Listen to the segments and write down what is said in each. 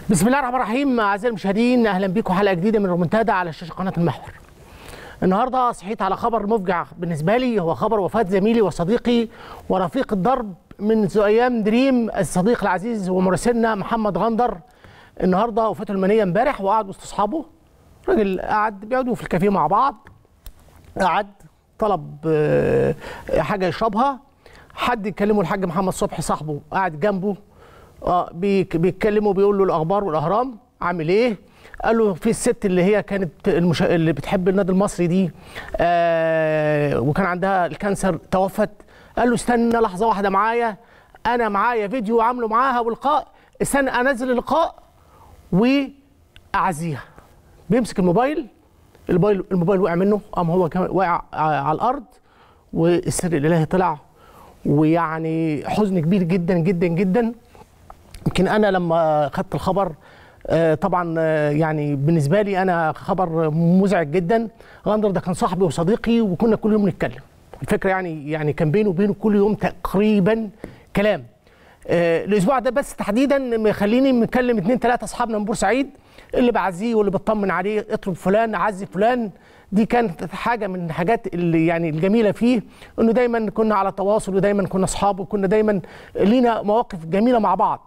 بسم الله الرحمن الرحيم اعزائي المشاهدين اهلا بكم حلقه جديده من رومنتادا على شاشه قناه المحور. النهارده صحيت على خبر مفجع بالنسبه لي هو خبر وفاه زميلي وصديقي ورفيق الدرب منذ ايام دريم الصديق العزيز ومراسلنا محمد غندر النهارده وفاته المنيه امبارح وقعد وسط اصحابه راجل قعد بيقعدوا في الكافيه مع بعض قعد طلب آه، حاجه يشربها حد يكلمه الحاج محمد صبحي صاحبه قاعد جنبه اه بيك- بيتكلموا بيقول له الاخبار والاهرام عامل ايه قال له في الست اللي هي كانت المش... اللي بتحب النادي المصري دي آه وكان عندها الكانسر توفت قال له استنى لحظه واحده معايا انا معايا فيديو عامله معاها ولقاء استنى انزل اللقاء واعزيها بيمسك الموبايل الموبايل الموبايل وقع منه قام هو كمان واقع على الارض والسر الالهي طلع ويعني حزن كبير جدا جدا جدا يمكن انا لما خدت الخبر آه، طبعا آه، يعني بالنسبه لي انا خبر مزعج جدا غندر ده كان صاحبي وصديقي وكنا كل يوم نتكلم الفكره يعني يعني كان بينه وبينه كل يوم تقريبا كلام آه، الاسبوع ده بس تحديدا مخليني مكلم اتنين تلاته اصحابنا من بورسعيد اللي بعزيه واللي بطمن عليه اطلب فلان عزي فلان دي كانت حاجه من الحاجات اللي يعني الجميله فيه انه دايما كنا على تواصل ودايما كنا اصحاب وكنا دايما لينا مواقف جميله مع بعض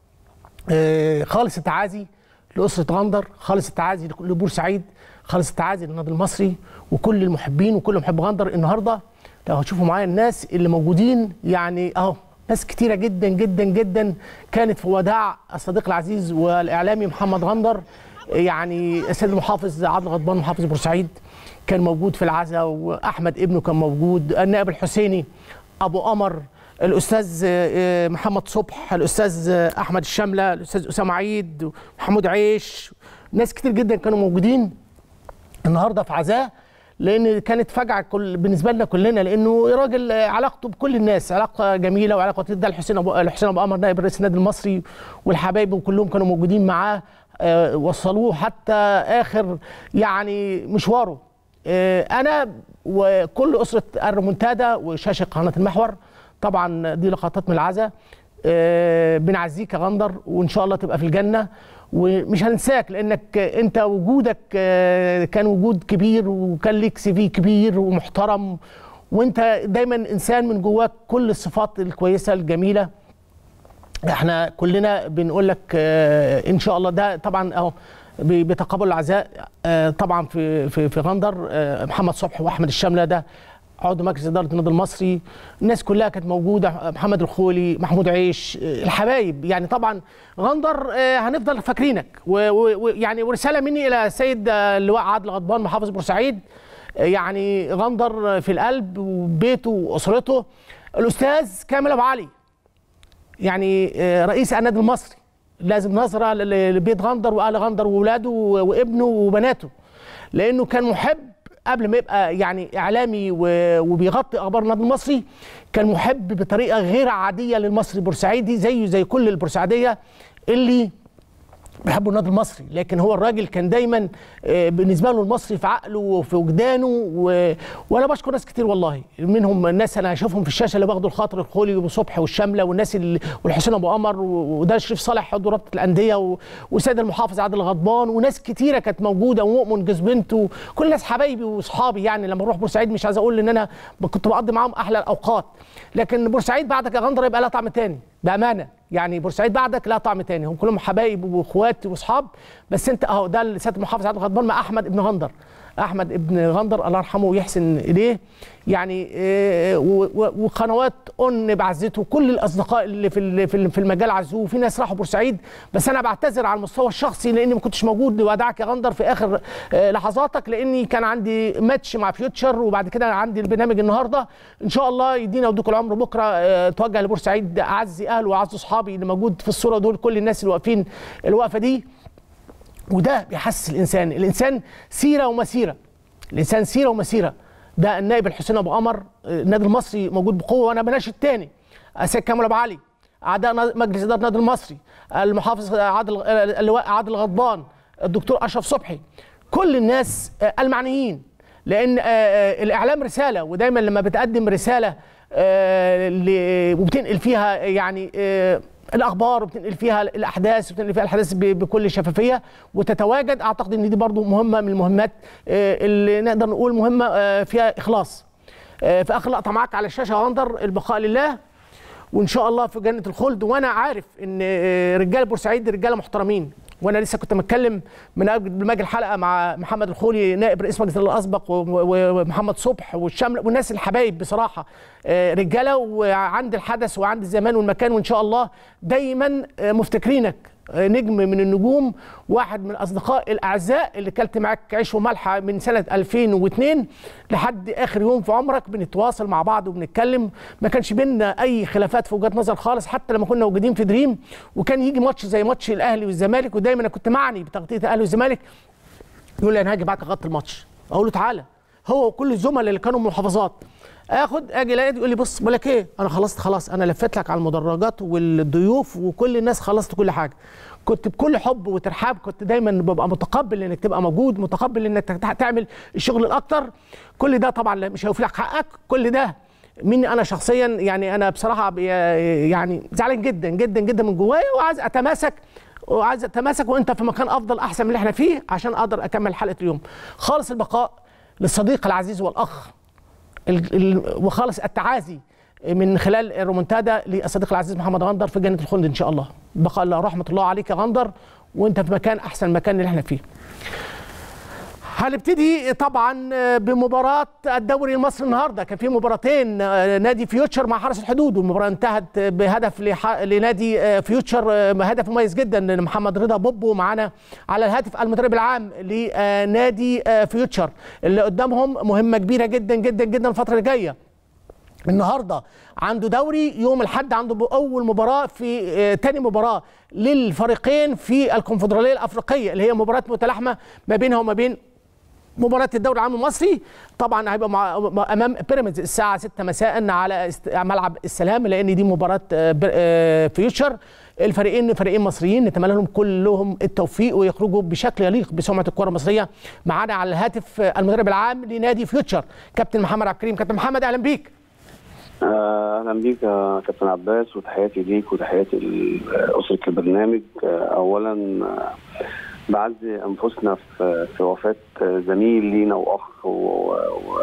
آه، خالص التعازي لأسرة غندر خالص التعازي لك- لبورسعيد خالص التعازي للنادي المصري وكل المحبين وكل محب غندر النهارده لو هتشوفوا معايا الناس اللي موجودين يعني اهو ناس كتيرة جدا جدا جدا كانت في وداع الصديق العزيز والإعلامي محمد غندر يعني السيد المحافظ عادل غضبان محافظ بورسعيد كان موجود في العزاء وأحمد ابنه كان موجود النائب الحسيني أبو قمر الاستاذ آه، محمد صبح الاستاذ آه، احمد الشامله الاستاذ اسامه عيد محمود عيش ناس كتير جدا كانوا موجودين النهارده في عزاه لان كانت فجعه كل بالنسبه لنا كلنا لانه راجل آه، علاقته بكل الناس علاقه جميله وعلاقه لطيفة. ده الحسين ابو الحسين ابو قمر نائب رئيس النادي المصري والحبايب كلهم كانوا موجودين معاه آه، وصلوه حتى اخر يعني مشواره آه، انا وكل اسره الريمونتادا وشاشه قناه المحور طبعا دي لقطات من العزاء آه، بنعزيك يا غندر وان شاء الله تبقى في الجنه ومش هنساك لانك انت وجودك آه، كان وجود كبير وكان ليك سي في كبير ومحترم وانت دايما انسان من جواك كل الصفات الكويسه الجميله احنا كلنا بنقول لك آه، ان شاء الله ده طبعا اهو ب- بتقابل العزاء آه، طبعا في في في غندر آه، محمد صبحي واحمد الشامله ده عضو مجلس اداره النادي المصري الناس كلها كانت موجوده محمد الخولي محمود عيش آه، الحبايب يعني طبعا غندر آه، هنفضل فاكرينك و- و- ويعني ورساله مني الى السيد آه، اللواء عادل غضبان محافظ بورسعيد آه، يعني غندر في القلب وبيته واسرته الاستاذ كامل ابو علي يعني آه، رئيس النادي المصري لازم نظره ل- لبيت غندر واهل غندر واولاده و- وابنه وبناته لانه كان محب قبل ما يبقى يعني اعلامي و- وبيغطي اخبار النادي المصري كان محب بطريقه غير عاديه للمصري البورسعيدي زيه زي كل البورسعيديه اللي بيحبوا النادي المصري لكن هو الراجل كان دايما آه، بالنسبه له المصري في عقله وفي وجدانه و... وانا بشكر ناس كتير والله منهم الناس انا اشوفهم في الشاشه اللي باخدوا الخاطر الخولي وصبحي والشامله والناس اللي والحسين ابو قمر و- وده شريف صالح عضو رابطه الانديه و... وسيد المحافظ عادل غضبان وناس كتيره كانت موجوده ومؤمن جوز بنته كل الناس حبايبي واصحابي يعني لما اروح بورسعيد مش عايز اقول ان انا كنت بقضي معاهم احلى الاوقات لكن بورسعيد بعدك يا غندر يبقى لها طعم تاني بامانه يعني بورسعيد بعدك لها طعم تاني هم كلهم حبايب واخوات واصحاب بس انت اهو ده السيد المحافظ عادل غضبان مع احمد ابن غندر احمد ابن غندر الله يرحمه ويحسن اليه يعني آه، و- و- وقنوات اون بعزته كل الاصدقاء اللي في ال- في ال- في المجال عزوه وفي ناس راحوا بورسعيد بس انا بعتذر على المستوى الشخصي لاني ما كنتش موجود لوداعك يا غندر في اخر آه، لحظاتك لاني كان عندي ماتش مع فيوتشر وبعد كده عندي البرنامج النهارده ان شاء الله يدينا ودوك العمر بكره آه، توجه لبورسعيد اعزي اهله واعز اصحابي اللي موجود في الصوره دول كل الناس اللي واقفين الوقفه دي وده بيحسس الانسان الانسان سيره ومسيره الانسان سيره ومسيره ده النائب الحسين ابو قمر النادي المصري موجود بقوه وانا بناشد تاني السيد كامل ابو علي اعضاء مجلس اداره النادي المصري المحافظ عادل اللواء عادل غضبان الدكتور اشرف صبحي كل الناس آه، المعنيين لان آه، آه، الاعلام رساله ودايما لما بتقدم رساله آه، ل- وبتنقل فيها يعني آه، الاخبار وبتنقل فيها الاحداث وبتنقل فيها الاحداث ب- بكل شفافيه وتتواجد اعتقد ان دي برضو مهمه من المهمات آه، اللي نقدر نقول مهمه آه، فيها اخلاص آه، في اخر لقطه معاك على الشاشه يا غندر البقاء لله وان شاء الله في جنه الخلد وانا عارف ان آه، رجال بورسعيد رجاله محترمين وانا لسه كنت متكلم من قبل ما اجي الحلقه مع محمد الخولي نائب رئيس مجلس الاداره الاسبق و- و- ومحمد صبح والشمل والناس الحبايب بصراحه آه، رجاله وعند الحدث وعند الزمان والمكان وان شاء الله دايما آه، مفتكرينك آه، نجم من النجوم واحد من الاصدقاء الاعزاء اللي كلت معاك عيش وملح من سنه 2002 لحد اخر يوم في عمرك بنتواصل مع بعض وبنتكلم ما كانش بينا اي خلافات في وجهات نظر خالص حتى لما كنا موجودين في دريم وكان يجي ماتش زي ماتش الاهلي والزمالك ودايما انا كنت معني بتغطيه الاهلي والزمالك يقول لي انا هاجي معاك اغطي الماتش اقول له تعالى هو وكل الزملاء اللي كانوا من المحافظات اخد اجي الاقي يقول لي بص بقول لك ايه انا خلصت خلاص انا لفيت لك على المدرجات والضيوف وكل الناس خلصت كل حاجه كنت بكل حب وترحاب كنت دايما ببقى متقبل انك تبقى موجود متقبل انك تع- تعمل الشغل الاكتر كل ده طبعا لا- مش هيوفي لك حقك كل ده مني انا شخصيا يعني انا بصراحه بي- يعني زعلان جدا جدا جدا من جوايا وعايز اتماسك وعايز اتماسك وانت في مكان افضل احسن من اللي احنا فيه عشان اقدر اكمل حلقه اليوم خالص البقاء للصديق العزيز والاخ ال- ال- وخالص التعازي من خلال الرومنتادا للصديق العزيز محمد غندر في جنه الخلد ان شاء الله بقى الله رحمه الله عليك يا غندر وانت في مكان احسن مكان اللي احنا فيه هنبتدي طبعا بمباراة الدوري المصري النهارده كان في مباراتين نادي فيوتشر مع حرس الحدود والمباراة انتهت بهدف لح- لنادي فيوتشر هدف مميز جدا لمحمد رضا بوبو معانا على الهاتف المدرب العام لنادي فيوتشر اللي قدامهم مهمة كبيرة جدا جدا جدا الفترة اللي جاية النهارده عنده دوري يوم الاحد عنده اول مباراه في آه، تاني مباراه للفريقين في الكونفدراليه الافريقيه اللي هي مباراه متلاحمه ما بينها وما بين مباراة الدوري العام المصري طبعا هيبقى مع مع- امام بيراميدز الساعة 6 مساء على است- ملعب السلام لان دي مباراة آه، بر- آه، فيوتشر الفريقين فريقين مصريين نتمنى لهم كلهم التوفيق ويخرجوا بشكل يليق بسمعة الكرة المصرية معانا على الهاتف آه، المدرب العام لنادي فيوتشر كابتن محمد عبد الكريم كابتن محمد اهلا بيك آه، اهلا بيك يا كابتن عباس وتحياتي ليك وتحياتي لاسره البرنامج آه، اولا آه، بعزي انفسنا في في وفاه زميل لينا واخ و-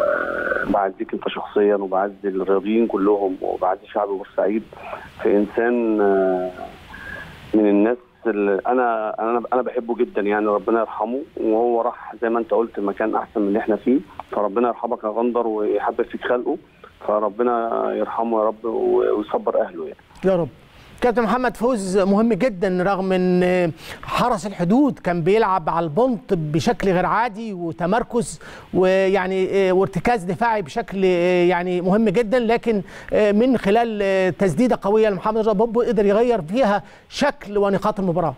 وبعزيك انت شخصيا وبعزي الرياضيين كلهم وبعزي شعب بورسعيد في انسان آه، من الناس اللي انا انا انا بحبه جدا يعني ربنا يرحمه وهو راح زي ما انت قلت مكان احسن من اللي احنا فيه فربنا يرحمك يا غندر ويحبب فيك خلقه فربنا يرحمه يا رب ويصبر اهله يعني يا رب كابتن محمد فوز مهم جدا رغم ان حرس الحدود كان بيلعب على البنط بشكل غير عادي وتمركز ويعني وارتكاز دفاعي بشكل يعني مهم جدا لكن من خلال تسديده قويه لمحمد رضا بوبو قدر يغير فيها شكل ونقاط المباراه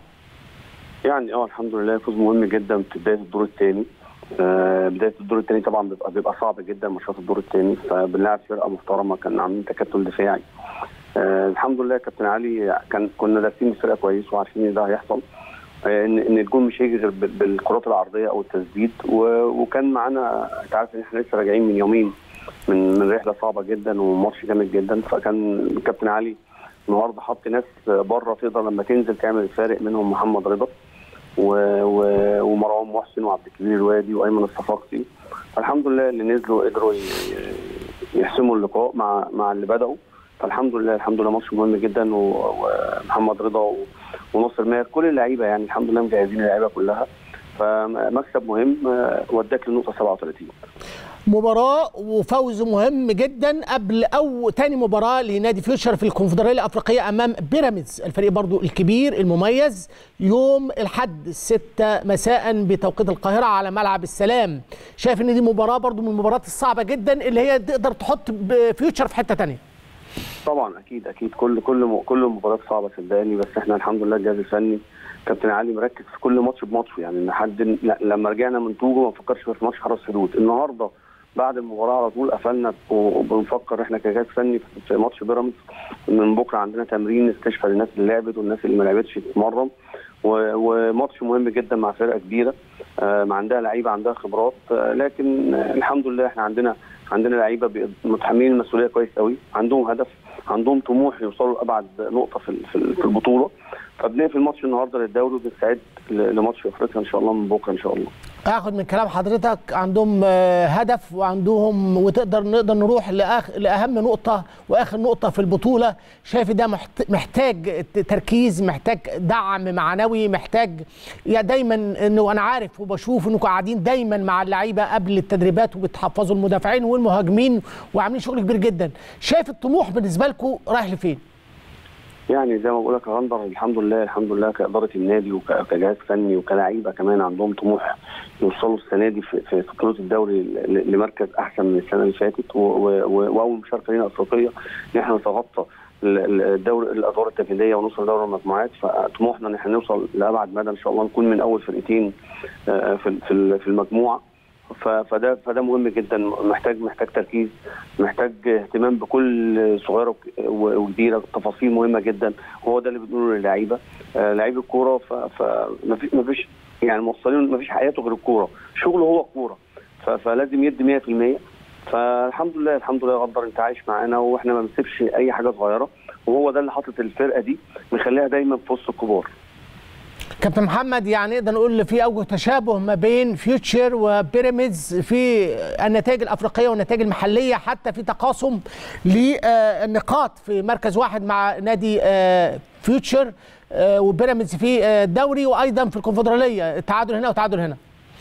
يعني اه الحمد لله فوز مهم جدا في بدايه الدور الثاني آه بدايه الدور الثاني طبعا بيبقى بيبقى صعب جدا ماتشات الدور الثاني فبنلعب فرقه محترمه كان عاملين تكتل دفاعي آه الحمد لله كابتن علي كان كنا دارسين الفرقه كويس وعارفين ان ده هيحصل آه ان ان الجون مش هيجي غير بال- بالكرات العرضيه او التسديد و- وكان معانا انت عارف ان احنا لسه راجعين من يومين من من رحله صعبه جدا وماتش جامد جدا فكان كابتن علي النهارده حط ناس بره تقدر لما تنزل تعمل الفارق منهم محمد رضا و- و- ومروان محسن وعبد الكبير الوادي وايمن الصفاقسي الحمد لله اللي نزلوا قدروا ي- يحسموا اللقاء مع مع اللي بداوا فالحمد لله الحمد لله ماتش مهم جدا و- ومحمد رضا و- وناصر ماهر كل اللعيبه يعني الحمد لله مجهزين اللعيبه كلها فمكسب مهم آه، وداك للنقطه 37 مباراة وفوز مهم جدا قبل أو تاني مباراة لنادي فيوتشر في الكونفدرالية الأفريقية أمام بيراميدز الفريق برضو الكبير المميز يوم الحد الستة مساء بتوقيت القاهرة على ملعب السلام شايف إن دي مباراة برضو من المباريات الصعبة جدا اللي هي تقدر تحط فيوتشر في حتة تانية طبعا اكيد اكيد كل كل كل المباريات صعبه صدقني بس احنا الحمد لله الجهاز الفني كابتن علي مركز في كل ماتش بماتشه يعني لحد لا لما رجعنا من توجو ما نفكرش غير في ماتش حرس حدود النهارده بعد المباراه على طول قفلنا وبنفكر احنا كجهاز فني في ماتش بيراميدز من بكره عندنا تمرين استشفاء للناس اللي لعبت والناس اللي ما لعبتش تتمرن و- وماتش مهم جدا مع فرقه كبيره آه، ما عندها لعيبه عندها خبرات آه، لكن آه، الحمد لله احنا عندنا عندنا لعيبه بي- متحملين المسؤوليه كويس قوي عندهم هدف عندهم طموح يوصلوا لابعد نقطه في في في البطوله فبنقفل ماتش النهارده للدوري وبنستعد ل- لماتش افريقيا ان شاء الله من بكره ان شاء الله اخد من كلام حضرتك عندهم آه، هدف وعندهم وتقدر نقدر نروح لأخ لاهم نقطه واخر نقطه في البطوله شايف ده محت- محتاج ت- تركيز محتاج دعم معنوي محتاج يا دايما انه انا عارف وبشوف انكم قاعدين دايما مع اللعيبه قبل التدريبات وبتحفظوا المدافعين والمهاجمين وعاملين شغل كبير جدا شايف الطموح بالنسبه لكم رايح لفين يعني زي ما بقول لك يا غندر الحمد لله الحمد لله كاداره النادي وكجهاز فني وكلاعيبه كمان عندهم طموح يوصلوا السنه دي في في في بطوله الدوري ل- لمركز احسن من السنه اللي فاتت و- و- و- واول مشاركه لينا افريقيه ان احنا نتغطى ال- ال- الدوري الادوار التمهيديه ونوصل لدوري المجموعات فطموحنا ان احنا نوصل لابعد مدى ان شاء الله نكون من اول فرقتين آه، في في في المجموعه ف- فده فده مهم جدا محتاج محتاج تركيز محتاج اهتمام بكل صغيره وك- و- وكبيره تفاصيل مهمه جدا وهو ده اللي بنقوله للعيبه آه، لعيب الكوره فما فيش يعني موصلين ما فيش حياته غير الكوره شغله هو الكوره ف- فلازم يدي 100% فالحمد لله الحمد لله يا غدر انت عايش معانا واحنا ما بنسيبش اي حاجه صغيره وهو ده اللي حاطط الفرقه دي مخليها دايما في وسط الكبار كابتن محمد يعني نقدر نقول في اوجه تشابه ما بين فيوتشر وبيراميدز في النتائج الافريقيه والنتائج المحليه حتى في تقاسم للنقاط في مركز واحد مع نادي آه، فيوتشر آه، وبيراميدز في آه، الدوري وايضا في الكونفدراليه تعادل هنا وتعادل هنا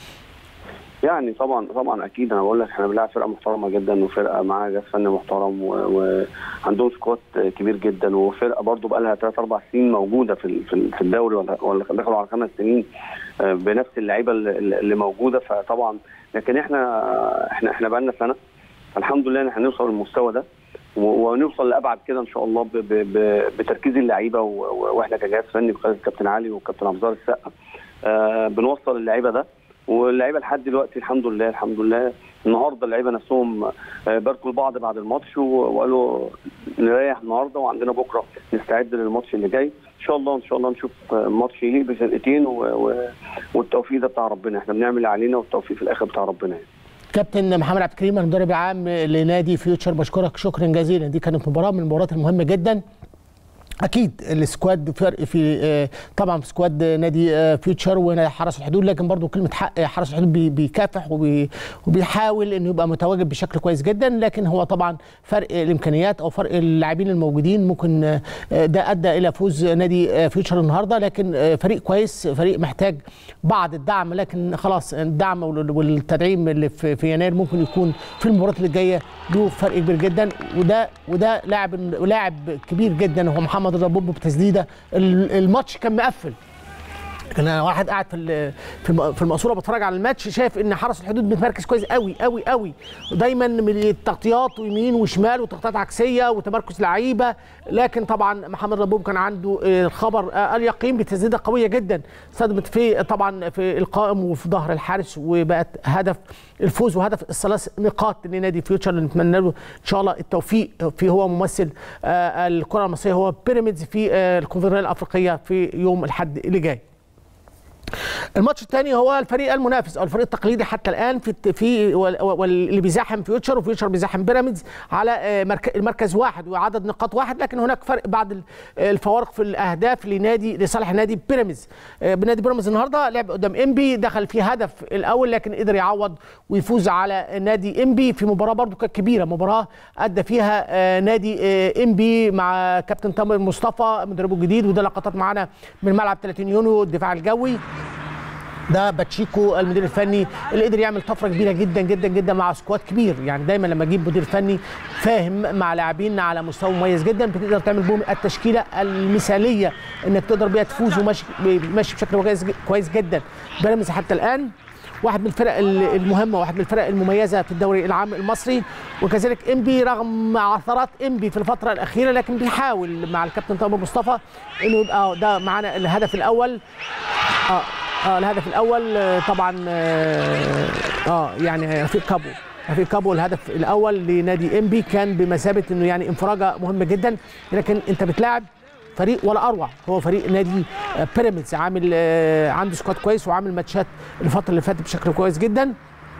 يعني طبعا طبعا اكيد انا بقول لك احنا بنلعب فرقه محترمه جدا وفرقه معاها جهاز فني محترم و- وعندهم سكواد كبير جدا وفرقه برضو بقى لها ثلاث اربع سنين موجوده في ال- في ال- في الدوري ولا ولا دخلوا على خمس سنين آه، بنفس اللعيبه اللي اللي موجوده فطبعا لكن احنا احنا احنا بقى لنا سنه الحمد لله ان احنا نوصل للمستوى ده و- ونوصل لابعد كده ان شاء الله ب- ب- ب- بتركيز اللعيبه و- و- واحنا كجهاز فني بقياده الكابتن علي والكابتن عبد الظاهر السقا آه، بنوصل اللعيبه ده واللعيبه لحد دلوقتي الحمد لله الحمد لله النهارده اللعيبه نفسهم آه، باركوا لبعض بعد الماتش و- وقالوا نريح النهارده وعندنا بكره نستعد للماتش اللي جاي ان شاء الله ان شاء الله نشوف آه، ماتش يليق بفرقتين و... و... والتوفيق ده بتاع ربنا احنا بنعمل اللي علينا والتوفيق في الاخر بتاع ربنا يعني. كابتن محمد عبد الكريم المدرب العام لنادي فيوتشر بشكرك شكرا جزيلا دي كانت مباراه من المباريات المهمه جدا اكيد السكواد فرق في آه، طبعا في سكواد نادي آه، فيوتشر ونادي حرس الحدود لكن برضو كلمه حق آه، حرس الحدود بي- بيكافح وبي- وبيحاول انه يبقى متواجد بشكل كويس جدا لكن هو طبعا فرق الامكانيات او فرق اللاعبين الموجودين ممكن آه، ده ادى الى فوز نادي آه، فيوتشر النهارده لكن آه، فريق كويس فريق محتاج بعض الدعم لكن خلاص الدعم وال- والتدعيم اللي في في يناير ممكن يكون في المباريات اللي جايه له فرق كبير جدا وده وده لاعب لاعب كبير جدا هو محمد الربوب بتسديده ال- الماتش كان مقفل كان انا واحد قاعد في ال- في الم- في المقصوره بتفرج على الماتش شايف ان حرس الحدود متمركز كويس قوي قوي قوي ودايما من التغطيات ويمين وشمال وتغطيات عكسيه وتمركز لعيبه لكن طبعا محمد ربوب كان عنده آه، الخبر آه، اليقين بتسديده قويه جدا صدمت في طبعا في القائم وفي ظهر الحارس وبقت هدف الفوز وهدف الثلاث نقاط لنادي فيوتشر اللي نتمنى له ان شاء الله التوفيق في هو ممثل آه، الكره المصريه هو بيراميدز في آه، الكونفدراليه الافريقيه في يوم الاحد اللي جاي الماتش الثاني هو الفريق المنافس او الفريق التقليدي حتى الان في في وال- واللي بيزاحم فيوتشر وفيوتشر بيزاحم بيراميدز على آه، مرك- المركز واحد وعدد نقاط واحد لكن هناك فرق بعض ال- الفوارق في الاهداف لنادي لصالح نادي بيراميدز آه، بنادي بيراميدز النهارده لعب قدام انبي دخل فيه هدف الاول لكن قدر يعوض ويفوز على نادي انبي في مباراه برضو كانت كبيره مباراه ادى فيها آه، نادي آه، انبي مع كابتن تامر مصطفى مدربه الجديد وده لقطات معانا من ملعب 30 يونيو الدفاع الجوي ده باتشيكو المدير الفني اللي قدر يعمل طفره كبيره جدا جدا جدا مع سكواد كبير يعني دايما لما اجيب مدير فني فاهم مع لاعبين على مستوى مميز جدا بتقدر تعمل بهم التشكيله المثاليه انك تقدر بيها تفوز وماشي ماشي بشكل كويس كويس جدا بيراميدز حتى الان واحد من الفرق المهمه واحد من الفرق المميزه في الدوري العام المصري وكذلك انبي رغم عثرات انبي في الفتره الاخيره لكن بيحاول مع الكابتن تامر مصطفى انه يبقى ده معانا الهدف الاول اه اه الهدف الاول آه، طبعا اه آه، يعني رفيق كابو رفيق كابو الهدف الاول لنادي انبي كان بمثابه انه يعني انفراجه مهمه جدا لكن انت بتلاعب فريق ولا اروع هو فريق نادي آه، بيراميدز عامل آه، عنده سكواد كويس وعامل ماتشات الفتره اللي فاتت بشكل كويس جدا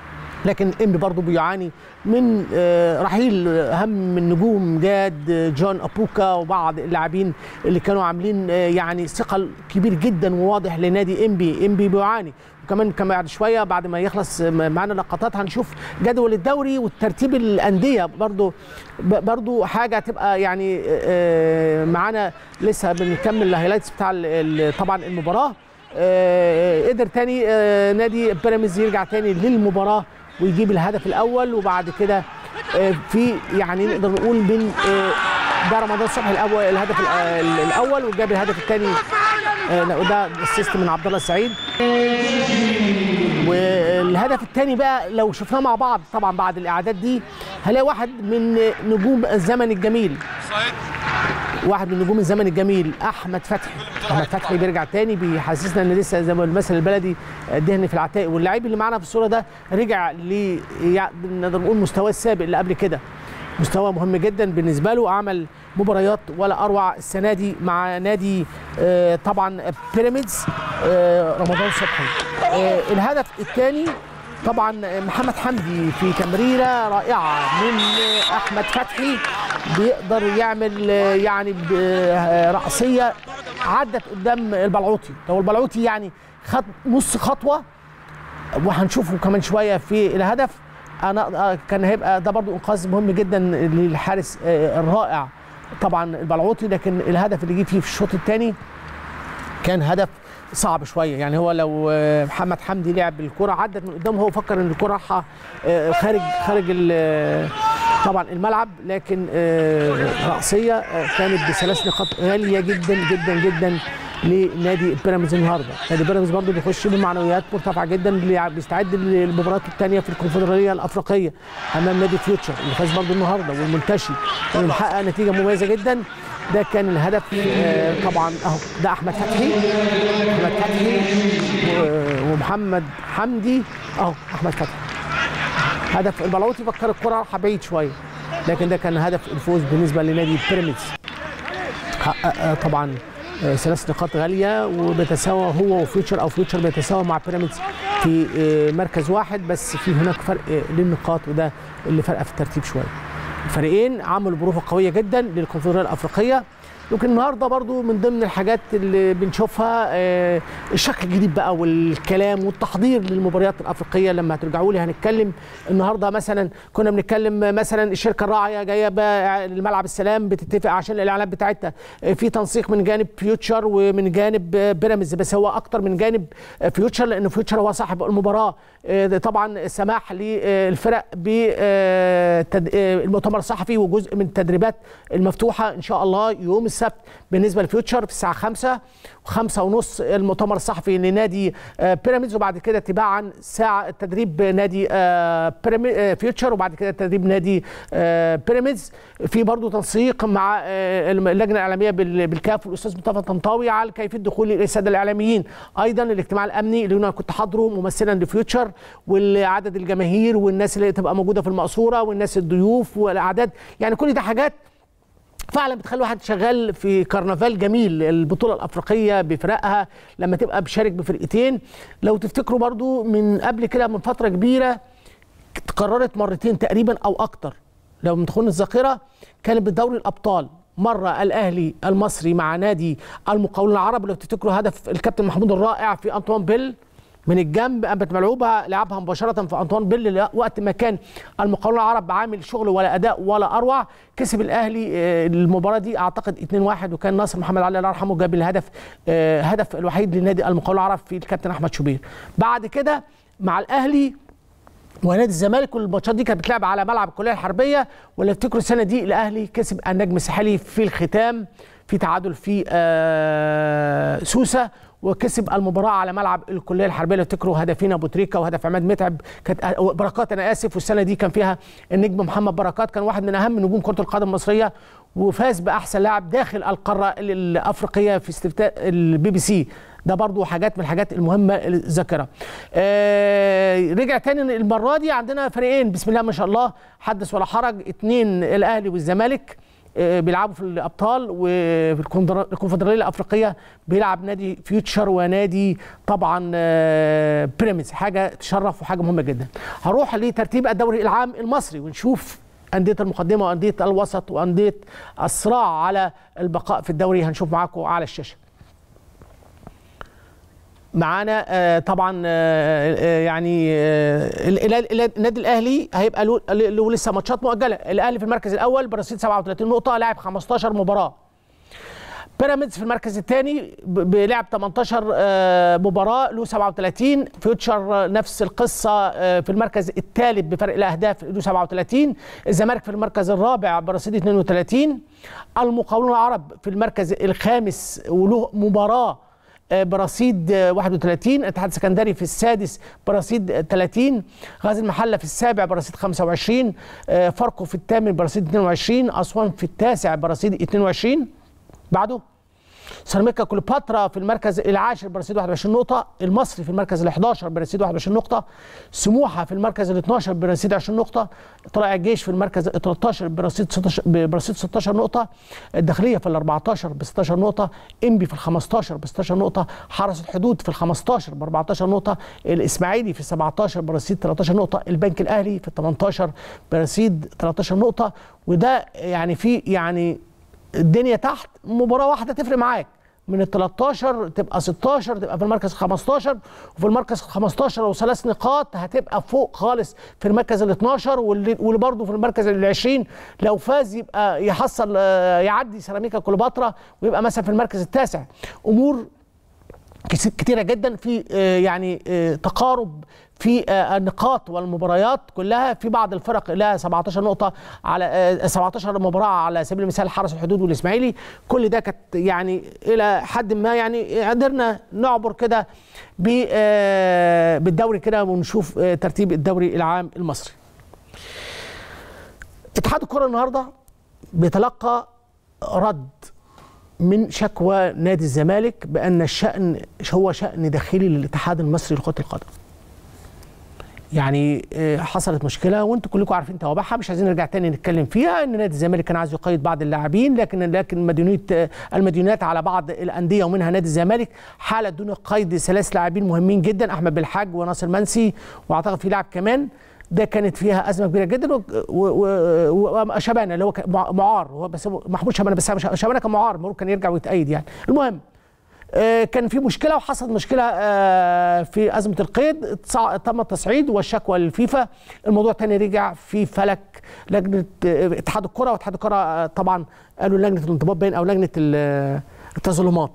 لكن انبي برضه بيعاني من آه، رحيل اهم من نجوم جاد آه، جون ابوكا وبعض اللاعبين اللي كانوا عاملين آه، يعني ثقل كبير جدا وواضح لنادي انبي انبي بيعاني وكمان كمان بعد شويه بعد ما يخلص م- معانا لقطات هنشوف جدول الدوري والترتيب الانديه برضو ب- برضو حاجه هتبقى يعني آه، معانا لسه بنكمل الهايلايتس بتاع ال- ال- طبعا المباراه آه، قدر تاني آه، نادي بيراميدز يرجع تاني للمباراه ويجيب الهدف الاول وبعد كده آه، في يعني نقدر نقول من آه، ده رمضان صبحي الاول الهدف الأ- ال- الاول وجاب الهدف الثاني وده اسيست من عبد الله السعيد والهدف الثاني بقى لو شفناه مع بعض طبعا بعد الاعداد دي هنلاقي واحد من نجوم الزمن الجميل واحد من نجوم الزمن الجميل احمد فتحي احمد فتحي بيرجع تاني بيحسسنا ان لسه زي ما المثل البلدي دهن في العتاق واللعيب اللي معانا في الصوره ده رجع ل يع- نقدر نقول مستواه السابق اللي قبل كده مستوى مهم جدا بالنسبه له عمل مباريات ولا اروع السنه دي مع نادي آه، طبعا بيراميدز آه، رمضان صبحي آه، الهدف الثاني طبعا محمد حمدي في تمريره رائعه من احمد فتحي بيقدر يعمل يعني رأسيه عدت قدام البلعوطي لو البلعوطي يعني خد نص خطوه وهنشوفه كمان شويه في الهدف انا كان هيبقى ده برضو انقاذ مهم جدا للحارس آه، الرائع طبعا البلعوطي لكن الهدف اللي جه فيه في الشوط الثاني كان هدف صعب شويه يعني هو لو آه، محمد حمدي لعب الكره عدت من قدامه هو فكر ان الكره رايحه آه، خارج خارج ال- طبعا الملعب لكن آه، رأسيه آه، كانت بثلاث نقاط غاليه جدا جدا جدا لنادي بيراميدز النهارده، نادي بيراميدز برضه بيخش بمعنويات مرتفعه جدا اللي بيستعد للمباراه الثانيه في الكونفدراليه الافريقيه امام نادي فيوتشر اللي فاز برضه النهارده والمنتشي واللي محقق نتيجه مميزه جدا ده كان الهدف آه، طبعا اهو ده احمد فتحي احمد فتحي و- ومحمد حمدي اهو احمد فتحي هدف البلاوطي فكر الكره رايحه بعيد شويه لكن ده كان هدف الفوز بالنسبه لنادي بيراميدز حقق آه، طبعا آه، ثلاث نقاط غاليه وبيتساوى هو وفيوتشر او فيوتشر بيتساوى مع بيراميدز في آه، مركز واحد بس في هناك فرق آه، للنقاط وده اللي فرق في الترتيب شويه الفريقين عملوا بروفه قويه جدا للكونفدراليه الافريقيه يمكن النهارده برضو من ضمن الحاجات اللي بنشوفها آه، الشكل الجديد بقى والكلام والتحضير للمباريات الافريقيه لما هترجعوا لي هنتكلم النهارده مثلا كنا بنتكلم مثلا الشركه الراعيه جايه بقى الملعب السلام بتتفق عشان الاعلانات بتاعتها آه، في تنسيق من جانب فيوتشر ومن جانب آه، بيراميدز بس هو اكتر من جانب آه، فيوتشر لان فيوتشر هو صاحب المباراه آه، ده طبعا سماح للفرق بالمؤتمر الصحفي وجزء من التدريبات المفتوحه ان شاء الله يوم السبت بالنسبه لفيوتشر في الساعه 5 و5 ونص المؤتمر الصحفي لنادي آه، بيراميدز وبعد كده تباعا ساعه تدريب نادي آه، بيرامي- آه، فيوتشر وبعد كده تدريب نادي آه، بيراميدز في برضه تنسيق مع آه، اللجنه الاعلاميه بال- بالكاف والاستاذ مصطفى طنطاوي على كيفيه دخول الساده الاعلاميين ايضا الاجتماع الامني اللي انا كنت حاضره ممثلا لفيوتشر والعدد الجماهير والناس اللي تبقى موجوده في المقصوره والناس الضيوف والاعداد يعني كل ده حاجات فعلا بتخلي واحد شغال في كرنفال جميل البطوله الافريقيه بفرقها لما تبقى بشارك بفرقتين لو تفتكروا برضو من قبل كده من فتره كبيره اتكررت مرتين تقريبا او اكتر لو من دخول الذاكره كانت بدوري الابطال مره الاهلي المصري مع نادي المقاولون العرب لو تفتكروا هدف الكابتن محمود الرائع في انطوان بيل من الجنب قامت ملعوبه لعبها مباشره في انطوان بيل وقت ما كان المقاولون العرب عامل شغل ولا اداء ولا اروع كسب الاهلي آه، المباراه دي اعتقد 2-1 وكان ناصر محمد علي الله يرحمه جاب الهدف آه، هدف الوحيد لنادي المقاولون العرب في الكابتن احمد شوبير بعد كده مع الاهلي ونادي الزمالك والماتشات دي كانت بتلعب على ملعب الكليه الحربيه ولا تفتكروا السنه دي الاهلي كسب النجم الساحلي في الختام في تعادل في آه، سوسه وكسب المباراه على ملعب الكليه الحربيه لو تفتكروا هدفين ابو تريكه وهدف عماد متعب كانت آه، بركات انا اسف والسنه دي كان فيها النجم محمد بركات كان واحد من اهم نجوم كره القدم المصريه وفاز باحسن لاعب داخل القاره الافريقيه في استفتاء البي بي سي ده برضو حاجات من الحاجات المهمه الذاكره آه رجع تاني المره دي عندنا فريقين بسم الله ما شاء الله حدث ولا حرج اتنين الاهلي والزمالك آه، بيلعبوا في الابطال وفي الكونفدر- الكونفدراليه الافريقيه بيلعب نادي فيوتشر ونادي طبعا آه، بيراميدز حاجه تشرف وحاجه مهمه جدا هروح لترتيب الدوري العام المصري ونشوف انديه المقدمه وانديه الوسط وانديه الصراع على البقاء في الدوري هنشوف معاكم على الشاشه معانا آه، طبعا آه، آه، يعني آه، ال- ال- ال- النادي الاهلي هيبقى له له لسه ماتشات مؤجله الاهلي في المركز الاول برصيد 37 نقطه لاعب 15 مباراه بيراميدز في المركز الثاني بيلعب 18 آه، مباراه له 37 فيوتشر آه، نفس القصه آه، في المركز الثالث بفرق الاهداف له 37 الزمالك في المركز الرابع برصيد 32 المقاولون العرب في المركز الخامس وله مباراه آه، برصيد آه، 31 الاتحاد السكندري في السادس برصيد آه، 30 غازي المحله في السابع برصيد 25 آه، فاركو في الثامن برصيد 22 اسوان في التاسع برصيد 22 بعده سيراميكا كليوباترا في المركز العاشر برصيد 21 نقطة، المصري في المركز ال 11 برصيد 21 نقطة، سموحة في المركز ال 12 برصيد 20 نقطة، طلائع الجيش في المركز ال 13 برصيد 16 برصيد 16 نقطة، الداخلية في ال 14 ب 16 نقطة، انبي في ال 15 ب 16 نقطة، حرس الحدود في ال 15 ب 14 نقطة، الإسماعيلي في ال 17 برصيد 13 نقطة، البنك الأهلي في ال 18 برصيد 13 نقطة، وده يعني في يعني الدنيا تحت مباراه واحده تفرق معاك من ال 13 تبقى 16 تبقى في المركز 15 وفي المركز 15 لو ثلاث نقاط هتبقى فوق خالص في المركز ال 12 واللي واللي برضه في المركز ال 20 لو فاز يبقى يحصل آه، يعدي سيراميكا كليوباترا ويبقى مثلا في المركز التاسع امور كس- كتيرة جدا في آه، يعني آه، تقارب في آه، النقاط والمباريات كلها في بعض الفرق لها 17 نقطة على آه، 17 مباراة على سبيل المثال حرس الحدود والإسماعيلي كل ده كانت يعني إلى حد ما يعني قدرنا نعبر كده ب- آه، بالدوري كده ونشوف آه، ترتيب الدوري العام المصري اتحاد الكرة النهارده بيتلقى رد من شكوى نادي الزمالك بان الشان هو شان داخلي للاتحاد المصري لكره القدم. يعني آه، حصلت مشكله وانتم كلكم عارفين توابعها مش عايزين نرجع تاني نتكلم فيها ان نادي الزمالك كان عايز يقيد بعض اللاعبين لكن لكن مديونيه آه، المديونات على بعض الانديه ومنها نادي الزمالك حالت دون قيد ثلاث لاعبين مهمين جدا احمد بالحاج وناصر منسي واعتقد في لاعب كمان ده كانت فيها ازمه كبيره جدا و- و- و- وشبانه اللي هو كان مع- معار هو بس هو محمود شبانه بس مش- شبانه كان معار المفروض كان يرجع ويتأيد يعني المهم آه، كان في مشكله وحصلت مشكله آه، في ازمه القيد تصع- تم التصعيد والشكوى للفيفا الموضوع تاني رجع في فلك لجنه آه، اتحاد الكره واتحاد الكره آه، طبعا قالوا لجنه الانضباط باين او لجنه ال- التظلمات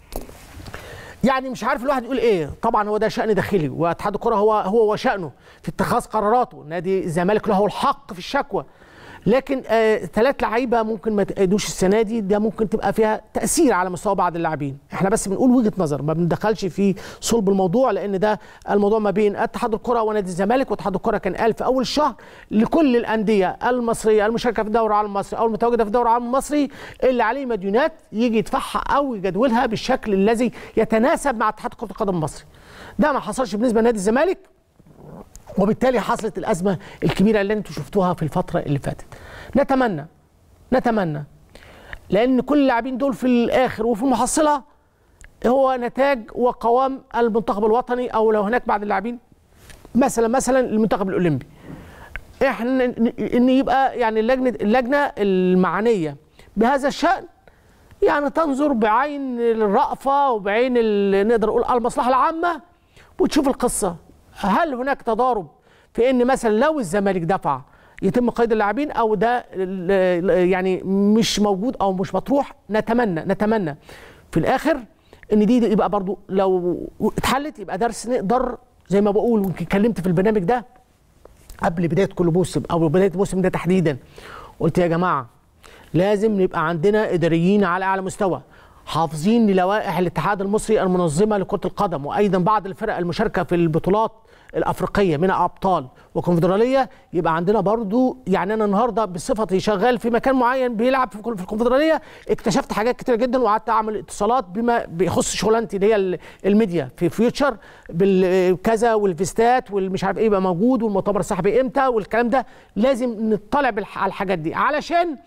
يعني مش عارف الواحد يقول ايه طبعا هو ده شان داخلي واتحاد الكره هو هو وشانه في اتخاذ قراراته نادي الزمالك له الحق في الشكوى لكن آه ثلاث لعيبه ممكن ما تأيدوش السنه دي ده ممكن تبقى فيها تاثير على مستوى بعض اللاعبين احنا بس بنقول وجهه نظر ما بندخلش في صلب الموضوع لان ده الموضوع ما بين اتحاد الكره ونادي الزمالك واتحاد الكره كان قال في اول الشهر لكل الانديه المصريه المشاركه في الدوري العام المصري او المتواجده في الدوري العام المصري اللي عليه مديونات يجي يدفعها او يجدولها بالشكل الذي يتناسب مع اتحاد كره القدم المصري ده ما حصلش بالنسبه لنادي الزمالك وبالتالي حصلت الازمه الكبيره اللي انتم شفتوها في الفتره اللي فاتت نتمنى نتمنى لان كل اللاعبين دول في الاخر وفي المحصله هو نتاج وقوام المنتخب الوطني او لو هناك بعض اللاعبين مثلا مثلا المنتخب الاولمبي احنا ن- ان يبقى يعني اللجنه اللجنه المعنيه بهذا الشان يعني تنظر بعين الرأفة وبعين ال- نقدر نقول المصلحة العامة وتشوف القصة هل هناك تضارب في ان مثلا لو الزمالك دفع يتم قيد اللاعبين او ده ال- ال- يعني مش موجود او مش مطروح نتمنى نتمنى في الاخر ان دي يبقى برضو لو اتحلت يبقى درس نقدر زي ما بقول ويمكن اتكلمت في البرنامج ده قبل بدايه كل موسم او بدايه الموسم ده تحديدا قلت يا جماعه لازم يبقى عندنا اداريين على اعلى مستوى حافظين للوائح الاتحاد المصري المنظمه لكره القدم وايضا بعض الفرق المشاركه في البطولات الافريقيه منها ابطال وكونفدراليه يبقى عندنا برضو يعني انا النهارده بصفتي شغال في مكان معين بيلعب في في الكونفدراليه اكتشفت حاجات كتير جدا وقعدت اعمل اتصالات بما بيخص شغلانتي اللي هي ال- الميديا في فيوتشر بالكذا والفيستات والمش عارف ايه يبقى موجود والمؤتمر الصحفي امتى والكلام ده لازم نطلع بالح- على الحاجات دي علشان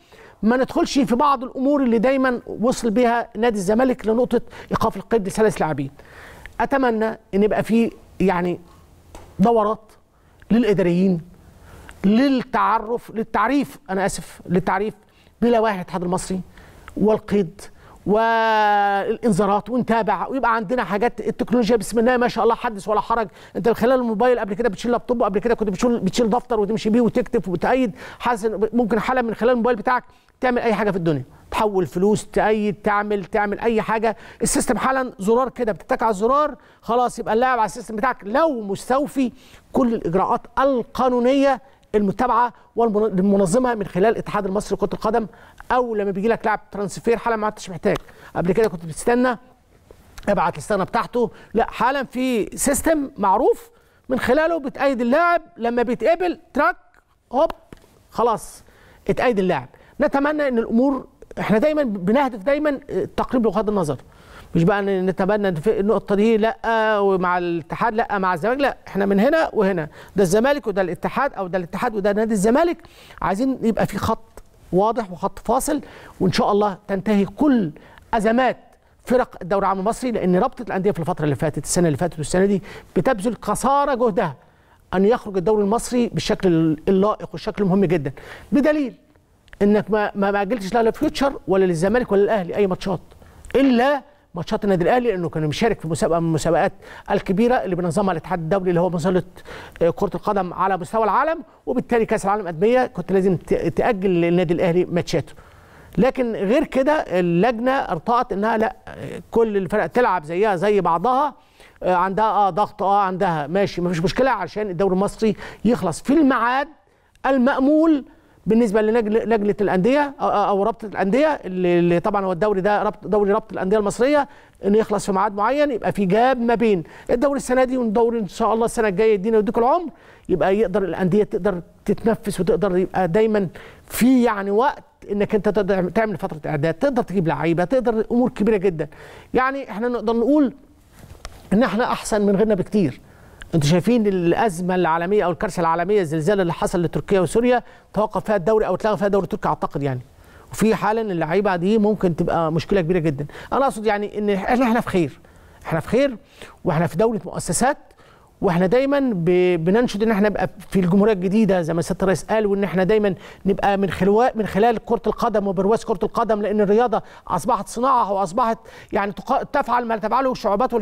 ما ندخلش في بعض الامور اللي دايما وصل بها نادي الزمالك لنقطه ايقاف القيد لثلاث لاعبين اتمنى ان يبقى في يعني دورات للاداريين للتعرف للتعريف انا اسف للتعريف بلوائح الاتحاد المصري والقيد والانذارات ونتابع ويبقى عندنا حاجات التكنولوجيا بسم الله ما شاء الله حدث ولا حرج انت من خلال الموبايل قبل كده بتشيل لابتوب وقبل كده كنت بتشيل بتشيل دفتر وتمشي بيه وتكتب وتأيد حاسس ممكن حالا من خلال الموبايل بتاعك تعمل اي حاجه في الدنيا تحول فلوس تأيد تعمل تعمل اي حاجه السيستم حالا زرار كده بتتك على الزرار خلاص يبقى اللاعب على السيستم بتاعك لو مستوفي كل الاجراءات القانونيه المتبعه والمنظمه من خلال الاتحاد المصري لكره القدم او لما بيجي لك لاعب ترانسفير حالا ما عدتش محتاج قبل كده كنت بتستنى ابعت الاستغنى بتاعته لا حالا في سيستم معروف من خلاله بتأيد اللاعب لما بيتقبل تراك هوب خلاص اتأيد اللاعب نتمنى ان الامور احنا دايما بنهدف دايما تقريب لغات النظر مش بقى نتبنى في النقطه دي لا ومع الاتحاد لا مع الزمالك لا احنا من هنا وهنا ده الزمالك وده الاتحاد او ده الاتحاد وده نادي الزمالك عايزين يبقى في خط واضح وخط فاصل وان شاء الله تنتهي كل ازمات فرق الدوري العام المصري لان رابطه الانديه في الفتره اللي فاتت السنه اللي فاتت والسنه دي بتبذل قصارى جهدها ان يخرج الدوري المصري بالشكل اللائق والشكل المهم جدا بدليل انك ما ما اجلتش لا لفيوتشر ولا للزمالك ولا الاهلي اي ماتشات الا ماتشات النادي الاهلي لانه كان مشارك في مسابقه من المسابقات الكبيره اللي بينظمها الاتحاد الدولي اللي هو مظله كره القدم على مستوى العالم وبالتالي كاس العالم ادميه كنت لازم تاجل للنادي الاهلي ماتشاته لكن غير كده اللجنه ارتأت انها لا كل الفرق تلعب زيها زي بعضها عندها اه ضغط اه عندها ماشي مفيش مشكله عشان الدوري المصري يخلص في الميعاد المأمول بالنسبه للجنه الانديه او رابطه الانديه اللي طبعا هو الدوري ده ربط دوري رابطه الانديه المصريه انه يخلص في ميعاد معين يبقى في جاب ما بين الدوري السنه دي والدوري ان شاء الله السنه الجايه يدينا ويديك العمر يبقى يقدر الانديه تقدر تتنفس وتقدر يبقى دايما في يعني وقت انك انت تقدر تعمل فتره اعداد تقدر تجيب لعيبه تقدر امور كبيره جدا يعني احنا نقدر نقول ان احنا احسن من غيرنا بكتير انتوا شايفين الازمه العالميه او الكارثه العالميه الزلزال اللي حصل لتركيا وسوريا توقف فيها الدوري او اتلغى فيها دوري تركيا اعتقد يعني وفي حالا اللعيبه دي ممكن تبقى مشكله كبيره جدا انا اقصد يعني ان احنا في خير احنا في خير واحنا في دوله مؤسسات واحنا دايما بننشد ان احنا نبقى في الجمهوريه الجديده زي ما سياده الرئيس قال وان احنا دايما نبقى من خلال من خلال كره القدم وبرواز كره القدم لان الرياضه اصبحت صناعه واصبحت يعني تفعل ما تفعله الشعوبات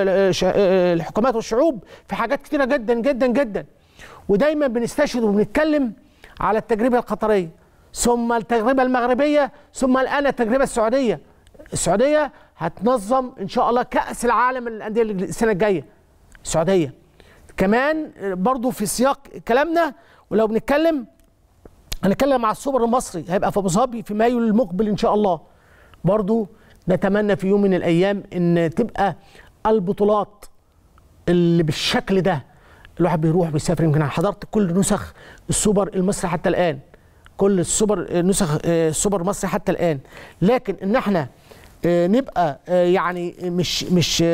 والحكومات والشعوب في حاجات كثيره جدا جدا جدا ودايما بنستشهد وبنتكلم على التجربه القطريه ثم التجربه المغربيه ثم الان التجربه السعوديه السعوديه هتنظم ان شاء الله كاس العالم للانديه السنه الجايه السعوديه كمان برضو في سياق كلامنا ولو بنتكلم هنتكلم على السوبر المصري هيبقى في ابو ظبي في مايو المقبل ان شاء الله برضو نتمنى في يوم من الايام ان تبقى البطولات اللي بالشكل ده الواحد بيروح بيسافر يمكن حضرت كل نسخ السوبر المصري حتى الان كل السوبر نسخ السوبر المصري حتى الان لكن ان احنا نبقى يعني مش مش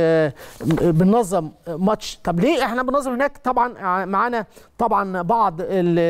بننظم ماتش طب ليه احنا بننظم هناك طبعا معانا طبعا بعض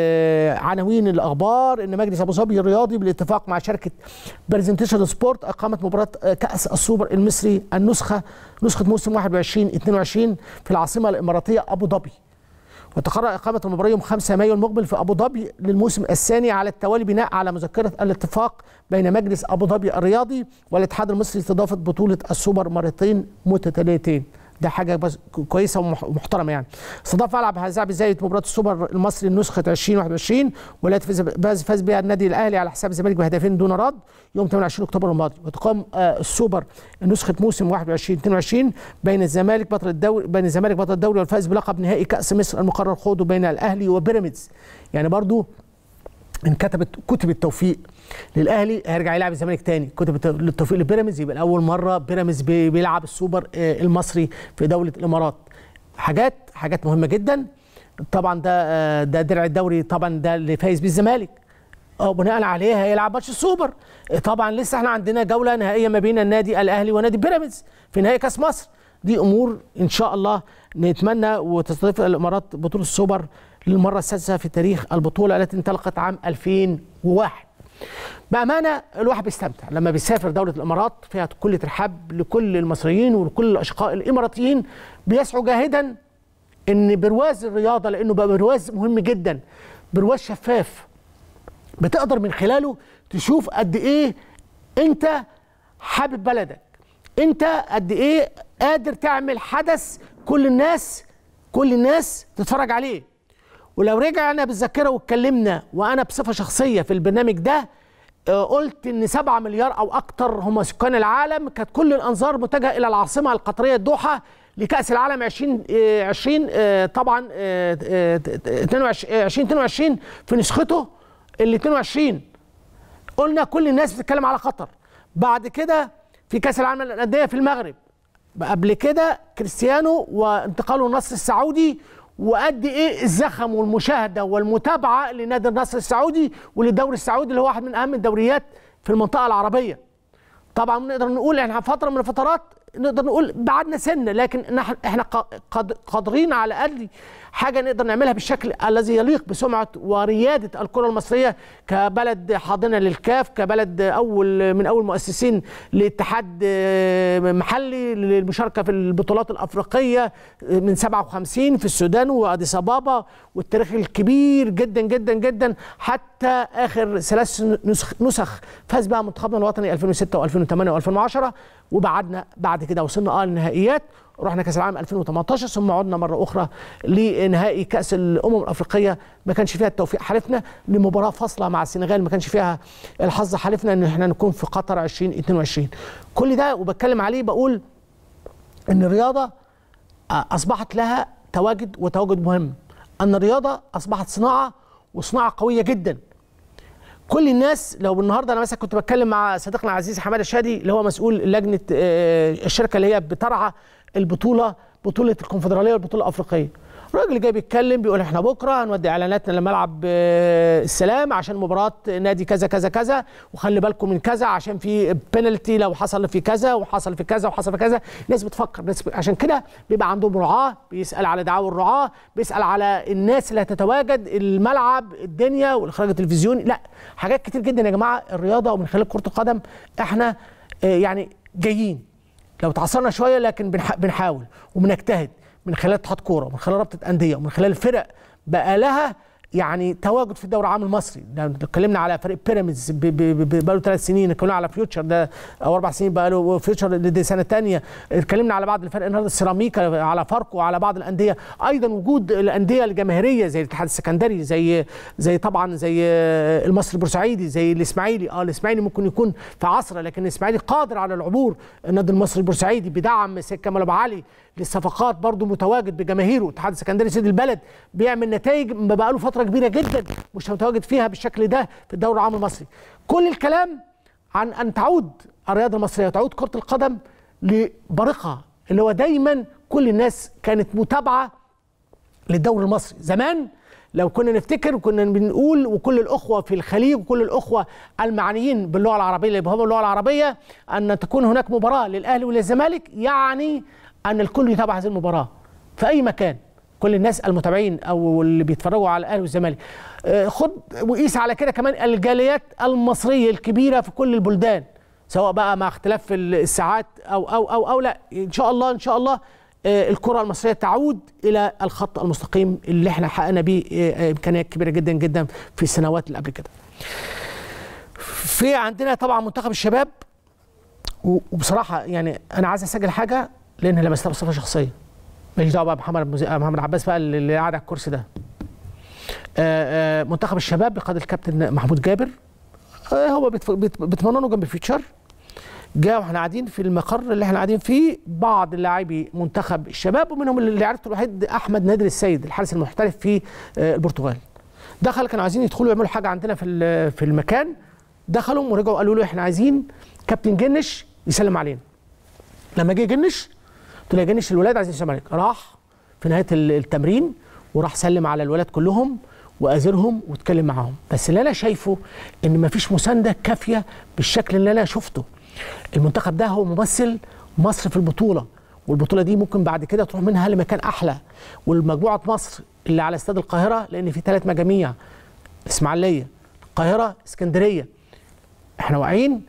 عناوين الاخبار ان مجلس ابو ظبي الرياضي بالاتفاق مع شركه برزنتيشن سبورت اقامت مباراه كاس السوبر المصري النسخه نسخه موسم 21 22 في العاصمه الاماراتيه ابو ظبي وتقرر إقامة المباراة يوم 5 مايو المقبل في أبو ظبي للموسم الثاني على التوالي بناء على مذكرة الاتفاق بين مجلس أبو ظبي الرياضي والاتحاد المصري لاستضافة بطولة السوبر مرتين متتاليتين ده حاجه بس كويسه ومحترمه يعني استضاف ملعب هزاع بزاويه مباراه السوبر المصري نسخه 2021 والتي فاز فاز بها النادي الاهلي على حساب الزمالك بهدفين دون رد يوم 28 اكتوبر الماضي وتقام آه السوبر نسخه موسم 21 22 بين الزمالك بطل الدوري بين الزمالك بطل الدوري والفائز بلقب نهائي كاس مصر المقرر خوضه بين الاهلي وبيراميدز يعني برضو انكتبت كتب التوفيق للاهلي هيرجع يلعب الزمالك تاني كتب التوفيق لبيراميدز يبقى لاول مره بيراميدز بيلعب السوبر المصري في دوله الامارات حاجات حاجات مهمه جدا طبعا ده ده درع الدوري طبعا ده اللي فايز بيه الزمالك اه بناء عليه هيلعب ماتش السوبر طبعا لسه احنا عندنا جوله نهائيه ما بين النادي الاهلي ونادي بيراميدز في نهائي كاس مصر دي امور ان شاء الله نتمنى وتستضيف الامارات بطوله السوبر للمره السادسه في تاريخ البطوله التي انطلقت عام 2001 بامانه الواحد بيستمتع لما بيسافر دوله الامارات فيها كل ترحاب لكل المصريين ولكل الاشقاء الاماراتيين بيسعوا جاهدا ان برواز الرياضه لانه بقى برواز مهم جدا برواز شفاف بتقدر من خلاله تشوف قد ايه انت حابب بلدك انت قد ايه قادر تعمل حدث كل الناس كل الناس تتفرج عليه ولو رجعنا بالذاكره واتكلمنا وانا بصفه شخصيه في البرنامج ده آه، قلت ان 7 مليار او اكتر هم سكان العالم كانت كل الانظار متجهه الى العاصمه القطريه الدوحه لكاس العالم 20 آه، 20 آه، طبعا آه، آه، 22 آه، 2022 في نسخته ال 22 قلنا كل الناس بتتكلم على قطر بعد كده في كاس العالم للانديه في المغرب قبل كده كريستيانو وانتقاله النصر السعودي وقد ايه الزخم والمشاهده والمتابعه لنادي النصر السعودي وللدوري السعودي اللي هو واحد من اهم الدوريات في المنطقه العربيه طبعا نقدر نقول احنا فتره من الفترات نقدر نقول بعدنا سنه لكن نح- احنا ق- قاد- قادرين على الاقل حاجه نقدر نعملها بالشكل الذي يليق بسمعه ورياده الكره المصريه كبلد حاضنه للكاف كبلد اول من اول مؤسسين لاتحاد آه، محلي للمشاركه في البطولات الافريقيه من 57 في السودان واديس ابابا والتاريخ الكبير جدا جدا جدا حتى اخر ثلاث نسخ, نسخ فاز بها منتخبنا الوطني 2006 و2008 و2010 وبعدنا بعد كده وصلنا اه النهائيات رحنا كاس العالم 2018 ثم عدنا مره اخرى لنهائي كاس الامم الافريقيه ما كانش فيها التوفيق حالفنا لمباراه فاصله مع السنغال ما كانش فيها الحظ حالفنا ان احنا نكون في قطر 2022 كل ده وبتكلم عليه بقول ان الرياضه اصبحت لها تواجد وتواجد مهم ان الرياضه اصبحت صناعه وصناعه قويه جدا كل الناس لو النهارده انا مثلا كنت بتكلم مع صديقنا العزيز حماده الشادي اللي هو مسؤول لجنه آه، الشركه اللي هي بترعى البطوله بطوله الكونفدراليه والبطوله الافريقيه الراجل جاي بيتكلم بيقول احنا بكره هنودي اعلاناتنا لملعب آه، السلام عشان مباراه نادي كذا كذا كذا وخلي بالكم من كذا عشان في بينالتي لو حصل في كذا وحصل في كذا وحصل في كذا الناس بتفكر ناس ب... عشان كده بيبقى عندهم رعاه بيسال على دعاوى الرعاه بيسال على الناس اللي هتتواجد الملعب الدنيا والاخراج التلفزيوني لا حاجات كتير جدا يا جماعه الرياضه ومن خلال كره القدم احنا آه، يعني جايين لو تعثرنا شويه لكن بنح... بنحاول وبنجتهد من خلال اتحاد كوره ومن خلال رابطه انديه ومن خلال الفرق بقى لها يعني تواجد في الدوري العام المصري لو اتكلمنا على فريق بيراميدز ب- ب- ب- بقى له ثلاث سنين اتكلمنا على فيوتشر ده او اربع سنين بقى له فيوتشر دي سنه ثانيه اتكلمنا على بعض الفرق النهارده السيراميكا على فاركو وعلى بعض الانديه ايضا وجود الانديه الجماهيريه زي الاتحاد السكندري زي زي طبعا زي المصري البورسعيدي زي الاسماعيلي اه الاسماعيلي ممكن يكون في عصره لكن الاسماعيلي قادر على العبور النادي المصري البورسعيدي بدعم سيد كمال ابو علي للصفقات برضه متواجد بجماهيره الاتحاد السكندري سيد البلد بيعمل نتائج ما بقاله فتره كبيره جدا مش متواجد فيها بالشكل ده في الدوري العام المصري كل الكلام عن ان تعود الرياضه المصريه وتعود كره القدم لبريقها اللي هو دايما كل الناس كانت متابعه للدوري المصري زمان لو كنا نفتكر كنا بنقول وكل الاخوه في الخليج وكل الاخوه المعنيين باللغه العربيه اللي بيفهموا اللغه العربيه ان تكون هناك مباراه للاهلي وللزمالك يعني ان الكل يتابع هذه المباراه في اي مكان كل الناس المتابعين او اللي بيتفرجوا على الاهلي والزمالك آه، خد وقيس على كده كمان الجاليات المصريه الكبيره في كل البلدان سواء بقى مع اختلاف الساعات او او او او لا ان شاء الله ان شاء الله آه، الكره المصريه تعود الى الخط المستقيم اللي احنا حققنا بيه آه، آه، امكانيات كبيره جدا جدا في السنوات اللي قبل كده. في عندنا طبعا منتخب الشباب و- وبصراحه يعني انا عايز اسجل حاجه لان لمستها بصفه شخصيه. ماليش دعوه بقى بمحمد مز- آه، محمد عباس بقى اللي اللي قاعد على الكرسي ده. آه، آه، منتخب الشباب بقياده الكابتن محمود جابر آه، هو بيتف- بيت- بيتمرنوا جنب فيوتشر جاء واحنا قاعدين في المقر اللي احنا قاعدين فيه بعض لاعبي منتخب الشباب ومنهم اللي عرفته الوحيد احمد نادر السيد الحارس المحترف في آه، البرتغال دخل كانوا عايزين يدخلوا يعملوا حاجه عندنا في ال- في المكان دخلوا ورجعوا قالوا له احنا عايزين كابتن جنش يسلم علينا لما جه جنش قلت له يا جنش الولاد عايزين يسلموا عليك راح في نهايه ال- التمرين وراح سلم على الولاد كلهم وازرهم واتكلم معاهم بس اللي انا شايفه ان مفيش مسانده كافيه بالشكل اللي انا شفته المنتخب ده هو ممثل مصر في البطوله والبطوله دي ممكن بعد كده تروح منها لمكان احلى والمجموعه مصر اللي على استاد القاهره لان في ثلاث مجاميع اسماعيليه القاهره اسكندريه احنا واقعين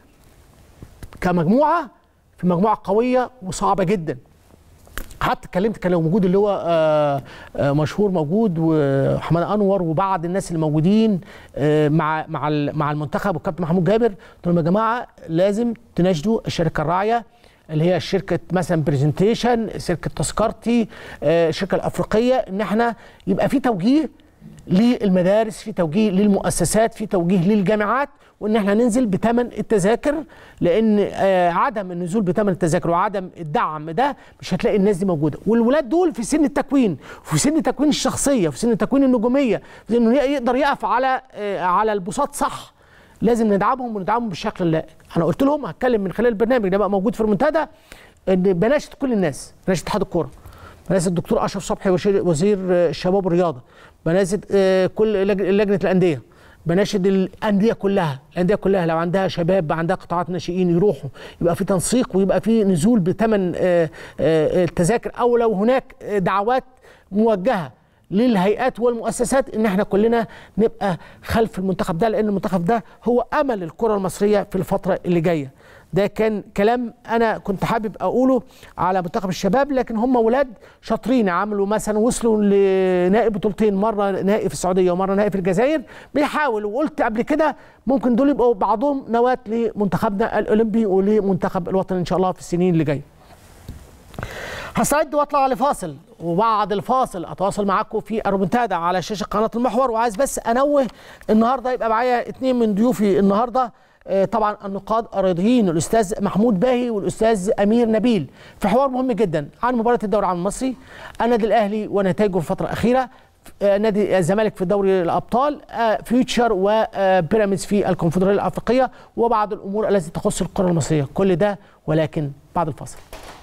كمجموعه في مجموعه قويه وصعبه جدا حتى اتكلمت كان لو موجود اللي هو آه، آه، مشهور موجود وحماد انور وبعض الناس اللي موجودين آه، مع مع ال- مع المنتخب والكابتن محمود جابر قلت لهم يا جماعه لازم تناشدوا الشركه الراعيه اللي هي شركه مثلا برزنتيشن شركه تذكرتي آه، الشركه الافريقيه ان احنا يبقى في توجيه للمدارس في توجيه للمؤسسات في توجيه للجامعات وان احنا ننزل بثمن التذاكر لان آه، عدم النزول بثمن التذاكر وعدم الدعم ده مش هتلاقي الناس دي موجوده والولاد دول في سن التكوين في سن تكوين الشخصيه في سن تكوين النجوميه في انه يقدر يقف على آه، على البساط صح لازم ندعمهم وندعمهم بالشكل اللائق انا قلت لهم هتكلم من خلال البرنامج ده بقى موجود في المنتدى ان بناشد كل الناس بناشد اتحاد الكوره بناشد الدكتور اشرف صبحي وشير- وزير آه، الشباب والرياضه بناشد آه، كل لج- لجنه الانديه بناشد الانديه كلها الانديه كلها لو عندها شباب عندها قطاعات ناشئين يروحوا يبقى في تنسيق ويبقى في نزول بثمن آه، آه، التذاكر او لو هناك آه، دعوات موجهه للهيئات والمؤسسات ان احنا كلنا نبقى خلف المنتخب ده لان المنتخب ده هو امل الكره المصريه في الفتره اللي جايه ده كان كلام انا كنت حابب اقوله على منتخب الشباب لكن هم ولاد شاطرين عملوا مثلا وصلوا لنائب بطولتين مره نائب في السعوديه ومره نائب في الجزائر بيحاولوا وقلت قبل كده ممكن دول يبقوا بعضهم نواه لمنتخبنا الاولمبي ولمنتخب الوطن ان شاء الله في السنين اللي جايه هستعد واطلع لفاصل وبعد الفاصل اتواصل معاكم في الرومنتادا على شاشه قناه المحور وعايز بس انوه النهارده يبقى معايا اثنين من ضيوفي النهارده آه، طبعا النقاد الرياضيين الاستاذ محمود باهي والاستاذ امير نبيل في حوار مهم جدا عن مباراه الدوري العام المصري النادي الاهلي ونتائجه في الفتره الاخيره آه، نادي الزمالك في دوري الابطال آه، فيوتشر وبيراميدز في الكونفدراليه الافريقيه وبعض الامور التي تخص الكره المصريه كل ده ولكن بعد الفاصل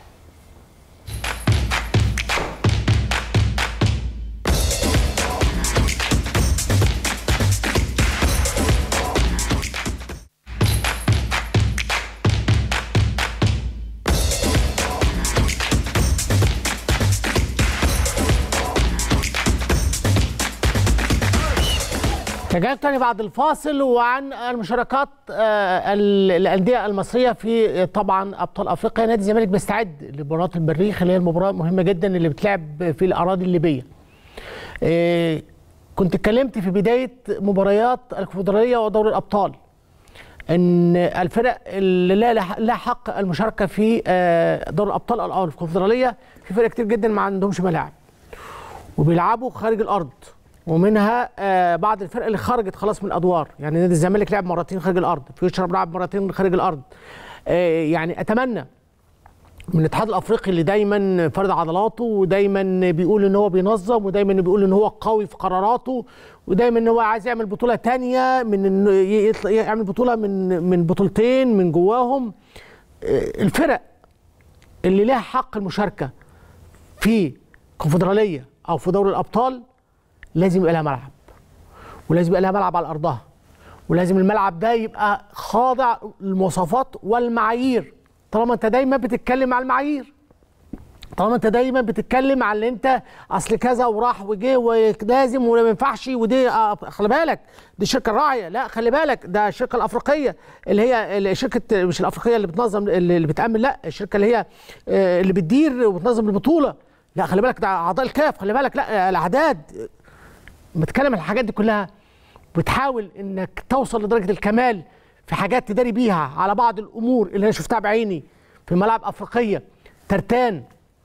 رجعت تاني بعد الفاصل وعن المشاركات آه، ال- الانديه المصريه في آه، طبعا ابطال افريقيا نادي الزمالك بيستعد لمباراه المريخ اللي هي المباراه المهمه جدا اللي بتلعب في الاراضي الليبيه. آه، كنت اتكلمت في بدايه مباريات الكونفدراليه ودوري الابطال ان الفرق اللي لا لا حق المشاركه في آه، دوري الابطال او الكونفدراليه في فرق كتير جدا ما عندهمش ملاعب. وبيلعبوا خارج الارض ومنها آه بعض الفرق اللي خرجت خلاص من الادوار يعني نادي الزمالك لعب مرتين خارج الارض فيوتشر لعب مرتين خارج الارض آه يعني اتمنى من الاتحاد الافريقي اللي دايما فرد عضلاته ودايما بيقول ان هو بينظم ودايما بيقول ان هو قوي في قراراته ودايما ان هو عايز يعمل بطوله تانية من انه يطلع- يعمل بطوله من من بطولتين من جواهم آه، الفرق اللي لها حق المشاركه في كونفدراليه او في دوري الابطال لازم يبقى لها ملعب ولازم يبقى لها ملعب على ارضها ولازم الملعب ده يبقى خاضع للمواصفات والمعايير طالما انت دايما بتتكلم على المعايير طالما انت دايما بتتكلم على اللي انت اصل كذا وراح وجه ولازم وما ينفعش ودي آه، خلي بالك دي الشركه الراعيه لا خلي بالك ده الشركه الافريقيه اللي هي اللي- شركه مش الافريقيه اللي بتنظم اللي اللي بتامن لا الشركه اللي هي آه، اللي بتدير وبتنظم البطوله لا خلي بالك ده اعضاء الكاف خلي بالك لا الاعداد بتكلم عن الحاجات دي كلها بتحاول انك توصل لدرجه الكمال في حاجات تداري بيها على بعض الامور اللي انا شفتها بعيني في ملاعب افريقيه ترتان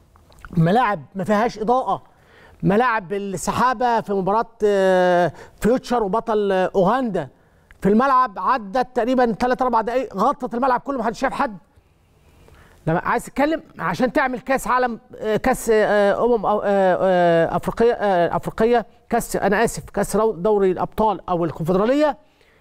ملاعب ما فيهاش اضاءه ملاعب السحابه في مباراه آه، فيوتشر وبطل آه، اوغندا في الملعب عدت تقريبا 3 4 دقائق غطت الملعب كله ما حدش شاف حد لما عايز تتكلم عشان تعمل كاس عالم آه، كاس آه، امم آه، آه، افريقيه آه، افريقيه كاس انا اسف كاس رو- دوري الابطال او الكونفدراليه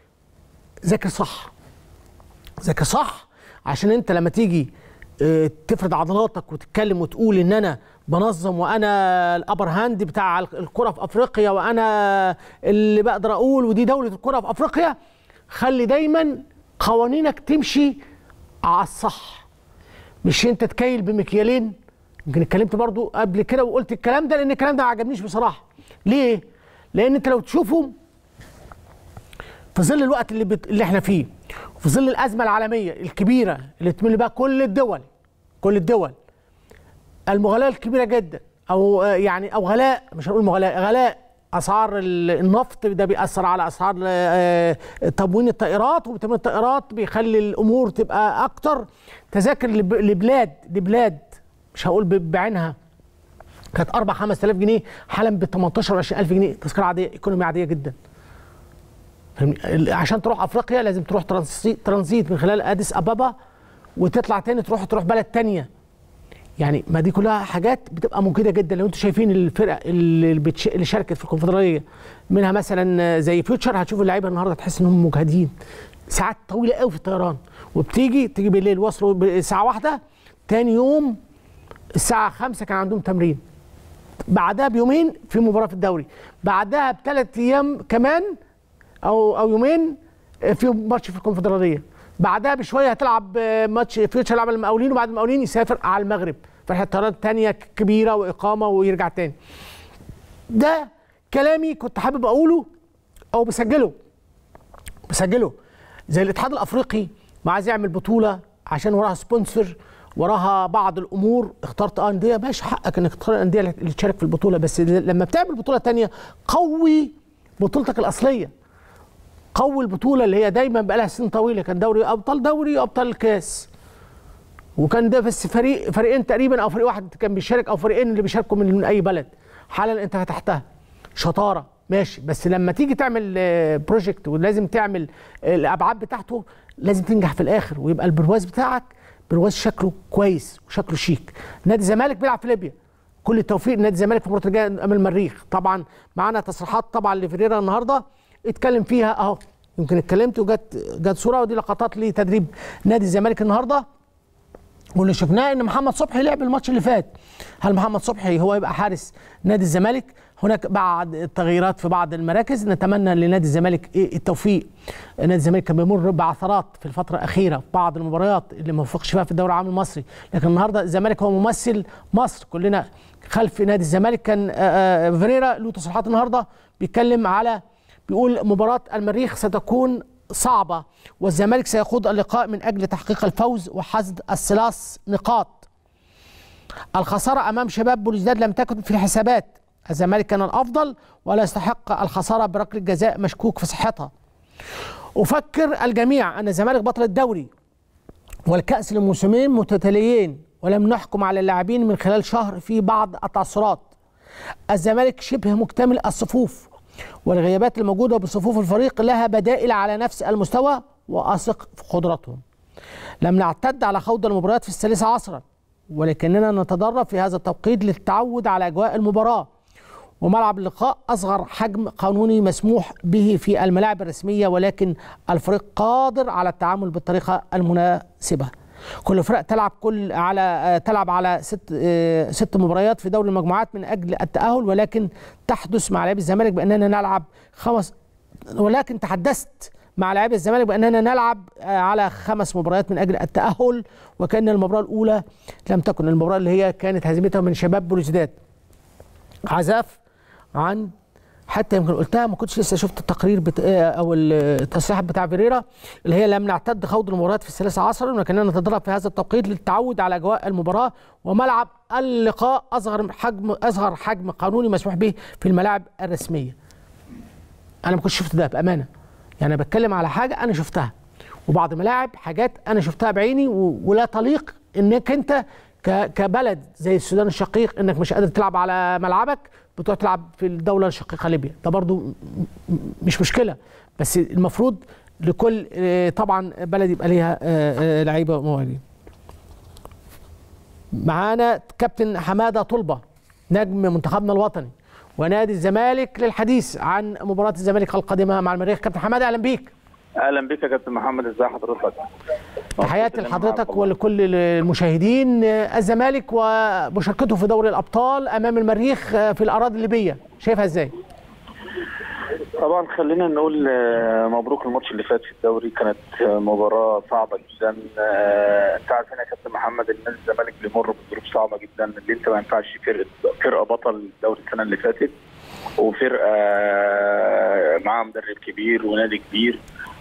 ذاكر صح ذاكر صح عشان انت لما تيجي آه، تفرد عضلاتك وتتكلم وتقول ان انا بنظم وانا الابر هاند بتاع الكره في افريقيا وانا اللي بقدر اقول ودي دوله الكره في افريقيا خلي دايما قوانينك تمشي على الصح مش انت تكيل بمكيالين يمكن اتكلمت برضو قبل كده وقلت الكلام ده لان الكلام ده ما عجبنيش بصراحه ليه لان انت لو تشوفه في ظل الوقت اللي, بت... اللي احنا فيه في ظل الازمه العالميه الكبيره اللي تمل بها كل الدول كل الدول المغالاه الكبيره جدا او آه، يعني او غلاء مش هنقول مغالاه غلاء اسعار ال- النفط ده بيأثر على اسعار آه، تموين الطائرات وتموين الطائرات بيخلي الامور تبقى اكتر تذاكر لب- لبلاد لبلاد مش هقول ب- بعينها كانت 4 5000 جنيه حالا ب 18 و 20000 جنيه تذكره عاديه ايكونومي عاديه جدا فاهمني؟ عشان تروح افريقيا لازم تروح ترانزيت ترانزيت من خلال اديس ابابا وتطلع تاني تروح تروح بلد تانية يعني ما دي كلها حاجات بتبقى مجهده جدا لو انتم شايفين الفرق اللي, بتش... اللي شاركت في الكونفدراليه منها مثلا زي فيوتشر هتشوف اللعيبه النهارده تحس انهم مجهدين ساعات طويله قوي في الطيران وبتيجي تيجي بالليل وصلوا الساعه واحدة تاني يوم الساعه خمسة كان عندهم تمرين بعدها بيومين في مباراه في الدوري بعدها بثلاث ايام كمان او او يومين في ماتش في الكونفدراليه بعدها بشويه هتلعب ماتش فيوتشر يلعب المقاولين وبعد المقاولين يسافر على المغرب فرحه طيران تانية كبيره واقامه ويرجع تاني ده كلامي كنت حابب اقوله او بسجله بسجله زي الاتحاد الافريقي ما عايز يعمل بطوله عشان وراها سبونسر وراها بعض الامور اخترت اه انديه ماشي حقك انك تختار الانديه اللي تشارك في البطوله بس لما بتعمل بطوله تانية قوي بطولتك الاصليه قوي البطوله اللي هي دايما بقى لها سنين طويله كان دوري ابطال دوري ابطال الكاس وكان ده بس فريق فريقين تقريبا او فريق واحد كان بيشارك او فريقين اللي بيشاركوا من, من اي بلد حالا انت فتحتها شطاره ماشي بس لما تيجي تعمل بروجكت ولازم تعمل الابعاد بتاعته لازم تنجح في الاخر ويبقى البرواز بتاعك برواز شكله كويس وشكله شيك نادي الزمالك بيلعب في ليبيا كل التوفيق لنادي الزمالك في المباراه الجايه امام المريخ طبعا معانا تصريحات طبعا لفريرا النهارده اتكلم فيها اهو يمكن اتكلمت وجت جت صوره ودي لقطات لتدريب نادي الزمالك النهارده واللي شفناه ان محمد صبحي لعب الماتش اللي فات هل محمد صبحي هو يبقى حارس نادي الزمالك هناك بعض التغييرات في بعض المراكز نتمنى لنادي الزمالك إيه التوفيق نادي الزمالك كان بيمر بعثرات في الفتره الاخيره في بعض المباريات اللي ما وفقش فيها في الدوري العام المصري لكن النهارده الزمالك هو ممثل مصر كلنا خلف نادي الزمالك كان فيريرا له تصريحات النهارده بيتكلم على بيقول مباراه المريخ ستكون صعبة والزمالك سيخوض اللقاء من أجل تحقيق الفوز وحصد الثلاث نقاط الخسارة أمام شباب بلوزداد لم تكن في الحسابات الزمالك كان الأفضل ولا يستحق الخسارة بركلة جزاء مشكوك في صحتها أفكر الجميع أن الزمالك بطل الدوري والكأس لموسمين متتاليين ولم نحكم على اللاعبين من خلال شهر في بعض التعثرات الزمالك شبه مكتمل الصفوف والغيابات الموجودة بصفوف الفريق لها بدائل على نفس المستوى وأثق في قدرتهم لم نعتد على خوض المباريات في الثالثة عصرا ولكننا نتدرب في هذا التوقيت للتعود على أجواء المباراة وملعب اللقاء أصغر حجم قانوني مسموح به في الملاعب الرسمية ولكن الفريق قادر على التعامل بالطريقة المناسبة كل فرق تلعب كل على تلعب على ست ست مباريات في دوري المجموعات من اجل التاهل ولكن تحدث مع لاعبي الزمالك باننا نلعب خمس ولكن تحدثت مع لاعبي الزمالك باننا نلعب على خمس مباريات من اجل التاهل وكان المباراه الاولى لم تكن المباراه اللي هي كانت هزيمتها من شباب بلوزداد عزاف عن حتى يمكن قلتها ما كنتش لسه شفت التقرير بت... او التصريح بتاع فيريرا اللي هي لم نعتد خوض المباريات في الثالثة عصرا ولكننا نتدرب في هذا التوقيت للتعود على اجواء المباراه وملعب اللقاء اصغر حجم اصغر حجم قانوني مسموح به في الملاعب الرسميه. انا ما كنتش شفت ده بامانه. يعني بتكلم على حاجه انا شفتها وبعض الملاعب حاجات انا شفتها بعيني و... ولا تليق انك انت ك... كبلد زي السودان الشقيق انك مش قادر تلعب على ملعبك بتروح تلعب في الدوله الشقيقه ليبيا ده برضو مش مشكله بس المفروض لكل طبعا بلد يبقى ليها لعيبه موالين معانا كابتن حماده طلبه نجم منتخبنا الوطني ونادي الزمالك للحديث عن مباراه الزمالك القادمه مع المريخ كابتن حماده اهلا بيك اهلا بك يا كابتن محمد ازي حضرتك تحياتي لحضرتك ولكل المشاهدين الزمالك ومشاركته في دوري الابطال امام المريخ في الاراضي الليبيه شايفها ازاي طبعا خلينا نقول مبروك الماتش اللي فات في الدوري كانت مباراه صعبه جدا انت عارف يا كابتن محمد ان الزمالك بيمر بظروف صعبه جدا اللي انت ما ينفعش فرقه فرقه بطل الدوري السنه اللي فاتت وفرقه معاها مدرب كبير ونادي كبير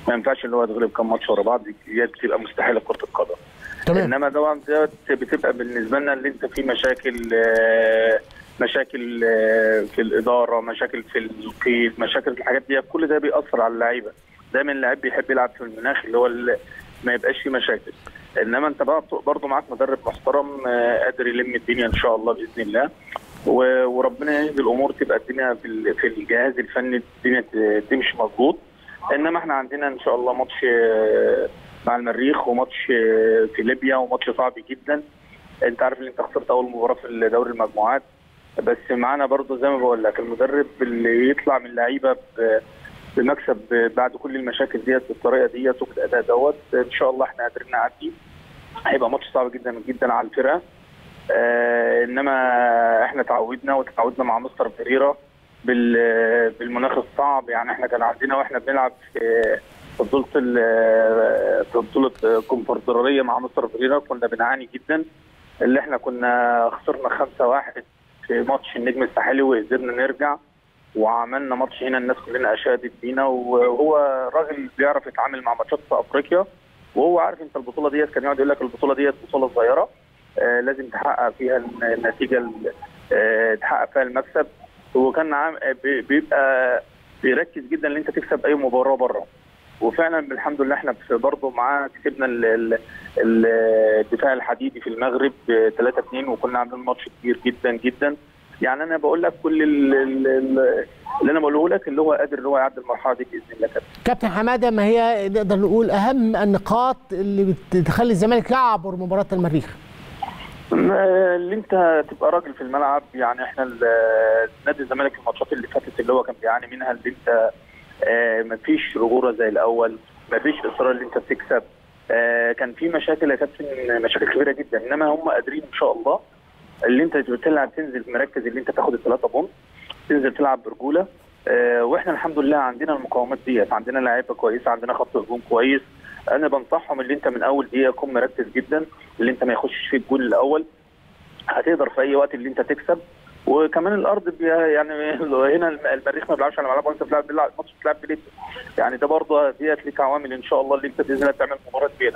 ما ينفعش اللي هو تغلب كام ماتش ورا بعض دي بتبقى مستحيله في كره القدم تمام انما طبعا ده بتبقى بالنسبه لنا اللي انت في مشاكل آه، مشاكل آه، في الاداره مشاكل في القيد مشاكل في الحاجات دي كل ده بيأثر على اللعيبه دايما اللاعب بيحب يلعب في المناخ اللي هو اللي ما يبقاش فيه مشاكل انما انت بقى برضه معاك مدرب محترم آه، قادر يلم الدنيا ان شاء الله باذن الله و- وربنا يهدي الامور تبقى الدنيا في ال- في الجهاز الفني الدنيا ت- تمشي مظبوط انما احنا عندنا ان شاء الله ماتش آه، مع المريخ وماتش آه، في ليبيا وماتش صعب جدا انت عارف ان انت خسرت اول مباراه في دوري المجموعات بس معانا برضو زي ما بقول لك المدرب اللي يطلع من اللعيبه ب- بمكسب بعد كل المشاكل ديت بالطريقه ديت وبالاداء دوت ان شاء الله احنا قادرين نعدي هيبقى ماتش صعب جدا جدا على الفرقه آه انما احنا تعودنا وتعودنا مع مستر بريرا بال- بالمناخ الصعب يعني احنا كان عندنا واحنا بنلعب في في بطوله ال- في بطوله الكونفدراليه مع مستر بريرا كنا بنعاني جدا اللي احنا كنا خسرنا 5-1 في ماتش النجم الساحلي وقدرنا نرجع وعملنا ماتش هنا الناس كلنا اشادت بينا وهو راجل بيعرف يتعامل مع ماتشات في افريقيا وهو عارف انت البطوله ديت كان يقعد يقول لك البطوله ديت بطوله صغيره آه لازم تحقق فيها النتيجه ال- آه تحقق فيها المكسب وكان عام آه، بي- بيبقى بيركز جدا ان انت تكسب اي مباراه بره وفعلا الحمد لله احنا في- برضه معاه كسبنا ال- ال- ال- الدفاع الحديدي في المغرب 3 2 وكنا عاملين ماتش كبير جدا جدا يعني انا بقول لك كل ال- ال- ال- اللي انا بقوله لك اللي هو قادر ان هو يعدي المرحله دي باذن الله كابتن كابتن حماده ما هي نقدر نقول اهم النقاط اللي بتخلي الزمالك يعبر مباراه المريخ ما- اللي انت تبقى راجل في الملعب يعني احنا ال- نادي الزمالك في الماتشات اللي فاتت اللي هو كان بيعاني منها اللي انت آه، مفيش رجوله زي الاول مفيش اصرار اللي انت بتكسب آه، كان في مشاكل يا كابتن مشاكل كبيره جدا انما هم قادرين ان شاء الله اللي انت بتلعب تنزل مركز اللي انت تاخد الثلاثه بونت تنزل تلعب برجوله آه، واحنا الحمد لله عندنا المقاومات ديت عندنا لعيبه كويسه عندنا خط هجوم كويس انا بنصحهم اللي انت من اول دقيقه تكون مركز جدا اللي انت ما يخشش فيك الجول الاول هتقدر في اي وقت اللي انت تكسب وكمان الارض بي- يعني هنا الم- المريخ ما بيلعبش على ملعبه وانت بتلعب بيلعب ماتش بتلعب بليد يعني ده برضه ديت ليك عوامل ان شاء الله اللي انت باذن الله تعمل مباراه كبيره.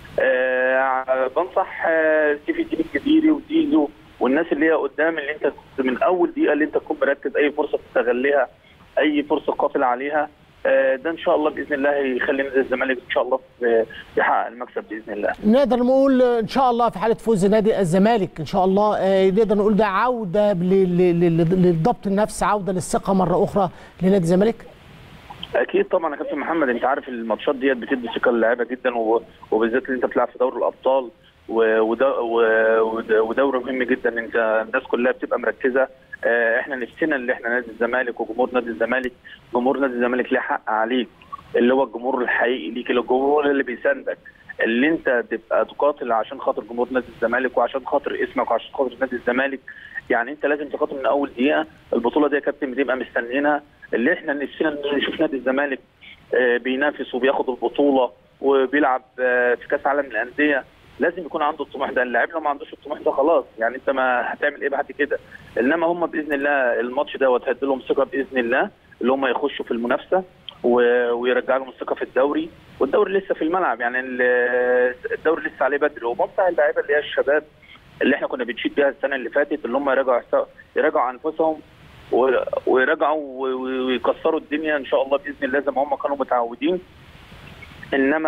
آه بنصح آه سيف الدين الكبيري وزيزو والناس اللي هي قدام اللي انت من اول دقيقه اللي انت تكون مركز اي فرصه تستغلها اي فرصه قاتل عليها آه ده ان شاء الله باذن الله هيخلي نادي الزمالك ان شاء الله في- يحقق المكسب باذن الله. نقدر نقول ان شاء الله في حاله فوز نادي الزمالك ان شاء الله آه، نقدر نقول ده عوده ل- ل- ل- للضبط النفس عوده للثقه مره اخرى لنادي الزمالك اكيد طبعا يا كابتن محمد انت عارف الماتشات ديت بتدي ثقه للعيبه جدا و- وبالذات اللي انت بتلعب في دوري الابطال و- وده- و- وده- ودوري مهم جدا انت الناس كلها بتبقى مركزه آه، احنا نفسنا اللي احنا نادي الزمالك وجمهور نادي الزمالك جمهور نادي الزمالك ليه حق عليك اللي هو الجمهور الحقيقي ليك اللي الجمهور اللي بيساندك اللي انت تبقى تقاتل عشان خاطر جمهور نادي الزمالك وعشان خاطر اسمك وعشان خاطر نادي الزمالك يعني انت لازم تقاتل من اول دقيقه البطوله دي يا كابتن بتبقى مستنيينها اللي احنا نفسنا نشوف نادي الزمالك آه، بينافس وبياخد البطوله وبيلعب آه، في كاس عالم الانديه لازم يكون عنده الطموح ده اللاعب لو ما عندوش الطموح ده خلاص يعني انت ما هتعمل ايه بعد كده انما هم باذن الله الماتش دوت هيدي لهم ثقه باذن الله اللي هم يخشوا في المنافسه و- ويرجع لهم الثقه في الدوري والدوري لسه في الملعب يعني ال- الدوري لسه عليه بدري وبنصح اللعيبه اللي هي الشباب اللي احنا كنا بنشيد بيها السنه اللي فاتت اللي هم يراجعوا يراجعوا انفسهم و- ويراجعوا و- و- ويكسروا الدنيا ان شاء الله باذن الله زي ما هم كانوا متعودين انما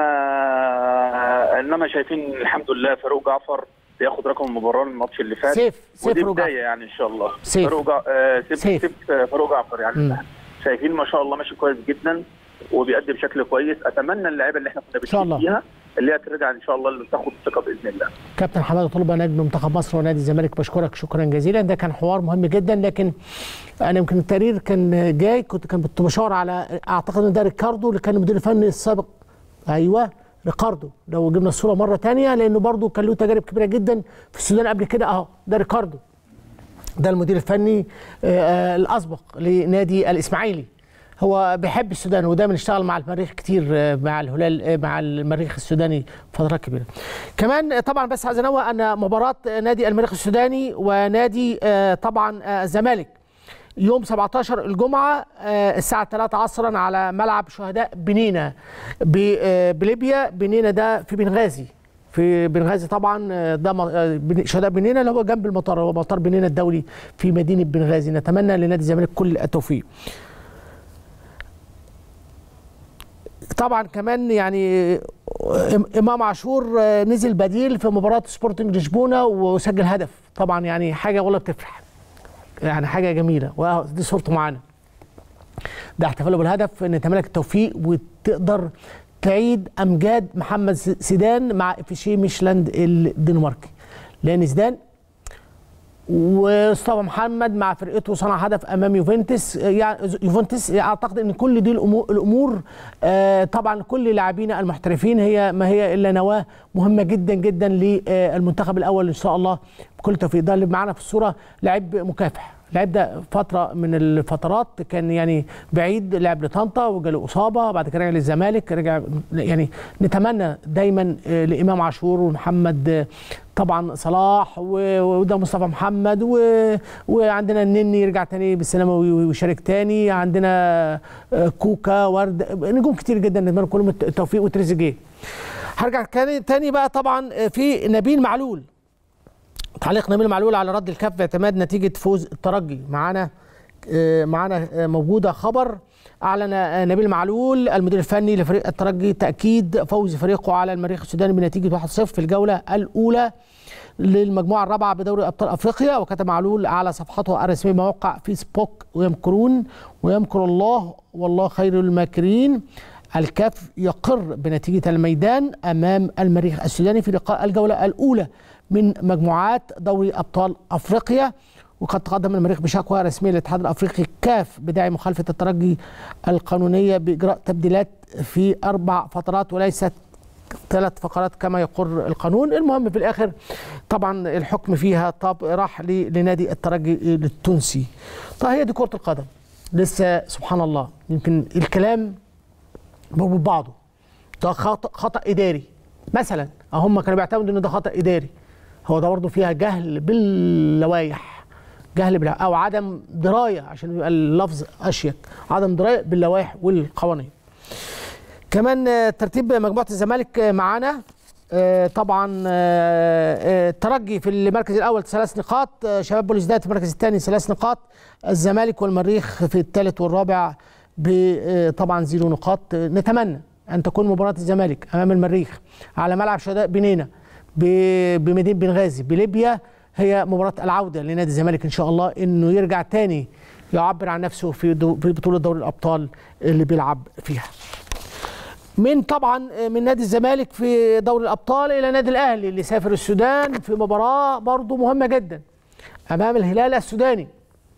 انما شايفين الحمد لله فاروق جعفر بياخد رقم المباراه الماتش اللي فات سيف سيف ودي فاروق بدايه جعفر. يعني ان شاء الله سيف. فاروق جع- آه، سيف سيف. سيف آه، فاروق جعفر يعني مم. شايفين ما شاء الله ماشي كويس جدا وبيأدي بشكل كويس اتمنى اللعيبه اللي احنا كنا شاء الله. بنشيد فيها اللي هي ترجع ان شاء الله اللي تاخد الثقه باذن الله كابتن حماده طلبه نجم منتخب مصر ونادي الزمالك بشكرك شكرا جزيلا ده كان حوار مهم جدا لكن انا يمكن التقرير كان جاي كنت كان كنت بشاور على اعتقد ان ده ريكاردو اللي كان المدير الفني السابق ايوه ريكاردو لو جبنا الصوره مره تانية لانه برضو كان له تجارب كبيره جدا في السودان قبل كده اهو ده ريكاردو ده المدير الفني آه، آه، الاسبق لنادي الاسماعيلي هو بيحب السودان ودايما اشتغل مع المريخ كتير آه، مع الهلال آه، مع المريخ السوداني فترات كبيره. كمان آه، طبعا بس عايز انوه ان مباراه نادي المريخ السوداني ونادي آه، طبعا آه، الزمالك يوم 17 الجمعه آه، الساعه 3 عصرا على ملعب شهداء بنينا ب- آه، بليبيا بنينا ده في بنغازي في بنغازي طبعا آه، ده م- آه، بن- شهداء بنينا اللي هو جنب المطار هو مطار بنينا الدولي في مدينه بنغازي نتمنى لنادي الزمالك كل التوفيق طبعا كمان يعني إم- امام عاشور آه، نزل بديل في مباراه سبورتنج لشبونه وسجل هدف طبعا يعني حاجه والله بتفرح يعني حاجه جميله ودي صورته معانا ده احتفاله بالهدف ان تملك التوفيق وتقدر تعيد امجاد محمد س- زيدان مع افشي ميشلاند الدنماركي لان زيدان ومصطفى محمد مع فرقته صنع هدف امام يوفنتوس يعني يوفنتوس اعتقد ان كل دي الامور الامور آه، طبعا كل لاعبينا المحترفين هي ما هي الا نواه مهمه جدا جدا للمنتخب الاول ان شاء الله بكل توفيق ده اللي معانا في الصوره لاعب مكافح لعب ده فتره من الفترات كان يعني بعيد لعب لطنطا وجاله اصابه بعد كده رجع للزمالك رجع يعني نتمنى دايما آه، لامام عاشور ومحمد آه، طبعا صلاح و- وده مصطفى محمد و... وعندنا النني يرجع تاني بالسلامه وي- ويشارك تاني عندنا آه، كوكا ورد نجوم كتير جدا نتمنى كلهم الت- التوفيق وتريزيجيه هرجع تاني تاني بقى طبعا آه، في نبيل معلول تعليق نبيل معلول على رد الكاف باعتماد نتيجه فوز الترجي معانا آه، معانا آه، موجوده خبر اعلن آه، نبيل معلول المدير الفني لفريق الترجي تاكيد فوز فريقه على المريخ السوداني بنتيجه 1-0 في الجوله الاولى للمجموعه الرابعه بدوري ابطال افريقيا وكتب معلول على صفحته الرسميه موقع فيسبوك ويمكرون ويمكر الله والله خير الماكرين الكاف يقر بنتيجه الميدان امام المريخ السوداني في لقاء الجوله الاولى من مجموعات دوري ابطال افريقيا وقد تقدم المريخ بشكوى رسميه للاتحاد الافريقي كاف بداعي مخالفه الترجي القانونيه باجراء تبديلات في اربع فترات وليست ثلاث فقرات كما يقر القانون المهم في الاخر طبعا الحكم فيها طب راح ل- لنادي الترجي التونسي طيب هي دي كره القدم لسه سبحان الله يمكن الكلام مربوط بعضه ده خطا خطا اداري مثلا هم كانوا بيعتمدوا ان ده خطا اداري هو ده برضه فيها جهل باللوائح جهل باللوائح او عدم درايه عشان يبقى اللفظ اشيك عدم درايه باللوائح والقوانين كمان آه، ترتيب مجموعه الزمالك آه، معانا آه، طبعا آه، آه، الترجي في المركز الاول ثلاث نقاط آه، شباب بوليسداد في المركز الثاني ثلاث نقاط الزمالك والمريخ في الثالث والرابع ب- آه، طبعا زيرو نقاط آه، نتمنى ان تكون مباراه الزمالك امام المريخ على ملعب شهداء بنينا ب- بمدينه بنغازي بليبيا هي مباراه العوده لنادي الزمالك ان شاء الله انه يرجع تاني يعبر عن نفسه في دو- في بطوله دوري الابطال اللي بيلعب فيها من طبعا من نادي الزمالك في دوري الابطال الى نادي الاهلي اللي سافر السودان في مباراه برضو مهمه جدا امام الهلال السوداني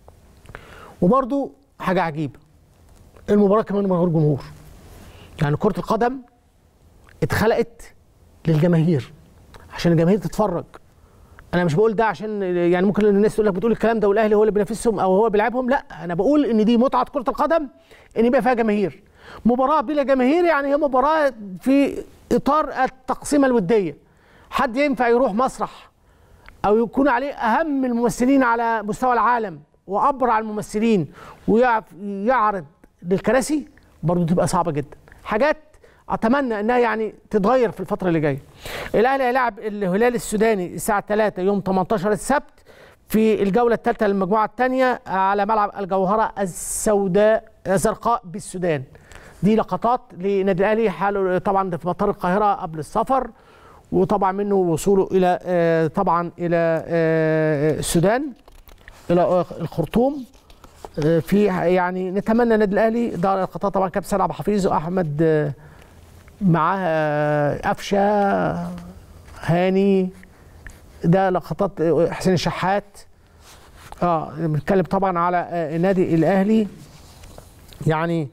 وبرضو حاجه عجيبه المباراه كمان من غير جمهور يعني كره القدم اتخلقت للجماهير عشان الجماهير تتفرج انا مش بقول ده عشان يعني ممكن الناس تقول لك بتقول الكلام ده والاهلي هو اللي بينافسهم او هو بيلعبهم لا انا بقول ان دي متعه كره القدم ان يبقى فيها جماهير مباراه بلا جماهير يعني هي مباراه في اطار التقسيمه الوديه حد ينفع يروح مسرح او يكون عليه اهم الممثلين على مستوى العالم وابرع الممثلين ويعرض للكراسي برضه تبقى صعبه جدا حاجات اتمنى انها يعني تتغير في الفتره اللي جايه الاهلي هيلاعب الهلال السوداني الساعه 3 يوم 18 السبت في الجوله الثالثه للمجموعه الثانيه على ملعب الجوهره السوداء الزرقاء بالسودان دي لقطات لنادي الاهلي حاله طبعا ده في مطار القاهره قبل السفر وطبعا منه وصوله الى آه، طبعا الى آه، السودان الى آه، الخرطوم آه، في يعني نتمنى النادي الاهلي ده لقطات طبعا كابتن سيد عبد الحفيظ واحمد آه، معاه آه، قفشه هاني ده لقطات آه، حسين الشحات اه بنتكلم طبعا على آه، النادي الاهلي يعني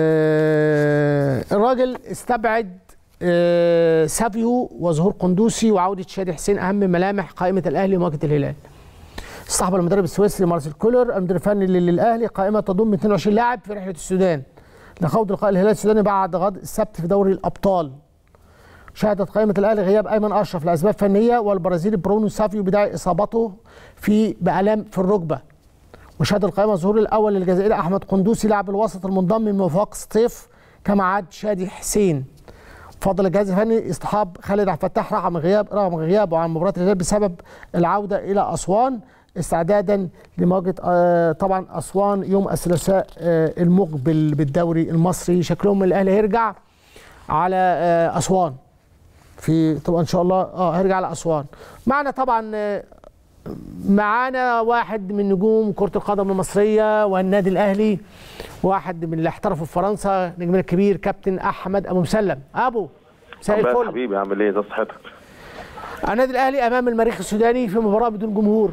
آه الراجل استبعد آه سافيو وظهور قندوسي وعوده شادي حسين اهم ملامح قائمه الاهلي ومواجهه الهلال استحضر المدرب السويسري مارسيل كولر المدير الفني للاهلي قائمه تضم 22 لاعب في رحله السودان لخوض لقاء الهلال السوداني بعد غد السبت في دوري الابطال شهدت قائمة الأهلي غياب أيمن أشرف لأسباب فنية والبرازيلي برونو سافيو بداية إصابته في بآلام في الركبة وشهد القائمه الظهور الاول للجزائري احمد قندوسي لاعب الوسط المنضم من وفاق سطيف كما عاد شادي حسين فضل الجهاز الفني اصطحاب خالد عبد الفتاح رغم غياب رغم غيابه عن مباراه الهلال بسبب العوده الى اسوان استعدادا لمواجهه آه، طبعا اسوان يوم الثلاثاء آه، المقبل بالدوري المصري شكلهم الاهلي هيرجع على آه، اسوان في طبعا ان شاء الله اه هيرجع على اسوان معنا طبعا آه، معانا واحد من نجوم كرة القدم المصرية والنادي الأهلي واحد من اللي احترفوا في فرنسا نجمنا الكبير كابتن أحمد أبو مسلم أبو مساء عمال الفل حبيبي عامل ايه ده صحتك النادي الأهلي أمام المريخ السوداني في مباراة بدون جمهور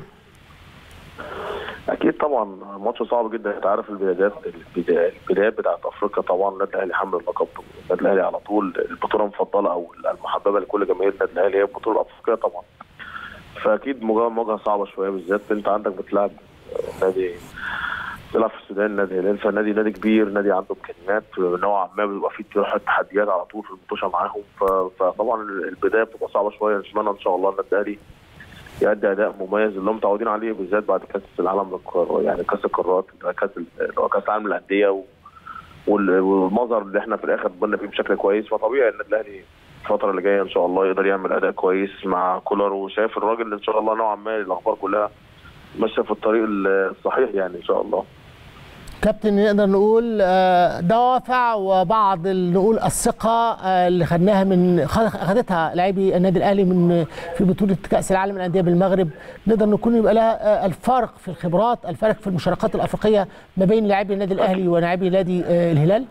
اكيد طبعا ماتش صعب جدا انت عارف البدايات البدايات البدايات بتاعت افريقيا طبعا النادي الاهلي حامل اللقب النادي الاهلي على طول البطوله المفضله او المحببه لكل جماهير النادي الاهلي هي البطوله الافريقيه طبعا فاكيد مواجهه مواجهه صعبه شويه بالذات انت عندك بتلعب نادي بتلعب في السودان نادي الهلال فنادي نادي كبير نادي عنده امكانيات نوعا ما بيبقى فيه تروح تحديات على طول في المطوشه معاهم ف- فطبعا البدايه بتبقى صعبه شويه نتمنى ان شاء الله النادي الاهلي يأدي اداء مميز اللي هم متعودين عليه بالذات بعد كاس العالم للقار- يعني كاس القارات كاس ال- اللي هو كاس العالم للانديه و- وال- والمظهر اللي احنا في الاخر قلنا فيه بشكل كويس فطبيعي النادي الاهلي الفتره اللي جايه ان شاء الله يقدر يعمل اداء كويس مع كولر وشايف الراجل ان شاء الله نوعا ما الاخبار كلها ماشيه في الطريق الصحيح يعني ان شاء الله كابتن نقدر نقول آه، دوافع وبعض ال- نقول الثقة آه، اللي خدناها من خد- خدتها لاعبي النادي الأهلي من في بطولة كأس العالم للأندية بالمغرب نقدر نكون يبقى لها آه، الفرق في الخبرات الفرق في المشاركات الأفريقية ما بين لاعبي النادي الأهلي ولاعبي نادي آه، الهلال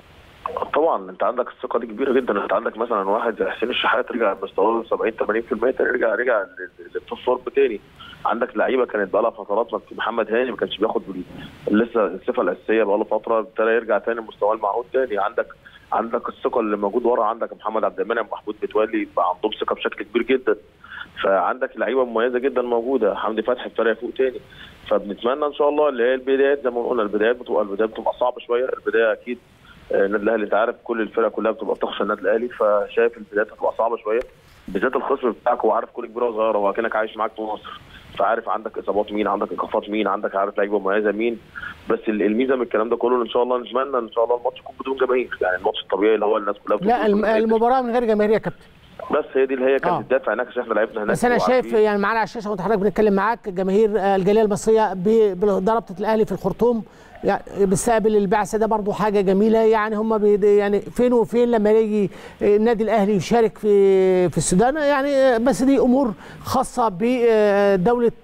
طبعا انت عندك الثقه دي كبيره جدا انت عندك مثلا واحد زي حسين الشحات رجع مستواه 70 80% تاني رجع رجع للتوب فورم تاني عندك لعيبه كانت بقى لها فترات ما- محمد هاني ما كانش بياخد بال- لسه الصفه الاساسيه بقى له فتره ابتدى يرجع تاني لمستواه المعهود تاني عندك عندك الثقه اللي موجود ورا عندك محمد عبد المنعم محمود متولي بقى عندهم ثقه بشكل كبير جدا فعندك لعيبه مميزه جدا موجوده حمدي فتحي ابتدى يفوق تاني فبنتمنى ان شاء الله اللي هي البدايات زي ما قلنا البدايات بتبقى البدايات بتبقى صعبه شويه البدايه اكيد آه، النادي الاهلي انت عارف كل الفرق كلها بتبقى بتخشى النادي الاهلي فشايف البدايات هتبقى صعبه شويه بالذات الخصم بتاعك هو عارف كل كبيره وصغيره هو كانك عايش معاك في مصر فعارف عندك اصابات مين عندك ايقافات مين عندك عارف لعيبه مميزه مين بس ال- الميزه من الكلام ده كله ان شاء الله نتمنى ان شاء الله الماتش يكون بدون جماهير يعني الماتش الطبيعي اللي هو الناس كلها لا بتدخل الم- كل حتة. المباراة من غير جماهير يا كابتن بس هي دي اللي هي آه. كانت الدافع هناك عشان احنا لعبنا هناك بس انا شايف وعارفين. يعني معانا على الشاشه وانت حضرتك بنتكلم معاك جماهير آه، الجاليه المصريه ب- بضربه الاهلي في الخرطوم يعني بتستقبل البعثه ده برضو حاجه جميله يعني هم بيد- يعني فين وفين لما يجي النادي الاهلي يشارك في في السودان يعني آه، بس دي امور خاصه بدوله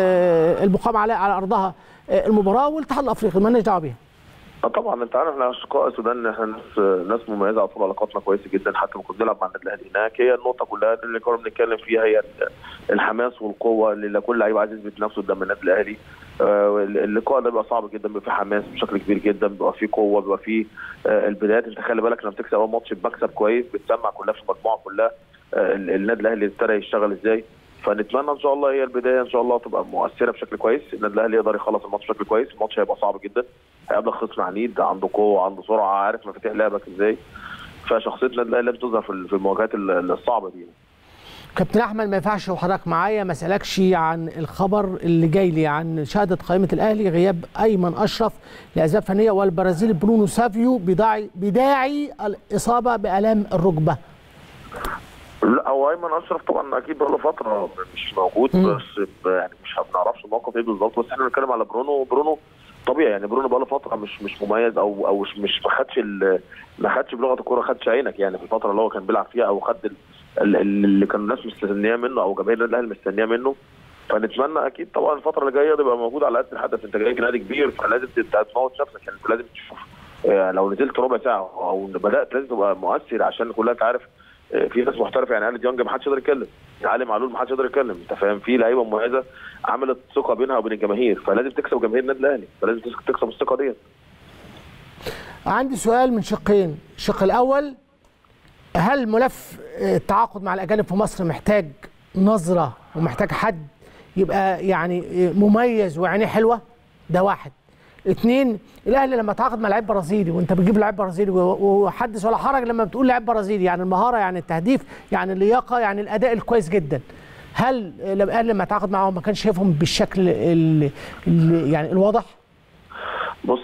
المقام على على ارضها آه، المباراه والاتحاد الافريقي مالناش دعوه بيها اه طبعا انت عارف احنا اشقاء السودان احنا ناس ناس مميزه على طول علاقاتنا كويسه جدا حتى لما كنا بنلعب مع النادي الاهلي هناك هي النقطه كلها اللي كنا بنتكلم فيها هي الحماس والقوه اللي كل لعيب عايز يثبت نفسه قدام النادي الاهلي آه، اللقاء ده بيبقى صعب جدا بيبقى فيه حماس بشكل كبير جدا بيبقى فيه قوه بيبقى فيه آه، البدايات انت خلي بالك لما بتكسب اول ماتش بمكسب كويس بتسمع كلها في المجموعه كلها آه، النادي الاهلي ابتدى يشتغل ازاي فنتمنى ان شاء الله هي البدايه ان شاء الله تبقى مؤثره بشكل كويس النادي الاهلي يقدر يخلص الماتش بشكل كويس الماتش هيبقى صعب جدا هيقابلك خصم عنيد عنده قوه عنده سرعه عارف مفاتيح لعبك ازاي فشخصيه النادي الاهلي لازم تظهر في في المواجهات ال- الصعبه دي كابتن احمد ما ينفعش وحضرتك معايا ما اسالكش عن الخبر اللي جاي لي عن شهاده قائمه الاهلي غياب ايمن اشرف لاسباب فنيه والبرازيل برونو سافيو بداعي بداعي الاصابه بالام الركبه لا هو ايمن اشرف طبعا اكيد بقى له فتره مش موجود مم. بس ب- يعني مش بنعرفش الموقف ايه بالظبط بس احنا بنتكلم على برونو برونو طبيعي يعني برونو بقى له فتره مش مش مميز او او مش مش ما خدش ال- ما خدش بلغه الكوره خدش عينك يعني في الفتره اللي هو كان بيلعب فيها او خد ال- ال- اللي كان الناس مستنياه منه او جماهير النادي الاهلي مستنياه منه فنتمنى اكيد طبعا الفتره اللي جايه تبقى موجود على قد الحدث انت جاي نادي كبير فلازم تبقى تموت نفسك يعني انت لازم تشوف آه، لو نزلت ربع ساعه او بدات لازم تبقى مؤثر عشان كلها انت عارف آه، في ناس محترفه يعني علي ديانج ما حدش يقدر يتكلم علي معلول ما حدش يقدر يتكلم انت فاهم في لعيبه مميزه عملت ثقه بينها وبين الجماهير فلازم تكسب جماهير النادي الاهلي فلازم تكسب الثقه ديت عندي سؤال من شقين الشق الاول هل ملف التعاقد مع الاجانب في مصر محتاج نظره ومحتاج حد يبقى يعني مميز وعينيه حلوه ده واحد اتنين الاهلي لما تعاقد مع لعيب برازيلي وانت بتجيب لعيب برازيلي وحدث ولا حرج لما بتقول لعيب برازيلي يعني المهاره يعني التهديف يعني اللياقه يعني الاداء الكويس جدا هل لما قال لما تعاقد معاهم ما كانش شايفهم بالشكل ال ال يعني الواضح؟ بص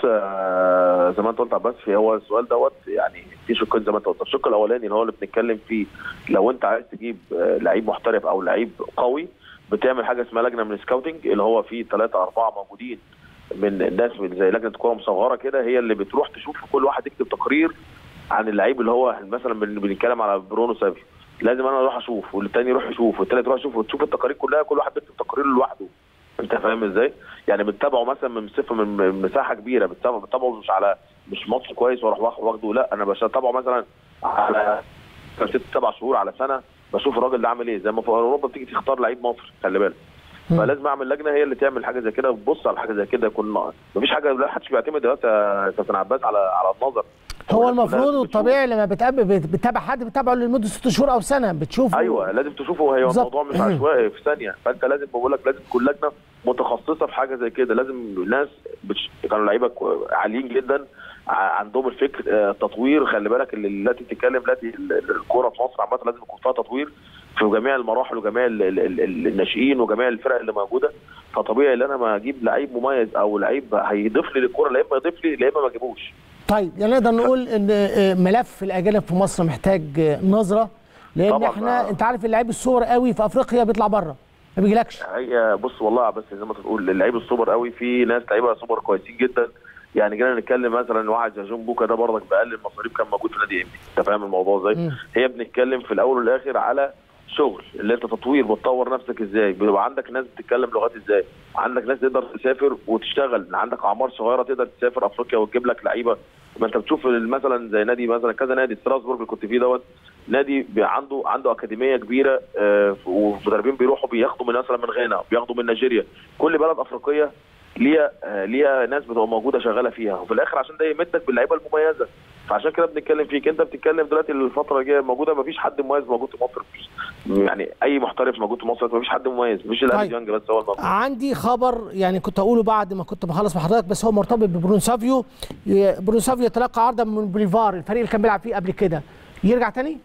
آه، زي ما انت قلت بس هو السؤال دوت يعني في شقين زي ما انت قلت الشق الاولاني اللي هو اللي بنتكلم فيه لو انت عايز تجيب آه، لعيب محترف او لعيب قوي بتعمل حاجه اسمها لجنه من السكاوتنج اللي هو فيه ثلاثه اربعه موجودين من الناس من زي لجنه كوره مصغره كده هي اللي بتروح تشوف كل واحد يكتب تقرير عن اللعيب اللي هو مثلا بن- بنتكلم على برونو سافيو لازم انا اروح اشوف والتاني يروح يشوف والتالت يروح يشوف وتشوف التقارير كلها كل واحد بيكتب تقرير لوحده انت فاهم ازاي؟ يعني بتتابعه مثلا من صفر من من مساحه كبيره بتتابعه بتتابعه مش على مش ماتش كويس واروح واخ- واخده لا انا بتابعه مثلا على ست سبع شهور على سنه بشوف الراجل ده عامل ايه زي ما في اوروبا بتيجي تختار لعيب مصري خلي بالك فلازم اعمل لجنه هي اللي تعمل حاجه زي كده وتبص على حاجه زي كده يكون مفيش حاجه لا حدش بيعتمد دلوقتي يا كابتن عباس على على النظر هو الناس كلها المفروض بتشوف. والطبيعي لما بتقابل بت- بتتابع حد بتتابعه لمده ست شهور او سنه بتشوفه ايوه لازم تشوفه هي بالظبط. الموضوع مش عشوائي في ثانيه فانت لازم بقول لك لازم تكون لجنه متخصصه في حاجه زي كده لازم ناس بتش... كانوا لعيبه كو- عاليين جدا ع- عندهم الفكر آه، تطوير خلي بالك اللي دلوقتي بتتكلم دلوقتي ال- ال- الكوره في مصر عامه لازم يكون فيها تطوير في جميع المراحل وجميع ال- ال- ال- الناشئين وجميع الفرق اللي موجوده فطبيعي ان انا ما اجيب لعيب مميز او لعيب هيضيف لي للكوره لا اما يضيف لي لا اما ما اجيبوش طيب يعني نقدر نقول ان آه، ملف الاجانب في مصر محتاج آه، نظره لان طبعاً، احنا آه. انت عارف اللعيب الصور قوي في افريقيا بيطلع بره ما بيجيلكش هي بص والله بس زي ما انت بتقول اللعيب السوبر قوي في ناس لعيبه سوبر كويسين جدا يعني جينا نتكلم مثلا واحد زي جون بوكا ده برضك باقل المصاريف كان موجود في نادي انبي انت فاهم الموضوع ازاي؟ مم. هي بنتكلم في الاول والاخر على شغل اللي انت تطوير بتطور نفسك ازاي بيبقى عندك ناس بتتكلم لغات ازاي عندك ناس تقدر تسافر وتشتغل عندك اعمار صغيره تقدر تسافر افريقيا وتجيب لك لعيبه ما انت بتشوف مثلا زي نادي مثلا كذا نادي ستراسبورج اللي كنت فيه دوت نادي بي- عنده عنده اكاديميه كبيره آه، ومدربين بيروحوا بياخدوا من مثلا من غانا بياخدوا من نيجيريا كل بلد افريقيه ليها آه، ليها ناس بتبقى موجوده شغاله فيها وفي الاخر عشان ده يمدك باللعيبه المميزه فعشان كده بنتكلم فيك انت بتتكلم دلوقتي الفتره الجايه موجوده مفيش حد مميز موجود في مصر يعني اي محترف موجود في مصر مفيش حد مميز مفيش الاهلي طيب. ديانج بس هو الموجود عندي خبر يعني كنت اقوله بعد ما كنت بخلص مع حضرتك بس هو مرتبط ببرونو سافيو ي- برونو سافيو يتلقى عرضا من بوليفار الفريق اللي كان بيلعب فيه قبل كده يرجع تاني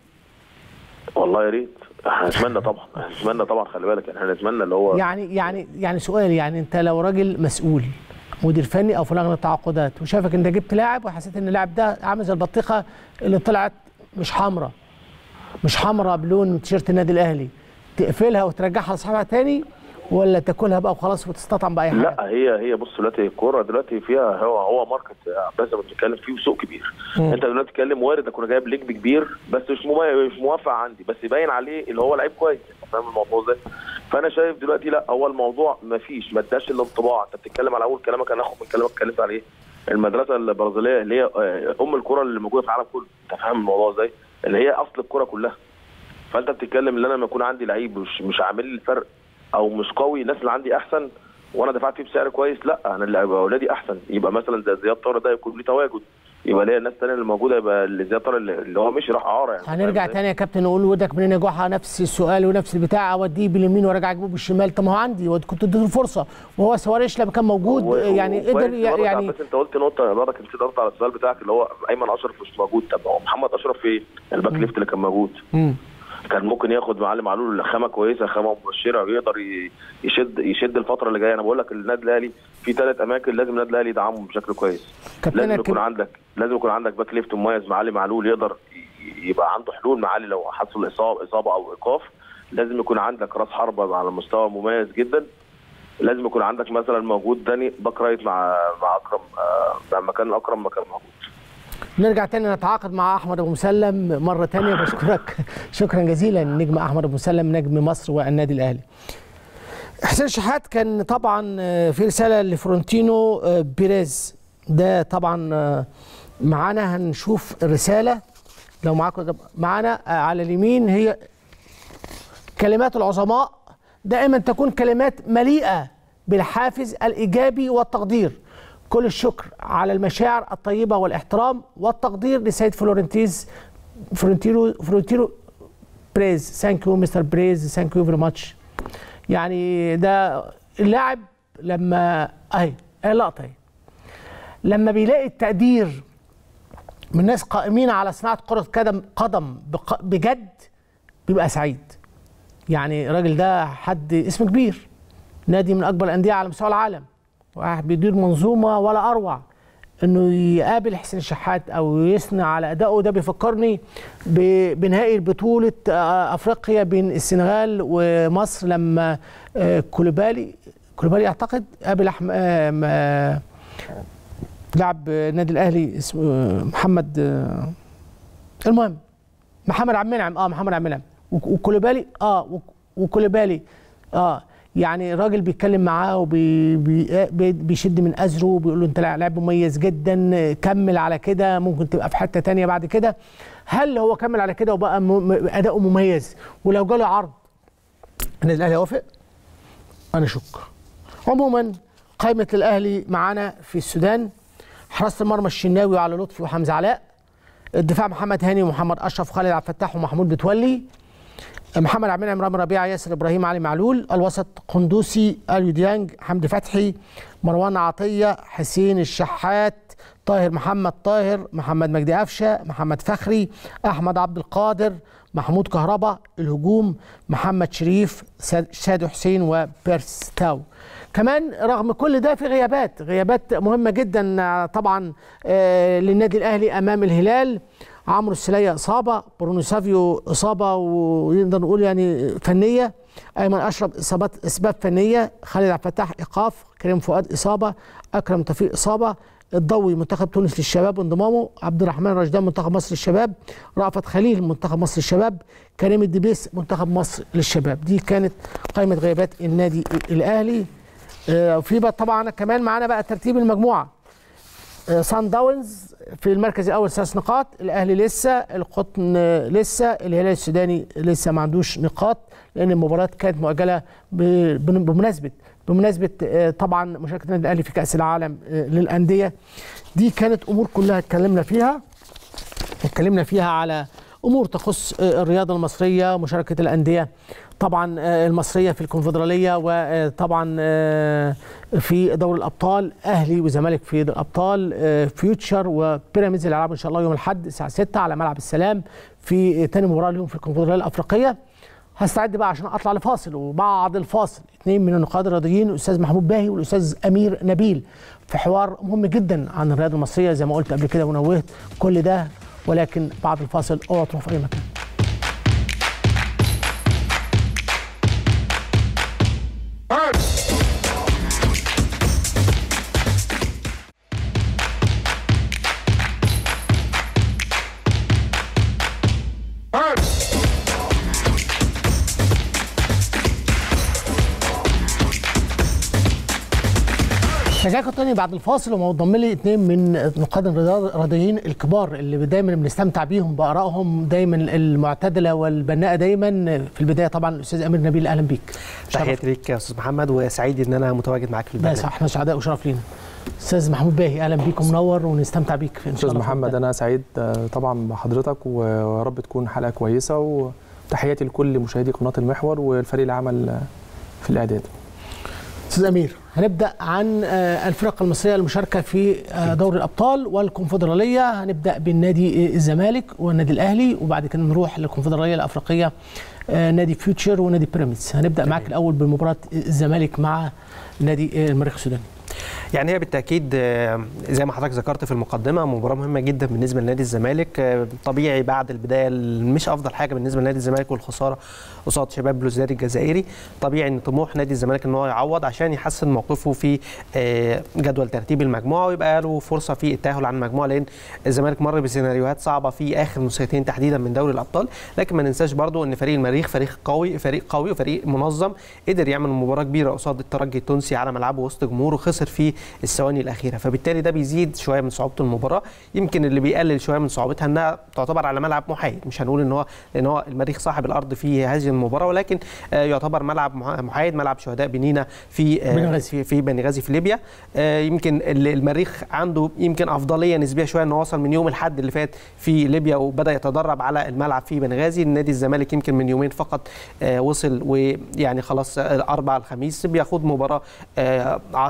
والله يا ريت احنا نتمنى طبعا احنا نتمنى طبعا خلي بالك احنا نتمنى اللي هو يعني يعني يعني سؤال يعني انت لو راجل مسؤول مدير فني او في لجنه التعاقدات وشافك انت جبت لاعب وحسيت ان اللاعب ده عامل زي البطيخه اللي طلعت مش حمراء مش حمراء بلون تيشيرت النادي الاهلي تقفلها وترجعها لاصحابها تاني ولا تاكلها بقى وخلاص وتستطعم باي حاجه لا هي هي بص دلوقتي الكوره دلوقتي فيها هو هو ماركت بس بنتكلم فيه سوق كبير مم. انت دلوقتي بتتكلم وارد اكون جايب نجم كبير بس مش مميز مش موافق عندي بس يبين عليه اللي هو لعيب كويس انت فاهم الموضوع ازاي فانا شايف دلوقتي لا هو الموضوع ما فيش ما اداش الانطباع انت بتتكلم على اول كلامك انا هاخد من كلامك اتكلمت على ايه المدرسه البرازيليه اللي هي آه، ام الكره اللي موجوده في العالم كله انت فاهم الموضوع ازاي اللي هي اصل الكره كلها فانت بتتكلم ان انا لما يكون عندي لعيب مش مش عامل لي الفرق او مش قوي الناس اللي عندي احسن وانا دفعت فيه بسعر كويس لا انا اللي يبقى اولادي احسن يبقى مثلا زي زياد طارق ده يكون ليه تواجد يبقى ليا الناس الثانيه اللي موجوده يبقى اللي زياد طارق اللي اللي هو مشي راح اعاره يعني هنرجع فاهم إزاي؟ تاني يا كابتن نقول ودك منين يا جحا نفس السؤال ونفس البتاع اوديه باليمين وارجع اجيبه بالشمال طب ما هو عندي ود- كنت اديته فرصه وهو سواريش لما كان موجود و- يعني وكويس قدر برضك يعني بس انت قلت نقطه برضك انت ضربت على السؤال بتاعك اللي هو ايمن اشرف مش موجود طب هو محمد اشرف فين؟ الباك ليفت اللي كان موجود مم. كان ممكن ياخد معلم معلول خامه كويسه خامه مبشره ويقدر ي- يشد يشد الفتره اللي جايه انا بقول لك النادي الاهلي في ثلاث اماكن لازم النادي الاهلي يدعمهم بشكل كويس كابتن لازم أكيد. يكون عندك لازم يكون عندك باك ليفت مميز معلم معلول يقدر ي- يبقى عنده حلول معالي لو حصل اصابه اصابه او ايقاف لازم يكون عندك راس حربه على مستوى مميز جدا لازم يكون عندك مثلا موجود داني باك رايت مع مع اكرم آه، مع مكان اكرم مكان موجود نرجع تاني نتعاقد مع احمد ابو مسلم مره تانية بشكرك شكرا جزيلا نجم احمد ابو مسلم نجم مصر والنادي الاهلي حسين شحات كان طبعا آه، في رساله لفرونتينو آه، بيريز ده طبعا آه، معانا هنشوف الرساله لو معاكم ده- معانا آه، على اليمين هي كلمات العظماء دائما تكون كلمات مليئه بالحافز الايجابي والتقدير كل الشكر على المشاعر الطيبه والاحترام والتقدير لسيد فلورنتيز فرونتيرو فرونتيرو بريز ثانك يو مستر بريز ثانك يو فيري ماتش يعني ده اللاعب لما اهي اهي اللقطه اهي لما بيلاقي التقدير من ناس قائمين على صناعه كره قدم قدم بق- بجد بيبقى سعيد يعني الراجل ده حد اسم كبير نادي من اكبر الانديه على مستوى العالم واحد بيدير منظومه ولا اروع انه يقابل حسين الشحات او يثني على ادائه ده بيفكرني ب- بنهائي بطوله آه، افريقيا بين السنغال ومصر لما آه، كولوبالي كولوبالي اعتقد قابل أحم... آه، م- آه، لاعب النادي الاهلي اسمه آه، محمد آه، المهم محمد عبد المنعم اه محمد عبد المنعم وك- وكولوبالي اه وك- وكولوبالي اه يعني الراجل بيتكلم معاه وبيشد من ازره وبيقول له انت لاعب مميز جدا كمل على كده ممكن تبقى في حته تانية بعد كده هل هو كمل على كده وبقى م- م- اداؤه مميز ولو جاله عرض النادي الاهلي هيوافق؟ انا اشك عموما قائمه الاهلي معانا في السودان حراسه المرمى الشناوي وعلى لطفي وحمزه علاء الدفاع محمد هاني ومحمد اشرف وخالد عبد الفتاح ومحمود متولي محمد عبد المنعم رامي ربيعه ياسر ابراهيم علي معلول الوسط قندوسي اليو ديانج حمدي فتحي مروان عطيه حسين الشحات طاهر محمد طاهر محمد مجدي قفشه محمد فخري احمد عبد القادر محمود كهربا الهجوم محمد شريف ساد- شادو حسين وبيرس تاو كمان رغم كل ده في غيابات غيابات مهمه جدا آه، طبعا آه، للنادي الاهلي امام الهلال عمرو السلية إصابة برونو سافيو إصابة ونقدر نقول يعني فنية أيمن أشرف إصابات أسباب فنية خالد عبد الفتاح إيقاف كريم فؤاد إصابة أكرم توفيق إصابة الضوي منتخب تونس للشباب انضمامه عبد الرحمن رشدان منتخب مصر للشباب رأفت خليل منتخب مصر للشباب كريم الدبيس منتخب مصر للشباب دي كانت قائمة غيابات النادي الأهلي آه، في بقى طبعا كمان معانا بقى ترتيب المجموعة آه، سان داونز في المركز الاول ثلاث نقاط الاهلي لسه القطن آه، لسه الهلال السوداني لسه ما عندوش نقاط لان المباراه كانت مؤجله ب- بن- بمناسبه بمناسبه آه، طبعا مشاركه النادي الاهلي في كاس العالم آه، للانديه دي كانت امور كلها اتكلمنا فيها اتكلمنا فيها على امور تخص آه، الرياضه المصريه مشاركه الانديه طبعا آه، المصريه في الكونفدراليه وطبعا آه، في دوري الابطال اهلي وزمالك في دوري الابطال آه، فيوتشر وبيراميدز اللي هيلعبوا ان شاء الله يوم الاحد الساعه 6 على ملعب السلام في تاني مباراه لهم في الكونفدراليه الافريقيه هستعد بقى عشان اطلع لفاصل وبعد الفاصل اثنين من النقاد الرياضيين الاستاذ محمود باهي والاستاذ امير نبيل في حوار مهم جدا عن الرياضه المصريه زي ما قلت قبل كده ونوهت كل ده ولكن بعد الفاصل اوعى تروح في اي مكان رجعكم تاني بعد الفاصل ومنضم لي اثنين من نقاد الرياضيين الكبار اللي دايما بنستمتع بيهم بارائهم دايما المعتدله والبناءه دايما في البدايه طبعا الاستاذ امير نبيل اهلا بيك تحياتي ليك يا استاذ محمد وسعيد ان انا متواجد معاك في بس البرنامج احنا سعداء وشرف لينا استاذ محمود باهي اهلا بيك ومنور ونستمتع بيك في ان شاء استاذ الله محمد انا سعيد آه، طبعا بحضرتك ويا رب تكون حلقه كويسه وتحياتي لكل مشاهدي قناه المحور والفريق العمل آه، في الاعداد استاذ امير هنبدا عن آه، الفرق المصريه المشاركه في آه، دوري الابطال والكونفدراليه هنبدا بالنادي الزمالك والنادي الاهلي وبعد كده نروح للكونفدراليه الافريقيه آه، نادي فيوتشر ونادي بيراميدز هنبدا معاك الاول بمباراه الزمالك مع نادي آه، المريخ السوداني يعني هي بالتاكيد آه، زي ما حضرتك ذكرت في المقدمه مباراه مهمه جدا بالنسبه لنادي الزمالك آه، طبيعي بعد البدايه اللي مش افضل حاجه بالنسبه لنادي الزمالك والخساره قصاد شباب بلوزداد الجزائري طبيعي ان طموح نادي الزمالك ان هو يعوض عشان يحسن موقفه في آه، جدول ترتيب المجموعه ويبقى له فرصه في التاهل عن المجموعه لان الزمالك مر بسيناريوهات صعبه في اخر نسختين تحديدا من دوري الابطال لكن ما ننساش برضو ان فريق المريخ فريق قوي فريق قوي وفريق منظم قدر يعمل مباراه كبيره قصاد الترجي التونسي على ملعبه وسط جمهوره خسر في الثواني الاخيره فبالتالي ده بيزيد شويه من صعوبه المباراه يمكن اللي بيقلل شويه من صعوبتها انها تعتبر على ملعب محايد مش هنقول ان هو لان هو المريخ صاحب الارض في هذه المباراه ولكن آه، يعتبر ملعب مح- محايد ملعب شهداء بنينا في آه، بنغازي. في في بني غازي في ليبيا آه، يمكن ال- المريخ عنده يمكن افضليه نسبيه شويه انه وصل من يوم الاحد اللي فات في ليبيا وبدا يتدرب على الملعب في بنغازي النادي الزمالك يمكن من يومين فقط آه، وصل ويعني خلاص آه، الاربع الخميس بياخد مباراه آه، عصر ال-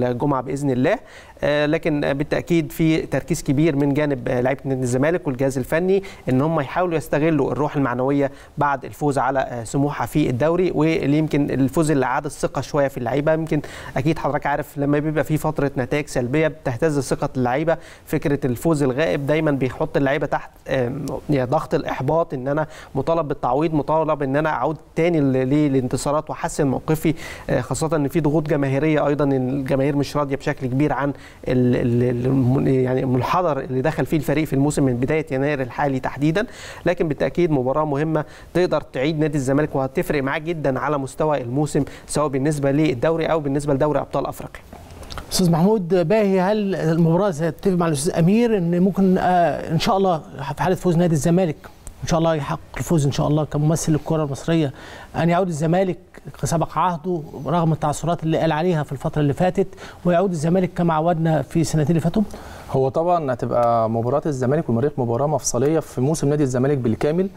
الجمعه باذن الله آه، لكن آه، بالتاكيد في تركيز كبير من جانب آه، لعيبه نادي الزمالك والجهاز الفني ان هم يحاولوا يستغلوا الروح المعنويه بعد الفوز على آه، سموحه في الدوري واللي يمكن الفوز اللي عاد الثقه شويه في اللعيبه يمكن اكيد حضرتك عارف لما بيبقى في فتره نتائج سلبيه بتهتز ثقه اللعيبه فكره الفوز الغائب دايما بيحط اللعيبه تحت آم، يعني ضغط الاحباط ان انا مطالب بالتعويض مطالب ان انا اعود تاني ل- للانتصارات واحسن موقفي آه، خاصه ان في ضغوط جماهيريه ايضا إن الجماهير مش راضيه بشكل كبير عن ال- ال- الم- يعني المنحدر اللي دخل فيه الفريق في الموسم من بدايه يناير الحالي تحديدا لكن بالتاكيد مباراه مهمه تقدر تعيد نادي الزمالك وهتفرق معاه جدا على مستوى الموسم سواء بالنسبه للدوري او بالنسبه لدوري ابطال افريقيا استاذ محمود باهي هل المباراه تتفق مع الاستاذ امير ان ممكن آه ان شاء الله في حاله فوز نادي الزمالك ان شاء الله يحقق الفوز ان شاء الله كممثل للكره المصريه ان يعود الزمالك كسبق عهده رغم التعثرات اللي قال عليها في الفتره اللي فاتت ويعود الزمالك كما عودنا في السنتين اللي فاتوا هو طبعا هتبقى مباراه الزمالك والمريخ مباراه مفصليه في موسم نادي الزمالك بالكامل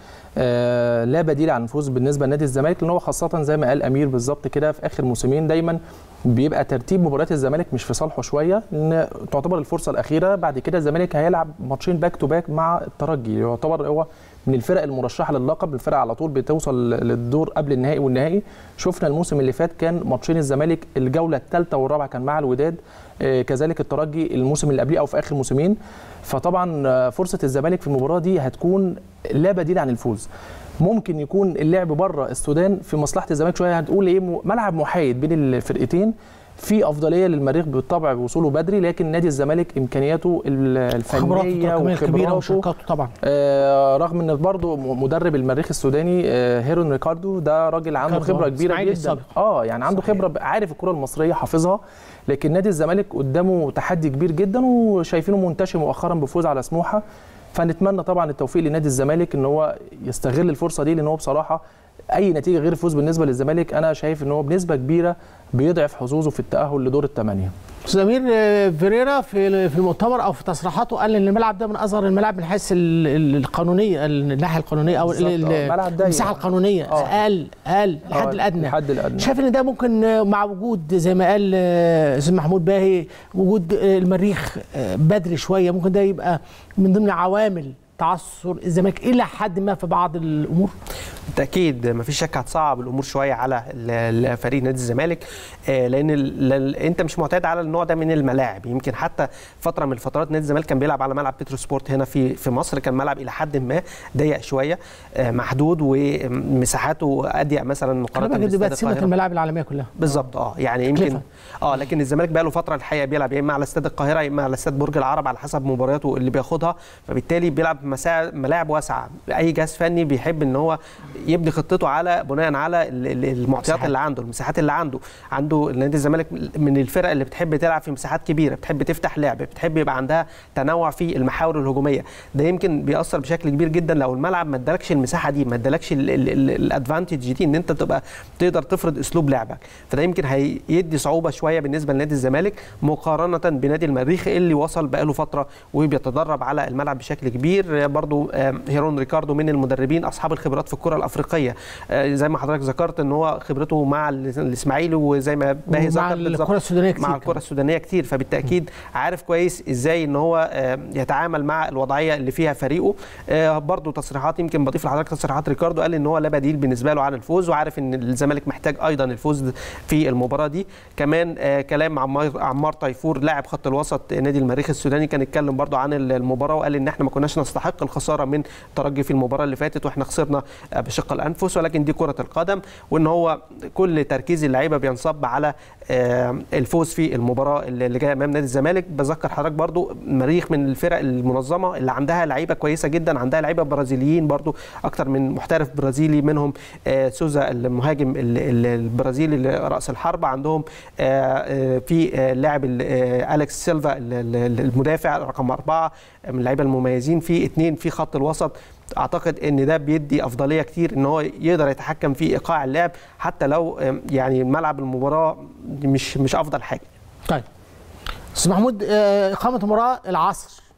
آه لا بديل عن الفوز بالنسبه لنادي الزمالك لان هو خاصه زي ما قال امير بالظبط كده في اخر موسمين دايما بيبقى ترتيب مباريات الزمالك مش في صالحه شويه لان تعتبر الفرصه الاخيره بعد كده الزمالك هيلعب ماتشين باك تو باك مع الترجي يعتبر هو من الفرق المرشحه للقب الفرق على طول بتوصل للدور قبل النهائي والنهائي شفنا الموسم اللي فات كان ماتشين الزمالك الجوله الثالثه والرابعه كان مع الوداد آه، كذلك الترجي الموسم اللي قبليه او في اخر موسمين فطبعا آه، فرصه الزمالك في المباراه دي هتكون لا بديل عن الفوز ممكن يكون اللعب بره السودان في مصلحه الزمالك شويه هتقول ايه م- ملعب محايد بين الفرقتين في افضليه للمريخ بالطبع بوصوله بدري لكن نادي الزمالك امكانياته ال- خبراته الفنيه التراكميه الكبيره وخبراته وشركاته طبعا آه، رغم ان برضه مدرب المريخ السوداني آه، هيرون ريكاردو ده راجل عنده ريكاردو، خبره آه، كبيره إسماعيلي جدا السابق. اه يعني عنده صحيح. خبره ب- عارف الكره المصريه حافظها لكن نادي الزمالك قدامه تحدي كبير جدا وشايفينه منتشر مؤخرا بفوز على سموحه فنتمنى طبعا التوفيق لنادي الزمالك ان هو يستغل الفرصه دي لان هو بصراحه اي نتيجه غير الفوز بالنسبه للزمالك انا شايف ان هو بنسبه كبيره بيضعف حظوظه في التاهل لدور الثمانيه استاذ امير آه، فيريرا في في المؤتمر او في تصريحاته قال ان الملعب ده من اصغر الملاعب من حيث ال- ال- القانونيه الناحيه القانونيه او ال- بالظبط، ال- آه، ملعب ضيق. المساحه القانونيه آه. اقل اقل الحد آه، الادنى الحد الادنى شايف ان ده ممكن آه، مع وجود زي ما قال آه، استاذ محمود باهي وجود آه، المريخ آه، بدري شويه ممكن ده يبقى من ضمن عوامل تعثر الزمالك الى حد ما في بعض الامور بالتاكيد مفيش شك هتصعب الامور شويه على ال- ال- فريق نادي الزمالك آه، لان ال- ال- انت مش معتاد على النوع ده من الملاعب يمكن حتى فتره من الفترات نادي الزمالك كان بيلعب على ملعب بترو سبورت هنا في في مصر كان ملعب الى حد ما ضيق شويه آه، محدود ومساحاته اضيق مثلا خلي مقارنه بالك دي باستاد بقت سمه القاهره الملاعب العالميه كلها بالظبط اه يعني يمكن تكلفة. اه لكن الزمالك بقى له فتره الحقيقه بيلعب يا اما على استاد القاهره يا اما على استاد برج العرب على حسب مبارياته اللي بياخدها فبالتالي بيلعب مساع ملاعب واسعه اي جهاز فني بيحب ان هو يبني خطته على بناء على ال- ال- المعطيات مساحات. اللي عنده المساحات اللي عنده عنده نادي الزمالك من الفرق اللي بتحب تلعب في مساحات كبيره بتحب تفتح لعب بتحب يبقى عندها تنوع في المحاور الهجوميه ده يمكن بيأثر بشكل كبير جدا لو الملعب ما ادالكش المساحه دي ما ادالكش الادفانتج دي ان انت تبقى تقدر تفرض اسلوب لعبك فده يمكن هيدي صعوبه شويه بالنسبه لنادي الزمالك مقارنه بنادي المريخ اللي وصل بقاله فتره وبيتدرب على الملعب بشكل كبير برضو آه، هيرون ريكاردو من المدربين اصحاب الخبرات في الكره الافريقيه آه، زي ما حضرتك ذكرت ان هو خبرته مع ال- الاسماعيلي وزي ما باهي ومع ذكر بالظبط الكره السودانيه كتير مع الكره السودانيه كتير فبالتاكيد عارف كويس ازاي ان هو آه، يتعامل مع الوضعيه اللي فيها فريقه آه، برضو تصريحات يمكن بضيف لحضرتك تصريحات ريكاردو قال ان هو لا بديل بالنسبه له عن الفوز وعارف ان الزمالك محتاج ايضا الفوز في المباراه دي كمان آه، كلام عمار عمار طيفور لاعب خط الوسط نادي المريخ السوداني كان اتكلم برضو عن المباراه وقال ان احنا ما كناش نستحق الخساره من ترجي في المباراه اللي فاتت واحنا خسرنا آه، بشق الانفس ولكن دي كره القدم وان هو كل تركيز اللعيبه بينصب على آه، الفوز في المباراه اللي جايه امام نادي الزمالك بذكر حضرتك برضو المريخ من الفرق المنظمه اللي عندها لعيبه كويسه جدا عندها لعيبه برازيليين برضو اكتر من محترف برازيلي منهم آه، سوزا المهاجم ال- ال- البرازيلي اللي راس الحربه عندهم آه، آه، في آه، اللاعب ال- آه، اليكس سيلفا ال- ال- المدافع رقم اربعه من اللعيبه المميزين في اثنين في خط الوسط اعتقد ان ده بيدي افضليه كتير ان هو يقدر يتحكم في ايقاع اللعب حتى لو آم، يعني ملعب المباراه مش مش افضل حاجه طيب استاذ محمود آه، اقامه المباراه العصر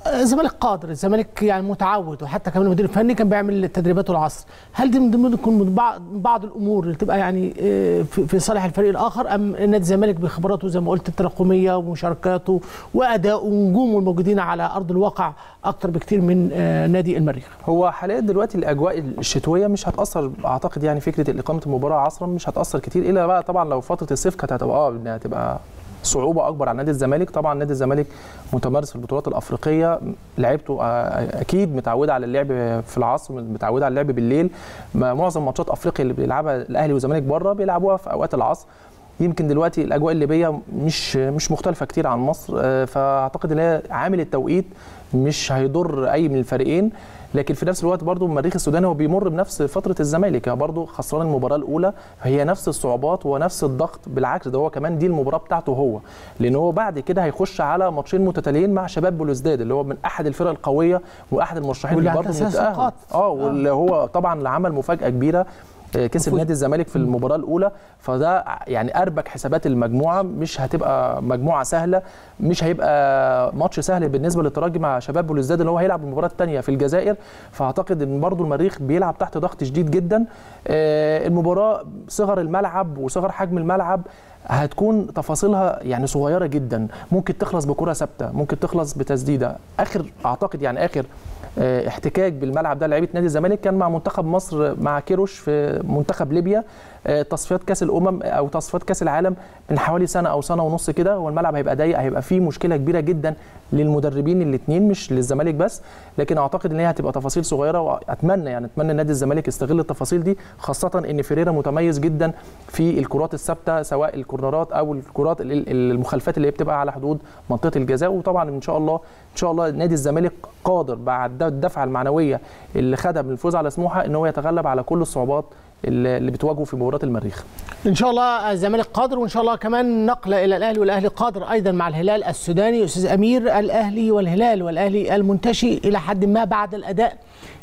الزمالك قادر الزمالك يعني متعود وحتى كمان المدير الفني كان بيعمل تدريباته العصر هل دي من ضمن تكون من بعض من بعض الامور اللي تبقى يعني آه، في في صالح الفريق الاخر ام نادي الزمالك بخبراته زي ما قلت التراكميه ومشاركاته واداؤه ونجومه الموجودين على ارض الواقع اكتر بكتير من آه، نادي المريخ هو حاليا دلوقتي الاجواء الشتويه مش هتاثر اعتقد يعني فكره اقامه المباراه عصرا مش هتاثر كتير الا بقى طبعا لو فتره الصيف كانت هتبقى اه انها هتبقى صعوبه اكبر على نادي الزمالك طبعا نادي الزمالك متمرس في البطولات الافريقيه لعيبته آه، اكيد متعوده على اللعب في العصر متعوده على اللعب بالليل ما- معظم ماتشات افريقيا اللي بيلعبها الاهلي والزمالك بره بيلعبوها في اوقات العصر يمكن دلوقتي الاجواء الليبيه مش مش مختلفه كتير عن مصر آه، فاعتقد ان هي عامل التوقيت مش هيضر اي من الفريقين لكن في نفس الوقت برضو المريخ السوداني هو بيمر بنفس فتره الزمالك يعني برضو خسران المباراه الاولى هي نفس الصعوبات ونفس الضغط بالعكس ده هو كمان دي المباراه بتاعته هو لان هو بعد كده هيخش على ماتشين متتاليين مع شباب بلوزداد اللي هو من احد الفرق القويه واحد المرشحين واللي اللي برضو هتأسس متأهل. نقاط. اه واللي هو طبعا اللي عمل مفاجاه كبيره آه، كسب وفوز. نادي الزمالك في المباراه الاولى فده يعني اربك حسابات المجموعه مش هتبقى مجموعه سهله مش هيبقى ماتش سهل بالنسبه للترجي مع شباب بلوزداد اللي هو هيلعب المباراه الثانيه في الجزائر فاعتقد ان برضو المريخ بيلعب تحت ضغط شديد جدا آه، المباراه صغر الملعب وصغر حجم الملعب هتكون تفاصيلها يعني صغيره جدا ممكن تخلص بكره ثابته ممكن تخلص بتسديده اخر اعتقد يعني اخر آه، احتكاك بالملعب ده لعيبه نادي الزمالك كان مع منتخب مصر مع كيروش في منتخب ليبيا آه، تصفيات كاس الامم او تصفيات كاس العالم من حوالي سنه او سنه ونص كده والملعب هيبقى ضيق هيبقى فيه مشكله كبيره جدا للمدربين الاثنين مش للزمالك بس لكن اعتقد ان هي هتبقى تفاصيل صغيره واتمنى يعني اتمنى نادي الزمالك يستغل التفاصيل دي خاصه ان فيريرا متميز جدا في الكرات الثابته سواء الكورنرات او الكرات ال- ال- المخالفات اللي هي بتبقى على حدود منطقه الجزاء وطبعا ان شاء الله ان شاء الله نادي الزمالك قادر بعد الدفعه المعنويه اللي خدها من الفوز على سموحه ان هو يتغلب على كل الصعوبات اللي اللي بتواجهه في مباراه المريخ ان شاء الله الزمالك قادر وان شاء الله كمان نقله الى الاهلي والاهلي قادر ايضا مع الهلال السوداني استاذ امير الاهلي والهلال والاهلي المنتشي الى حد ما بعد الاداء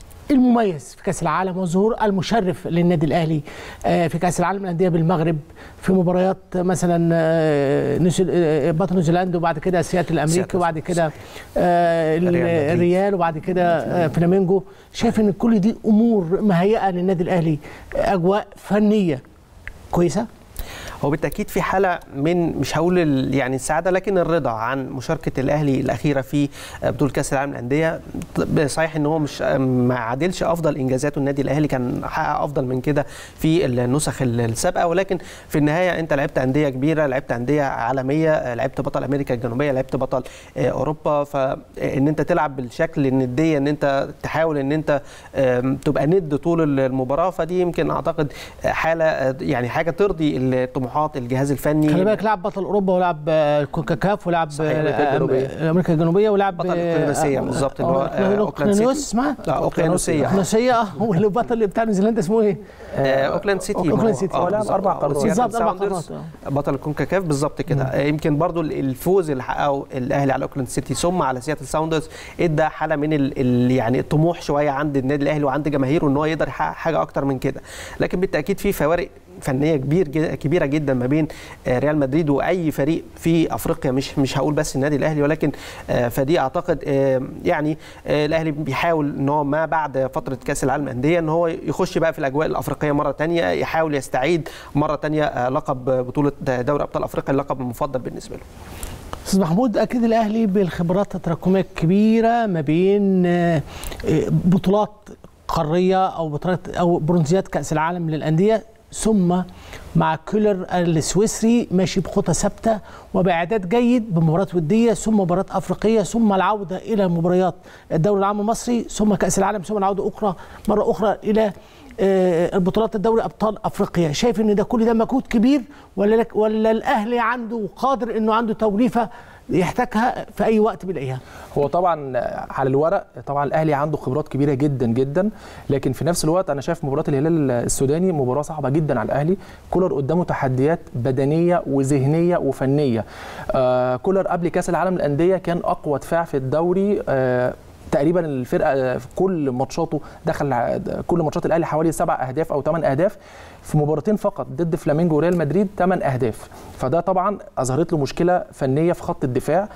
المميز في كاس العالم والظهور المشرف للنادي الاهلي آه، في كاس العالم للانديه بالمغرب في مباريات مثلا آه، نيوزيل- آه، بطل نيوزيلندا وبعد كده سياتل الامريكي سياتل، وبعد كده آه، ال- ريال مدريد. الريال وبعد كده آه، فلامينجو شايف ان كل دي امور مهيئه للنادي الاهلي اجواء فنيه كويسه هو بالتاكيد في حاله من مش هقول ال- يعني السعاده لكن الرضا عن مشاركه الاهلي الاخيره في بطوله كاس العالم للانديه ط- صحيح ان هو مش ما عادلش افضل انجازاته النادي الاهلي كان حقق افضل من كده في النسخ ال- السابقه ولكن في النهايه انت لعبت انديه كبيره لعبت انديه عالميه لعبت بطل امريكا الجنوبيه لعبت بطل آه، اوروبا فان انت تلعب بالشكل النديه ان انت تحاول ان انت آم، تبقى ند طول المباراه فدي يمكن اعتقد حاله آه، يعني حاجه ترضي الطموحات الجهاز الفني خلي بالك لعب بطل اوروبا ولعب آه، كوكاكاف ولعب صحيح، آه، أمريكا الجنوبية. آه، امريكا الجنوبيه ولعب بطل الأوكلانوسية بالظبط، اللي هو، آه، اللي هو أوكلاند سيتي. اوكلانيوس اسمها لا اوكلانوسيه اوكلانوسيه اه واللي بطل بتاع نيوزيلندا اسمه ايه؟ آه، اوكلاند سيتي أوكلاند ما هو- سيتي. آه، هو لعب بالظبط. أربع آه، قارات. سياتل بالظبط، أربع ساوندرز، قارات، بطل الكونكاكاف بالظبط كده آه، يمكن برضو ال- الفوز اللي حققه الاهلي على اوكلاند سيتي ثم على سياتل ساوندرز ادى حاله من ال ال يعني الطموح شويه عند النادي الاهلي وعند جماهيره ان هو يقدر يحقق حاجه اكتر من كده لكن بالتاكيد في فوارق فنيه كبير جد- كبيره جدا ما بين آه، ريال مدريد واي فريق في افريقيا مش مش هقول بس النادي الاهلي ولكن آه، فدي اعتقد آه، يعني آه، الاهلي بيحاول ان هو ما بعد فتره كاس العالم للانديه ان هو يخش بقى في الاجواء الافريقيه مره ثانيه يحاول يستعيد مره ثانيه لقب بطوله دوري ابطال افريقيا اللقب المفضل بالنسبه له استاذ محمود اكيد الاهلي بالخبرات التراكميه الكبيره ما بين آه، آه، بطولات قاريه او بطولات او برونزيات كاس العالم للانديه ثم مع كولر السويسري ماشي بخطى ثابته وباعداد جيد بمباريات وديه ثم مباريات افريقيه ثم العوده الى مباريات الدوري العام المصري ثم كاس العالم ثم العوده اخرى مره اخرى الى آه، البطولات الدوري ابطال افريقيا شايف ان ده كل ده مجهود كبير ولا لك ولا الاهلي عنده قادر انه عنده توليفه يحتاجها في اي وقت بيلاقيها هو طبعا على الورق طبعا الاهلي عنده خبرات كبيره جدا جدا لكن في نفس الوقت انا شايف مباراه الهلال السوداني مباراه صعبه جدا على الاهلي كولر قدامه تحديات بدنيه وذهنيه وفنيه آه كولر قبل كاس العالم للانديه كان اقوى دفاع في الدوري آه تقريبا الفرقه في كل ماتشاته دخل كل ماتشات الاهلي حوالي سبع اهداف او ثمان اهداف في مباراتين فقط ضد فلامينجو وريال مدريد ثمان اهداف فده طبعا اظهرت له مشكله فنيه في خط الدفاع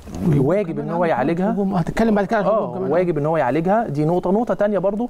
واجب ان هو يعالجها هجوم. هتتكلم بعد كده عن الهجوم اه كمان. واجب ان هو يعالجها دي نقطه نقطه تانية برضو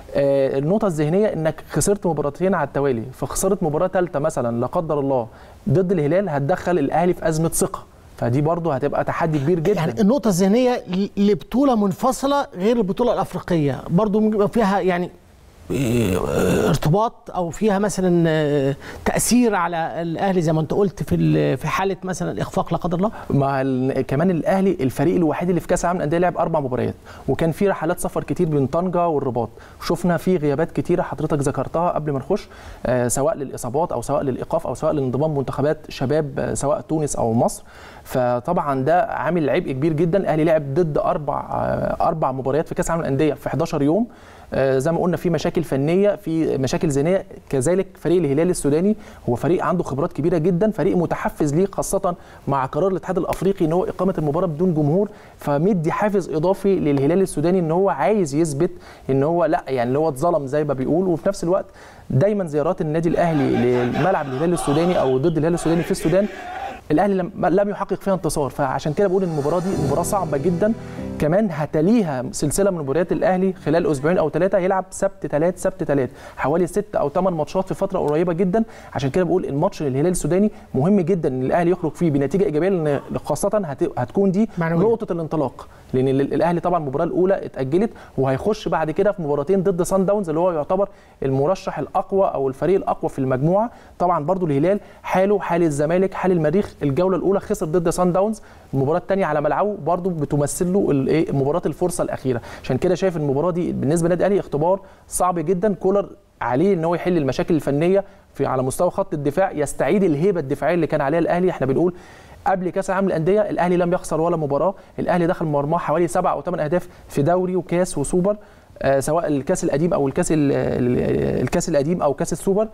آه النقطه الذهنيه انك خسرت مباراتين على التوالي فخسرت مباراه ثالثه مثلا لا قدر الله ضد الهلال هتدخل الاهلي في ازمه ثقه فدي برضو هتبقى تحدي كبير جدا يعني النقطة الذهنية ل- لبطولة منفصلة غير البطولة الأفريقية برضو ممكن يبقى فيها يعني إيه، ارتباط او فيها مثلا آه، تاثير على الاهلي زي ما انت قلت في ال- في حاله مثلا الاخفاق لا قدر الله مع ال- كمان الاهلي الفريق الوحيد اللي في كاس العالم للانديه لعب اربع مباريات وكان في رحلات سفر كتير بين طنجه والرباط شفنا في غيابات كتيره حضرتك ذكرتها قبل ما نخش آه، سواء للاصابات او سواء للايقاف او سواء لانضمام منتخبات شباب آه، سواء تونس او مصر فطبعا ده عامل عبء كبير جدا الاهلي لعب ضد اربع آه، اربع مباريات في كاس العالم للانديه في 11 يوم آه، زي ما قلنا في مشاكل فنيه في مشاكل ذهنيه كذلك فريق الهلال السوداني هو فريق عنده خبرات كبيره جدا فريق متحفز ليه خاصه مع قرار الاتحاد الافريقي ان هو اقامه المباراه بدون جمهور فمدي حافز اضافي للهلال السوداني ان هو عايز يثبت ان هو لا يعني اللي هو اتظلم زي ما بيقول وفي نفس الوقت دايما زيارات النادي الاهلي لملعب الهلال السوداني او ضد الهلال السوداني في السودان الاهلي لم, لم يحقق فيها انتصار فعشان كده بقول ان المباراه دي مباراه صعبه جدا كمان هتليها سلسله من مباريات الاهلي خلال اسبوعين او ثلاثه هيلعب سبت ثلاث سبت ثلاث حوالي ست او ثمان ماتشات في فتره قريبه جدا عشان كده بقول الماتش للهلال السوداني مهم جدا ان الاهلي يخرج فيه بنتيجه ايجابيه لان خاصه هت- هتكون دي معنوية. نقطه الانطلاق لان ال- الاهلي طبعا المباراه الاولى اتاجلت وهيخش بعد كده في مباراتين ضد سان داونز اللي هو يعتبر المرشح الاقوى او الفريق الاقوى في المجموعه طبعا برضو الهلال حاله حال الزمالك حال المريخ الجوله الاولى خسر ضد سان داونز المباراه الثانيه على ملعبه برضو بتمثل له ال- إيه مباراه الفرصه الاخيره عشان كده شايف المباراه دي بالنسبه للنادي الاهلي اختبار صعب جدا كولر عليه ان هو يحل المشاكل الفنيه في على مستوى خط الدفاع يستعيد الهيبه الدفاعيه اللي كان عليها الاهلي احنا بنقول قبل كاس العالم للانديه الاهلي لم يخسر ولا مباراه الاهلي دخل مرماه حوالي سبع او ثمان اهداف في دوري وكاس وسوبر آه، سواء الكاس القديم او الكاس ال- ال- الكاس القديم او كاس السوبر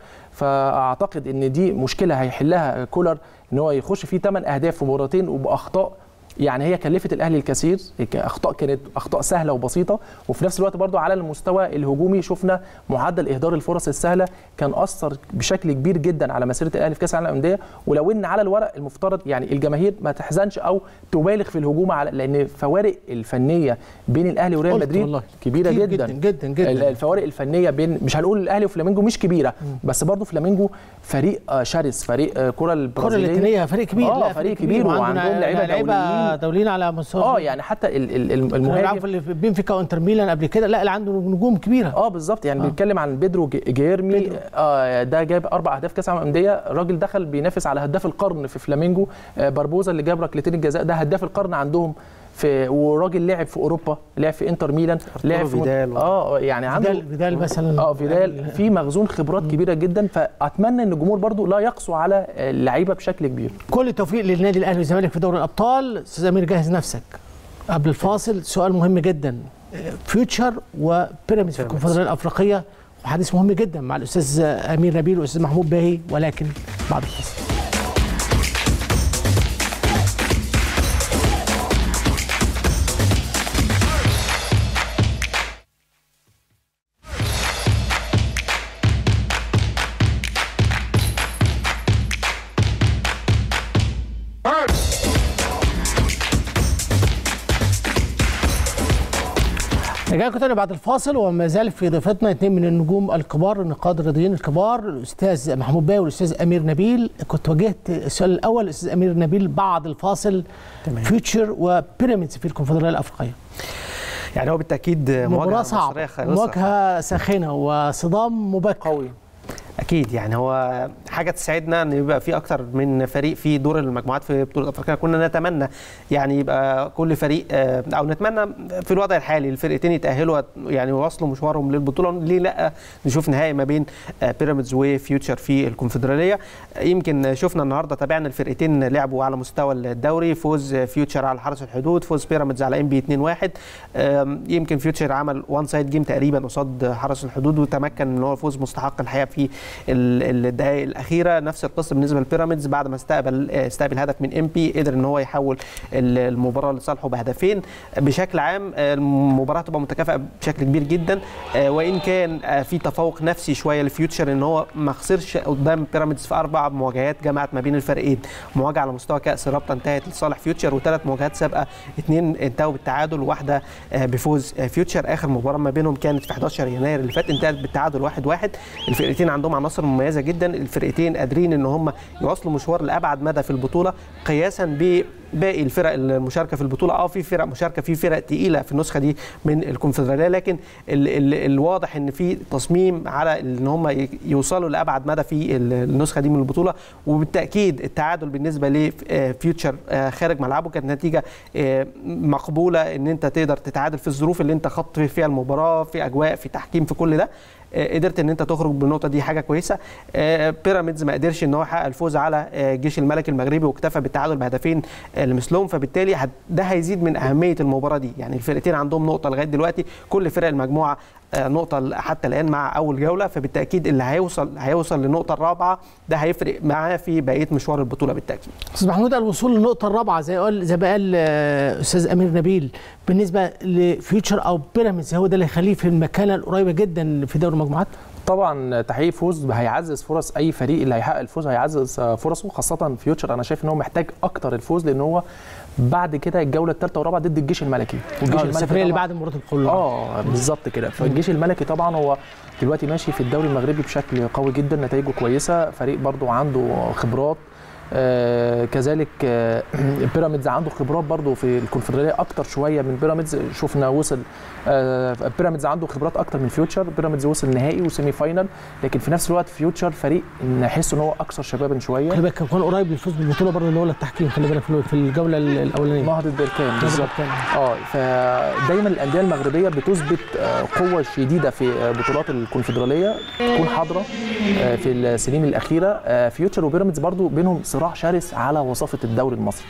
فاعتقد ان دي مشكله هيحلها كولر ان هو يخش فيه ثمان اهداف في مباراتين وباخطاء يعني هي كلفت الاهلي الكثير اخطاء كانت اخطاء سهله وبسيطه وفي نفس الوقت برضو على المستوى الهجومي شفنا معدل اهدار الفرص السهله كان اثر بشكل كبير جدا على مسيره الاهلي في كاس العالم للانديه ولو ان على الورق المفترض يعني الجماهير ما تحزنش او تبالغ في الهجوم على لان فوارق الفنيه بين الاهلي وريال قلت مدريد والله. كبيره كتير جدا جدا جدا جدا. ال- الفوارق الفنيه بين مش هنقول الاهلي وفلامينجو مش كبيره بس برضو فلامينجو فريق آه، شرس فريق آه، كره الكره البرازيليه اللاتينيه فريق كبير آه، لا فريق كبير وعندهم لعيبه دوليين دوليين على مستوى اه يعني حتى ال- ال- الم- كانوا بيلعبوا المهاجم في اللي في بنفيكا وانتر ميلان قبل كده لا اللي عنده نجوم كبيره اه بالظبط يعني بنتكلم عن بيدرو ج- جيرمي بيدرو. آه ده جاب اربع اهداف كاس العالم للانديه الراجل دخل بينافس على هداف القرن في فلامينجو آه باربوزا اللي جاب ركلتين الجزاء ده هداف القرن عندهم في وراجل لعب في اوروبا لعب في انتر ميلان لعب في فيدال و- اه يعني عنده فيدال فيدال مثلا اه فيدال في مخزون خبرات كبيره جدا فاتمنى ان الجمهور برضو لا يقسو على اللعيبه بشكل كبير كل التوفيق للنادي الاهلي والزمالك في دوري الابطال استاذ امير جهز نفسك قبل الفاصل سؤال مهم جدا فيوتشر وبيراميدز في الكونفدراليه الافريقيه وحديث مهم جدا مع الاستاذ امير نبيل والاستاذ محمود باهي ولكن بعد الفاصل رجعنا لكم تاني بعد الفاصل وما زال في ضيفتنا اثنين من النجوم الكبار النقاد الرياضيين الكبار الاستاذ محمود باي والاستاذ امير نبيل كنت واجهت السؤال الاول الاستاذ امير نبيل بعد الفاصل تمام. فيوتشر وبيراميدز في الكونفدراليه الافريقيه يعني هو بالتاكيد مباراه مواجهه صعبه مصريه خالصه مواجهه ساخنه وصدام مبكر قوي اكيد يعني هو حاجه تسعدنا ان يبقى في اكتر من فريق في دور المجموعات في بطوله افريقيا كنا نتمنى يعني يبقى كل فريق آه، او نتمنى في الوضع الحالي الفرقتين يتاهلوا يعني يواصلوا مشوارهم للبطوله ليه لا نشوف نهائي ما بين آه، بيراميدز وفيوتشر في الكونفدراليه يمكن شفنا النهارده تابعنا الفرقتين لعبوا على مستوى الدوري فوز فيوتشر على حرس الحدود فوز بيراميدز على ام بي 2-1 آم، يمكن فيوتشر عمل وان سايد جيم تقريبا قصاد حرس الحدود وتمكن ان هو فوز مستحق الحقيقه في ال- الدقائق الاخيره نفس القصه بالنسبه لبيراميدز بعد ما استقبل آه، استقبل هدف من ام بي قدر ان هو يحول ال- المباراه لصالحه بهدفين بشكل عام آه، المباراه تبقى متكافئه بشكل كبير جدا آه، وان كان آه، في تفوق نفسي شويه لفيوتشر ان هو ما خسرش قدام بيراميدز في اربع مواجهات جمعت ما بين الفريقين مواجهه على مستوى كاس الرابطه انتهت لصالح فيوتشر وثلاث مواجهات سابقه اثنين انتهوا بالتعادل وواحده آه، بفوز آه، فيوتشر اخر مباراه ما بينهم كانت في 11 يناير اللي فات انتهت بالتعادل واحد واحد الفرقتين عندهم عناصر مميزه جدا الفرقتين قادرين ان هم يواصلوا مشوار لابعد مدى في البطوله قياسا بباقي الفرق المشاركه في البطوله اه في فرق مشاركه في فرق تقيله في النسخه دي من الكونفدراليه لكن ال ال الواضح ان في تصميم على ان هم ي- يوصلوا لابعد مدى في ال- النسخه دي من البطوله وبالتاكيد التعادل بالنسبه لفيوتشر خارج ملعبه كانت نتيجه آه، مقبوله ان انت تقدر تتعادل في الظروف اللي انت خضت فيها المباراه في اجواء في تحكيم في كل ده آه، قدرت ان انت تخرج بالنقطه دي حاجه كويسه آه، بيراميدز ما قدرش ان هو يحقق الفوز على آه، الجيش الملكي المغربي واكتفى بالتعادل بهدفين آه، لمثلهم فبالتالي هت- ده هيزيد من اهميه المباراه دي يعني الفرقتين عندهم نقطه لغايه دلوقتي كل فرق المجموعه آه، نقطه حتى الان مع اول جوله فبالتاكيد اللي هيوصل هيوصل للنقطه الرابعه ده هيفرق معاه في بقيه مشوار البطوله بالتاكيد استاذ محمود الوصول للنقطه الرابعه زي قال زي ما قال آه، استاذ امير نبيل بالنسبه لفيوتشر او بيراميدز هو ده اللي هيخليه في المكانه القريبه جدا في دوري المجموعات طبعا تحقيق فوز هيعزز فرص اي فريق اللي هيحقق الفوز هيعزز فرصه خاصه فيوتشر انا شايف ان هو محتاج اكتر الفوز لان هو بعد كده الجوله الثالثه والرابعه ضد الجيش الملكي والجيش آه، السفريه اللي طبعاً- بعد مباراه القلعه اه بالظبط كده فالجيش الملكي طبعا هو دلوقتي ماشي في الدوري المغربي بشكل قوي جدا نتائجه كويسه فريق برضو عنده خبرات آه كذلك آه بيراميدز عنده خبرات برضو في الكونفدراليه اكتر شويه من بيراميدز شفنا وصل آه بيراميدز عنده خبرات اكتر من فيوتشر بيراميدز وصل نهائي وسيمي فاينل لكن في نفس الوقت فيوتشر فريق نحس ان هو اكثر شبابا شويه خلي بالك كان قريب للفوز بالبطوله برضه اللي هو التحكيم خلي بالك في في الجوله الاولانيه نهضه بركان بالظبط اه فدايما الانديه المغربيه بتثبت آه، قوه شديده في آه، بطولات الكونفدراليه تكون حاضره آه، في السنين الاخيره آه، فيوتشر وبيراميدز برضو بينهم صراع شرس على وصافه الدوري المصري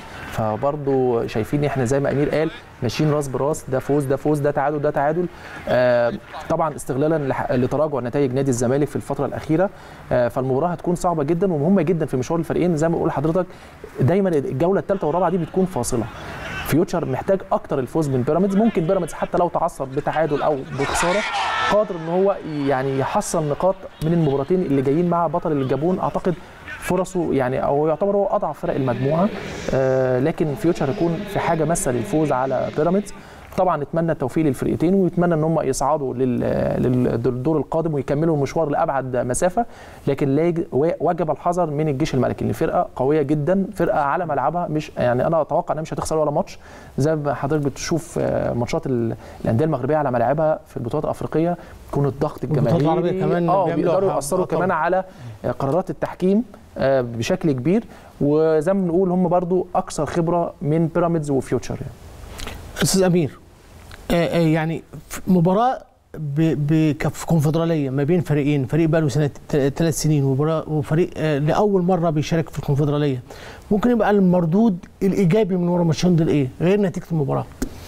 فبرضو شايفين احنا زي ما امير قال ماشيين راس براس ده فوز ده فوز ده تعادل ده تعادل آه، طبعا استغلالا لح- لتراجع نتائج نادي الزمالك في الفتره الاخيره آه، فالمباراه هتكون صعبه جدا ومهمه جدا في مشوار الفريقين زي ما بقول لحضرتك دايما الجوله الثالثه والرابعه دي بتكون فاصله فيوتشر محتاج اكتر الفوز من بيراميدز ممكن بيراميدز حتى لو تعثر بتعادل او بخساره قادر ان هو يعني يحصل نقاط من المباراتين اللي جايين مع بطل الجابون اعتقد فرصه يعني او يعتبر هو اضعف فرق المجموعه آه لكن فيوتشر يكون في حاجه ماسه للفوز على بيراميدز طبعا نتمنى التوفيق للفرقتين ونتمنى ان هم يصعدوا لل- للدور القادم ويكملوا المشوار لابعد مسافه لكن لا يج- وجب الحذر من الجيش الملكي لان فرقه قويه جدا فرقه على ملعبها مش يعني انا اتوقع انها مش هتخسر ولا ماتش زي ما حضرتك بتشوف آه، ماتشات ال- الانديه المغربيه على ملعبها في البطولات الافريقيه يكون الضغط والبطولات الجماهيري العربية كمان اه بيعملوا بيقدروا حاجة. ياثروا آه طبعاً. كمان على آه، قرارات التحكيم آه، بشكل كبير وزي ما بنقول هم برضو اكثر خبره من بيراميدز وفيوتشر يعني. استاذ امير آه، آه، يعني في مباراه ب- ب- ك- في كونفدراليه ما بين فريقين فريق بقى له سنه ثلاث سنين ومباراة- وفريق آه، لاول مره بيشارك في الكونفدراليه ممكن يبقى المردود الايجابي من ورا الماتشين دول ايه غير نتيجه المباراه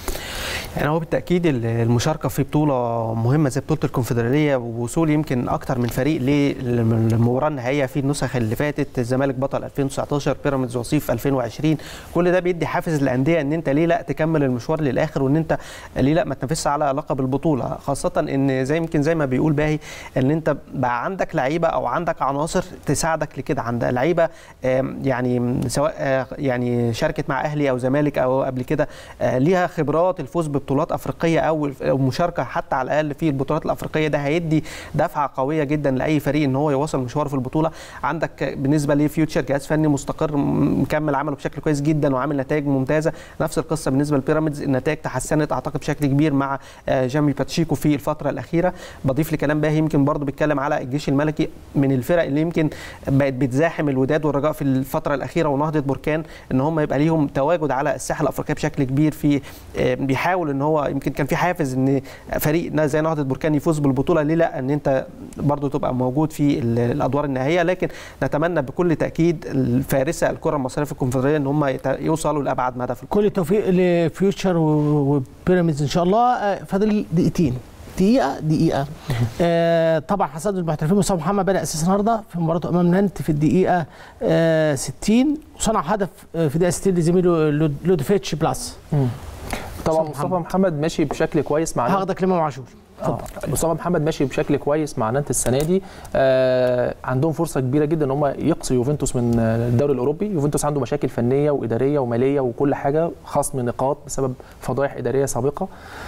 يعني هو بالتاكيد ال- المشاركه في بطوله مهمه زي بطوله الكونفدراليه ووصول يمكن اكتر من فريق للمباراه النهائيه في النسخ اللي فاتت الزمالك بطل 2019 بيراميدز وصيف 2020 كل ده بيدي حافز للانديه ان انت ليه لا تكمل المشوار للاخر وان انت ليه لا ما تنافسش على لقب البطوله خاصه ان زي يمكن زي ما بيقول باهي ان انت بقى عندك لعيبه او عندك عناصر تساعدك لكده عند لعيبه آم، يعني سواء آه، يعني شاركت مع اهلي او زمالك او قبل كده آه، ليها خبرات الفوز ببطولات افريقيه او الف- أو مشاركه حتى على الاقل في البطولات الافريقيه ده هيدي دفعه قويه جدا لاي فريق ان هو يواصل مشواره في البطوله عندك بالنسبه لفيوتشر جهاز فني مستقر م- مكمل عمله بشكل كويس جدا وعامل نتائج ممتازه نفس القصه بالنسبه لبيراميدز النتائج تحسنت اعتقد بشكل كبير مع آه، جامي باتشيكو في الفتره الاخيره بضيف لكلام باهي يمكن برضه بيتكلم على الجيش الملكي من الفرق اللي يمكن بقت بتزاحم الوداد والرجاء في الفتره الاخيره ونهضه بركان ان هم يبقى ليهم تواجد على الساحه الافريقيه بشكل كبير في آه، بيحاول ان هو يمكن كان في حافز ان فريق زي نهضه بركان يفوز بالبطوله ليه لا ان انت برضه تبقى موجود في ال- الادوار النهائيه لكن نتمنى بكل تاكيد الفارسه الكره المصريه في الكونفدراليه ان هم يت- يوصلوا لابعد مدى في كل التوفيق لفيوتشر و- وبيراميدز ان شاء الله آه، فاضل دقيقتين دقيقه دقيقه آه طبعا حصاد المحترفين مصطفى محمد بدا اساس النهارده في مباراته امام نانت في الدقيقه آه 60 وصنع هدف آه في دقيقه 60 لزميله لود- لودوفيتش بلس طبعا مصطفى مصطفى محمد ماشي بشكل كويس مع نانت. هاخدك لامام عاشور آه. مصطفى محمد ماشي بشكل كويس مع نانت السنه دي آه عندهم فرصه كبيره جدا ان هم يقصوا يوفنتوس من آه، الدوري الاوروبي يوفنتوس عنده مشاكل فنيه واداريه وماليه وكل حاجه خصم نقاط بسبب فضائح اداريه سابقه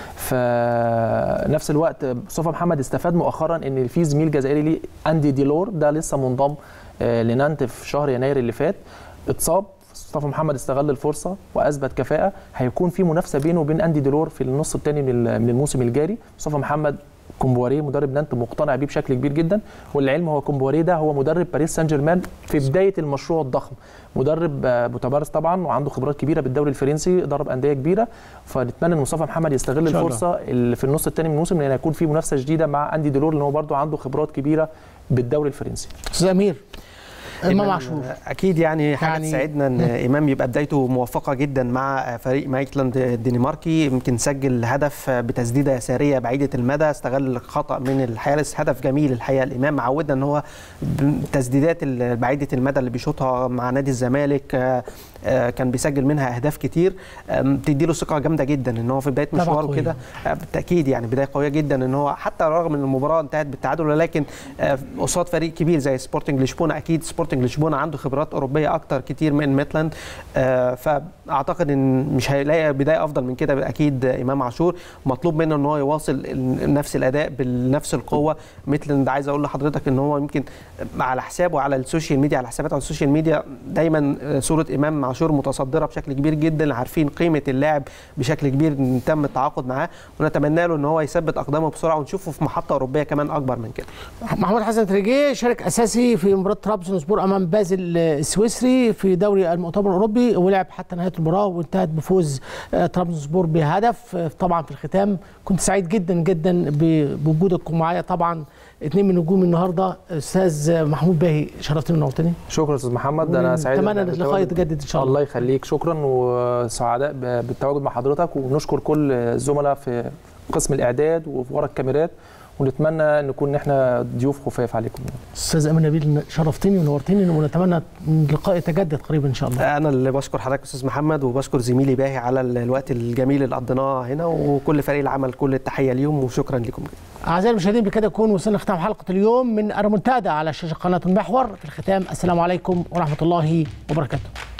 فنفس الوقت مصطفى محمد استفاد مؤخرا ان في زميل جزائري ليه اندي ديلور ده لسه منضم آه لنانت في شهر يناير اللي فات اتصاب مصطفى محمد استغل الفرصه واثبت كفاءه هيكون في منافسه بينه وبين اندي ديلور في النص الثاني من من الموسم الجاري مصطفى محمد كومبواريه مدرب نانت مقتنع بيه بشكل كبير جدا والعلم هو كومبواريه ده هو مدرب باريس سان جيرمان في بدايه المشروع الضخم مدرب آه، متمرس طبعا وعنده خبرات كبيره بالدوري الفرنسي درب انديه كبيره فنتمنى ان مصطفى محمد يستغل إن شاء الله. الفرصه اللي في النص الثاني من الموسم لان هيكون في منافسه شديده مع اندي ديلور لان هو برده عنده خبرات كبيره بالدوري الفرنسي استاذ امير امام إمام عاشور اكيد يعني حاجه يعني- يعني تسعدنا ان امام يبقى بدايته موفقه جدا مع فريق مايكلاند الدنماركي يمكن سجل هدف بتسديده يساريه بعيده المدى استغل خطا من الحارس هدف جميل الحقيقه الامام عودنا ان هو التسديدات بعيده المدى اللي بيشوطها مع نادي الزمالك آه، آه، كان بيسجل منها اهداف كتير آم، تديله ثقه جامده جدا ان هو في بدايه طبعاً مشواره قوية. كده آه، بالتاكيد يعني بدايه قويه جدا ان هو حتى رغم ان المباراه انتهت بالتعادل ولكن آه، قصاد فريق كبير زي سبورتنج لشبونه اكيد سبورتنج لشبونه عنده خبرات اوروبيه اكتر كتير من ميتلاند آه، فاعتقد ان مش هيلاقي بدايه افضل من كده اكيد امام عاشور مطلوب منه ان هو يواصل ال- نفس الاداء بنفس القوه ميتلاند عايز اقول لحضرتك ان هو يمكن على حسابه على السوشيال ميديا على حساباته على السوشيال ميديا دايما آه، صوره امام عاشور متصدره بشكل كبير جدا عارفين قيمه اللاعب بشكل كبير إن تم التعاقد معاه ونتمنى له ان هو يثبت اقدامه بسرعه ونشوفه في محطه اوروبيه كمان اكبر من كده محمود حسن تريجيه شارك اساسي في مباراه ترابزونسبور امام بازل السويسري في دوري المؤتمر الاوروبي ولعب حتى نهايه المباراه وانتهت بفوز آه، ترابزونسبور بهدف آه، طبعا في الختام كنت سعيد جدا جدا ب- بوجودكم معايا طبعا اثنين من نجوم النهارده استاذ محمود باهي شرفتني ونورتني شكرا استاذ محمد انا سعيد اتمنى بالتواجد- اللقاء يتجدد ان شاء الله الله يخليك شكرا وسعداء ب- بالتواجد مع حضرتك ونشكر كل الزملاء في قسم الاعداد وفي ورا الكاميرات ونتمنى نكون احنا ضيوف خفاف عليكم استاذ امين نبيل شرفتني ونورتني ونتمنى ان اللقاء يتجدد قريبا ان شاء الله انا اللي بشكر حضرتك استاذ محمد وبشكر زميلي باهي على ال- الوقت الجميل اللي قضيناه هنا وكل فريق العمل كل التحيه ليهم وشكرا لكم جدا اعزائي المشاهدين بكده يكون وصلنا ختام حلقه اليوم من ارمونتادا على شاشه قناه المحور في الختام السلام عليكم ورحمه الله وبركاته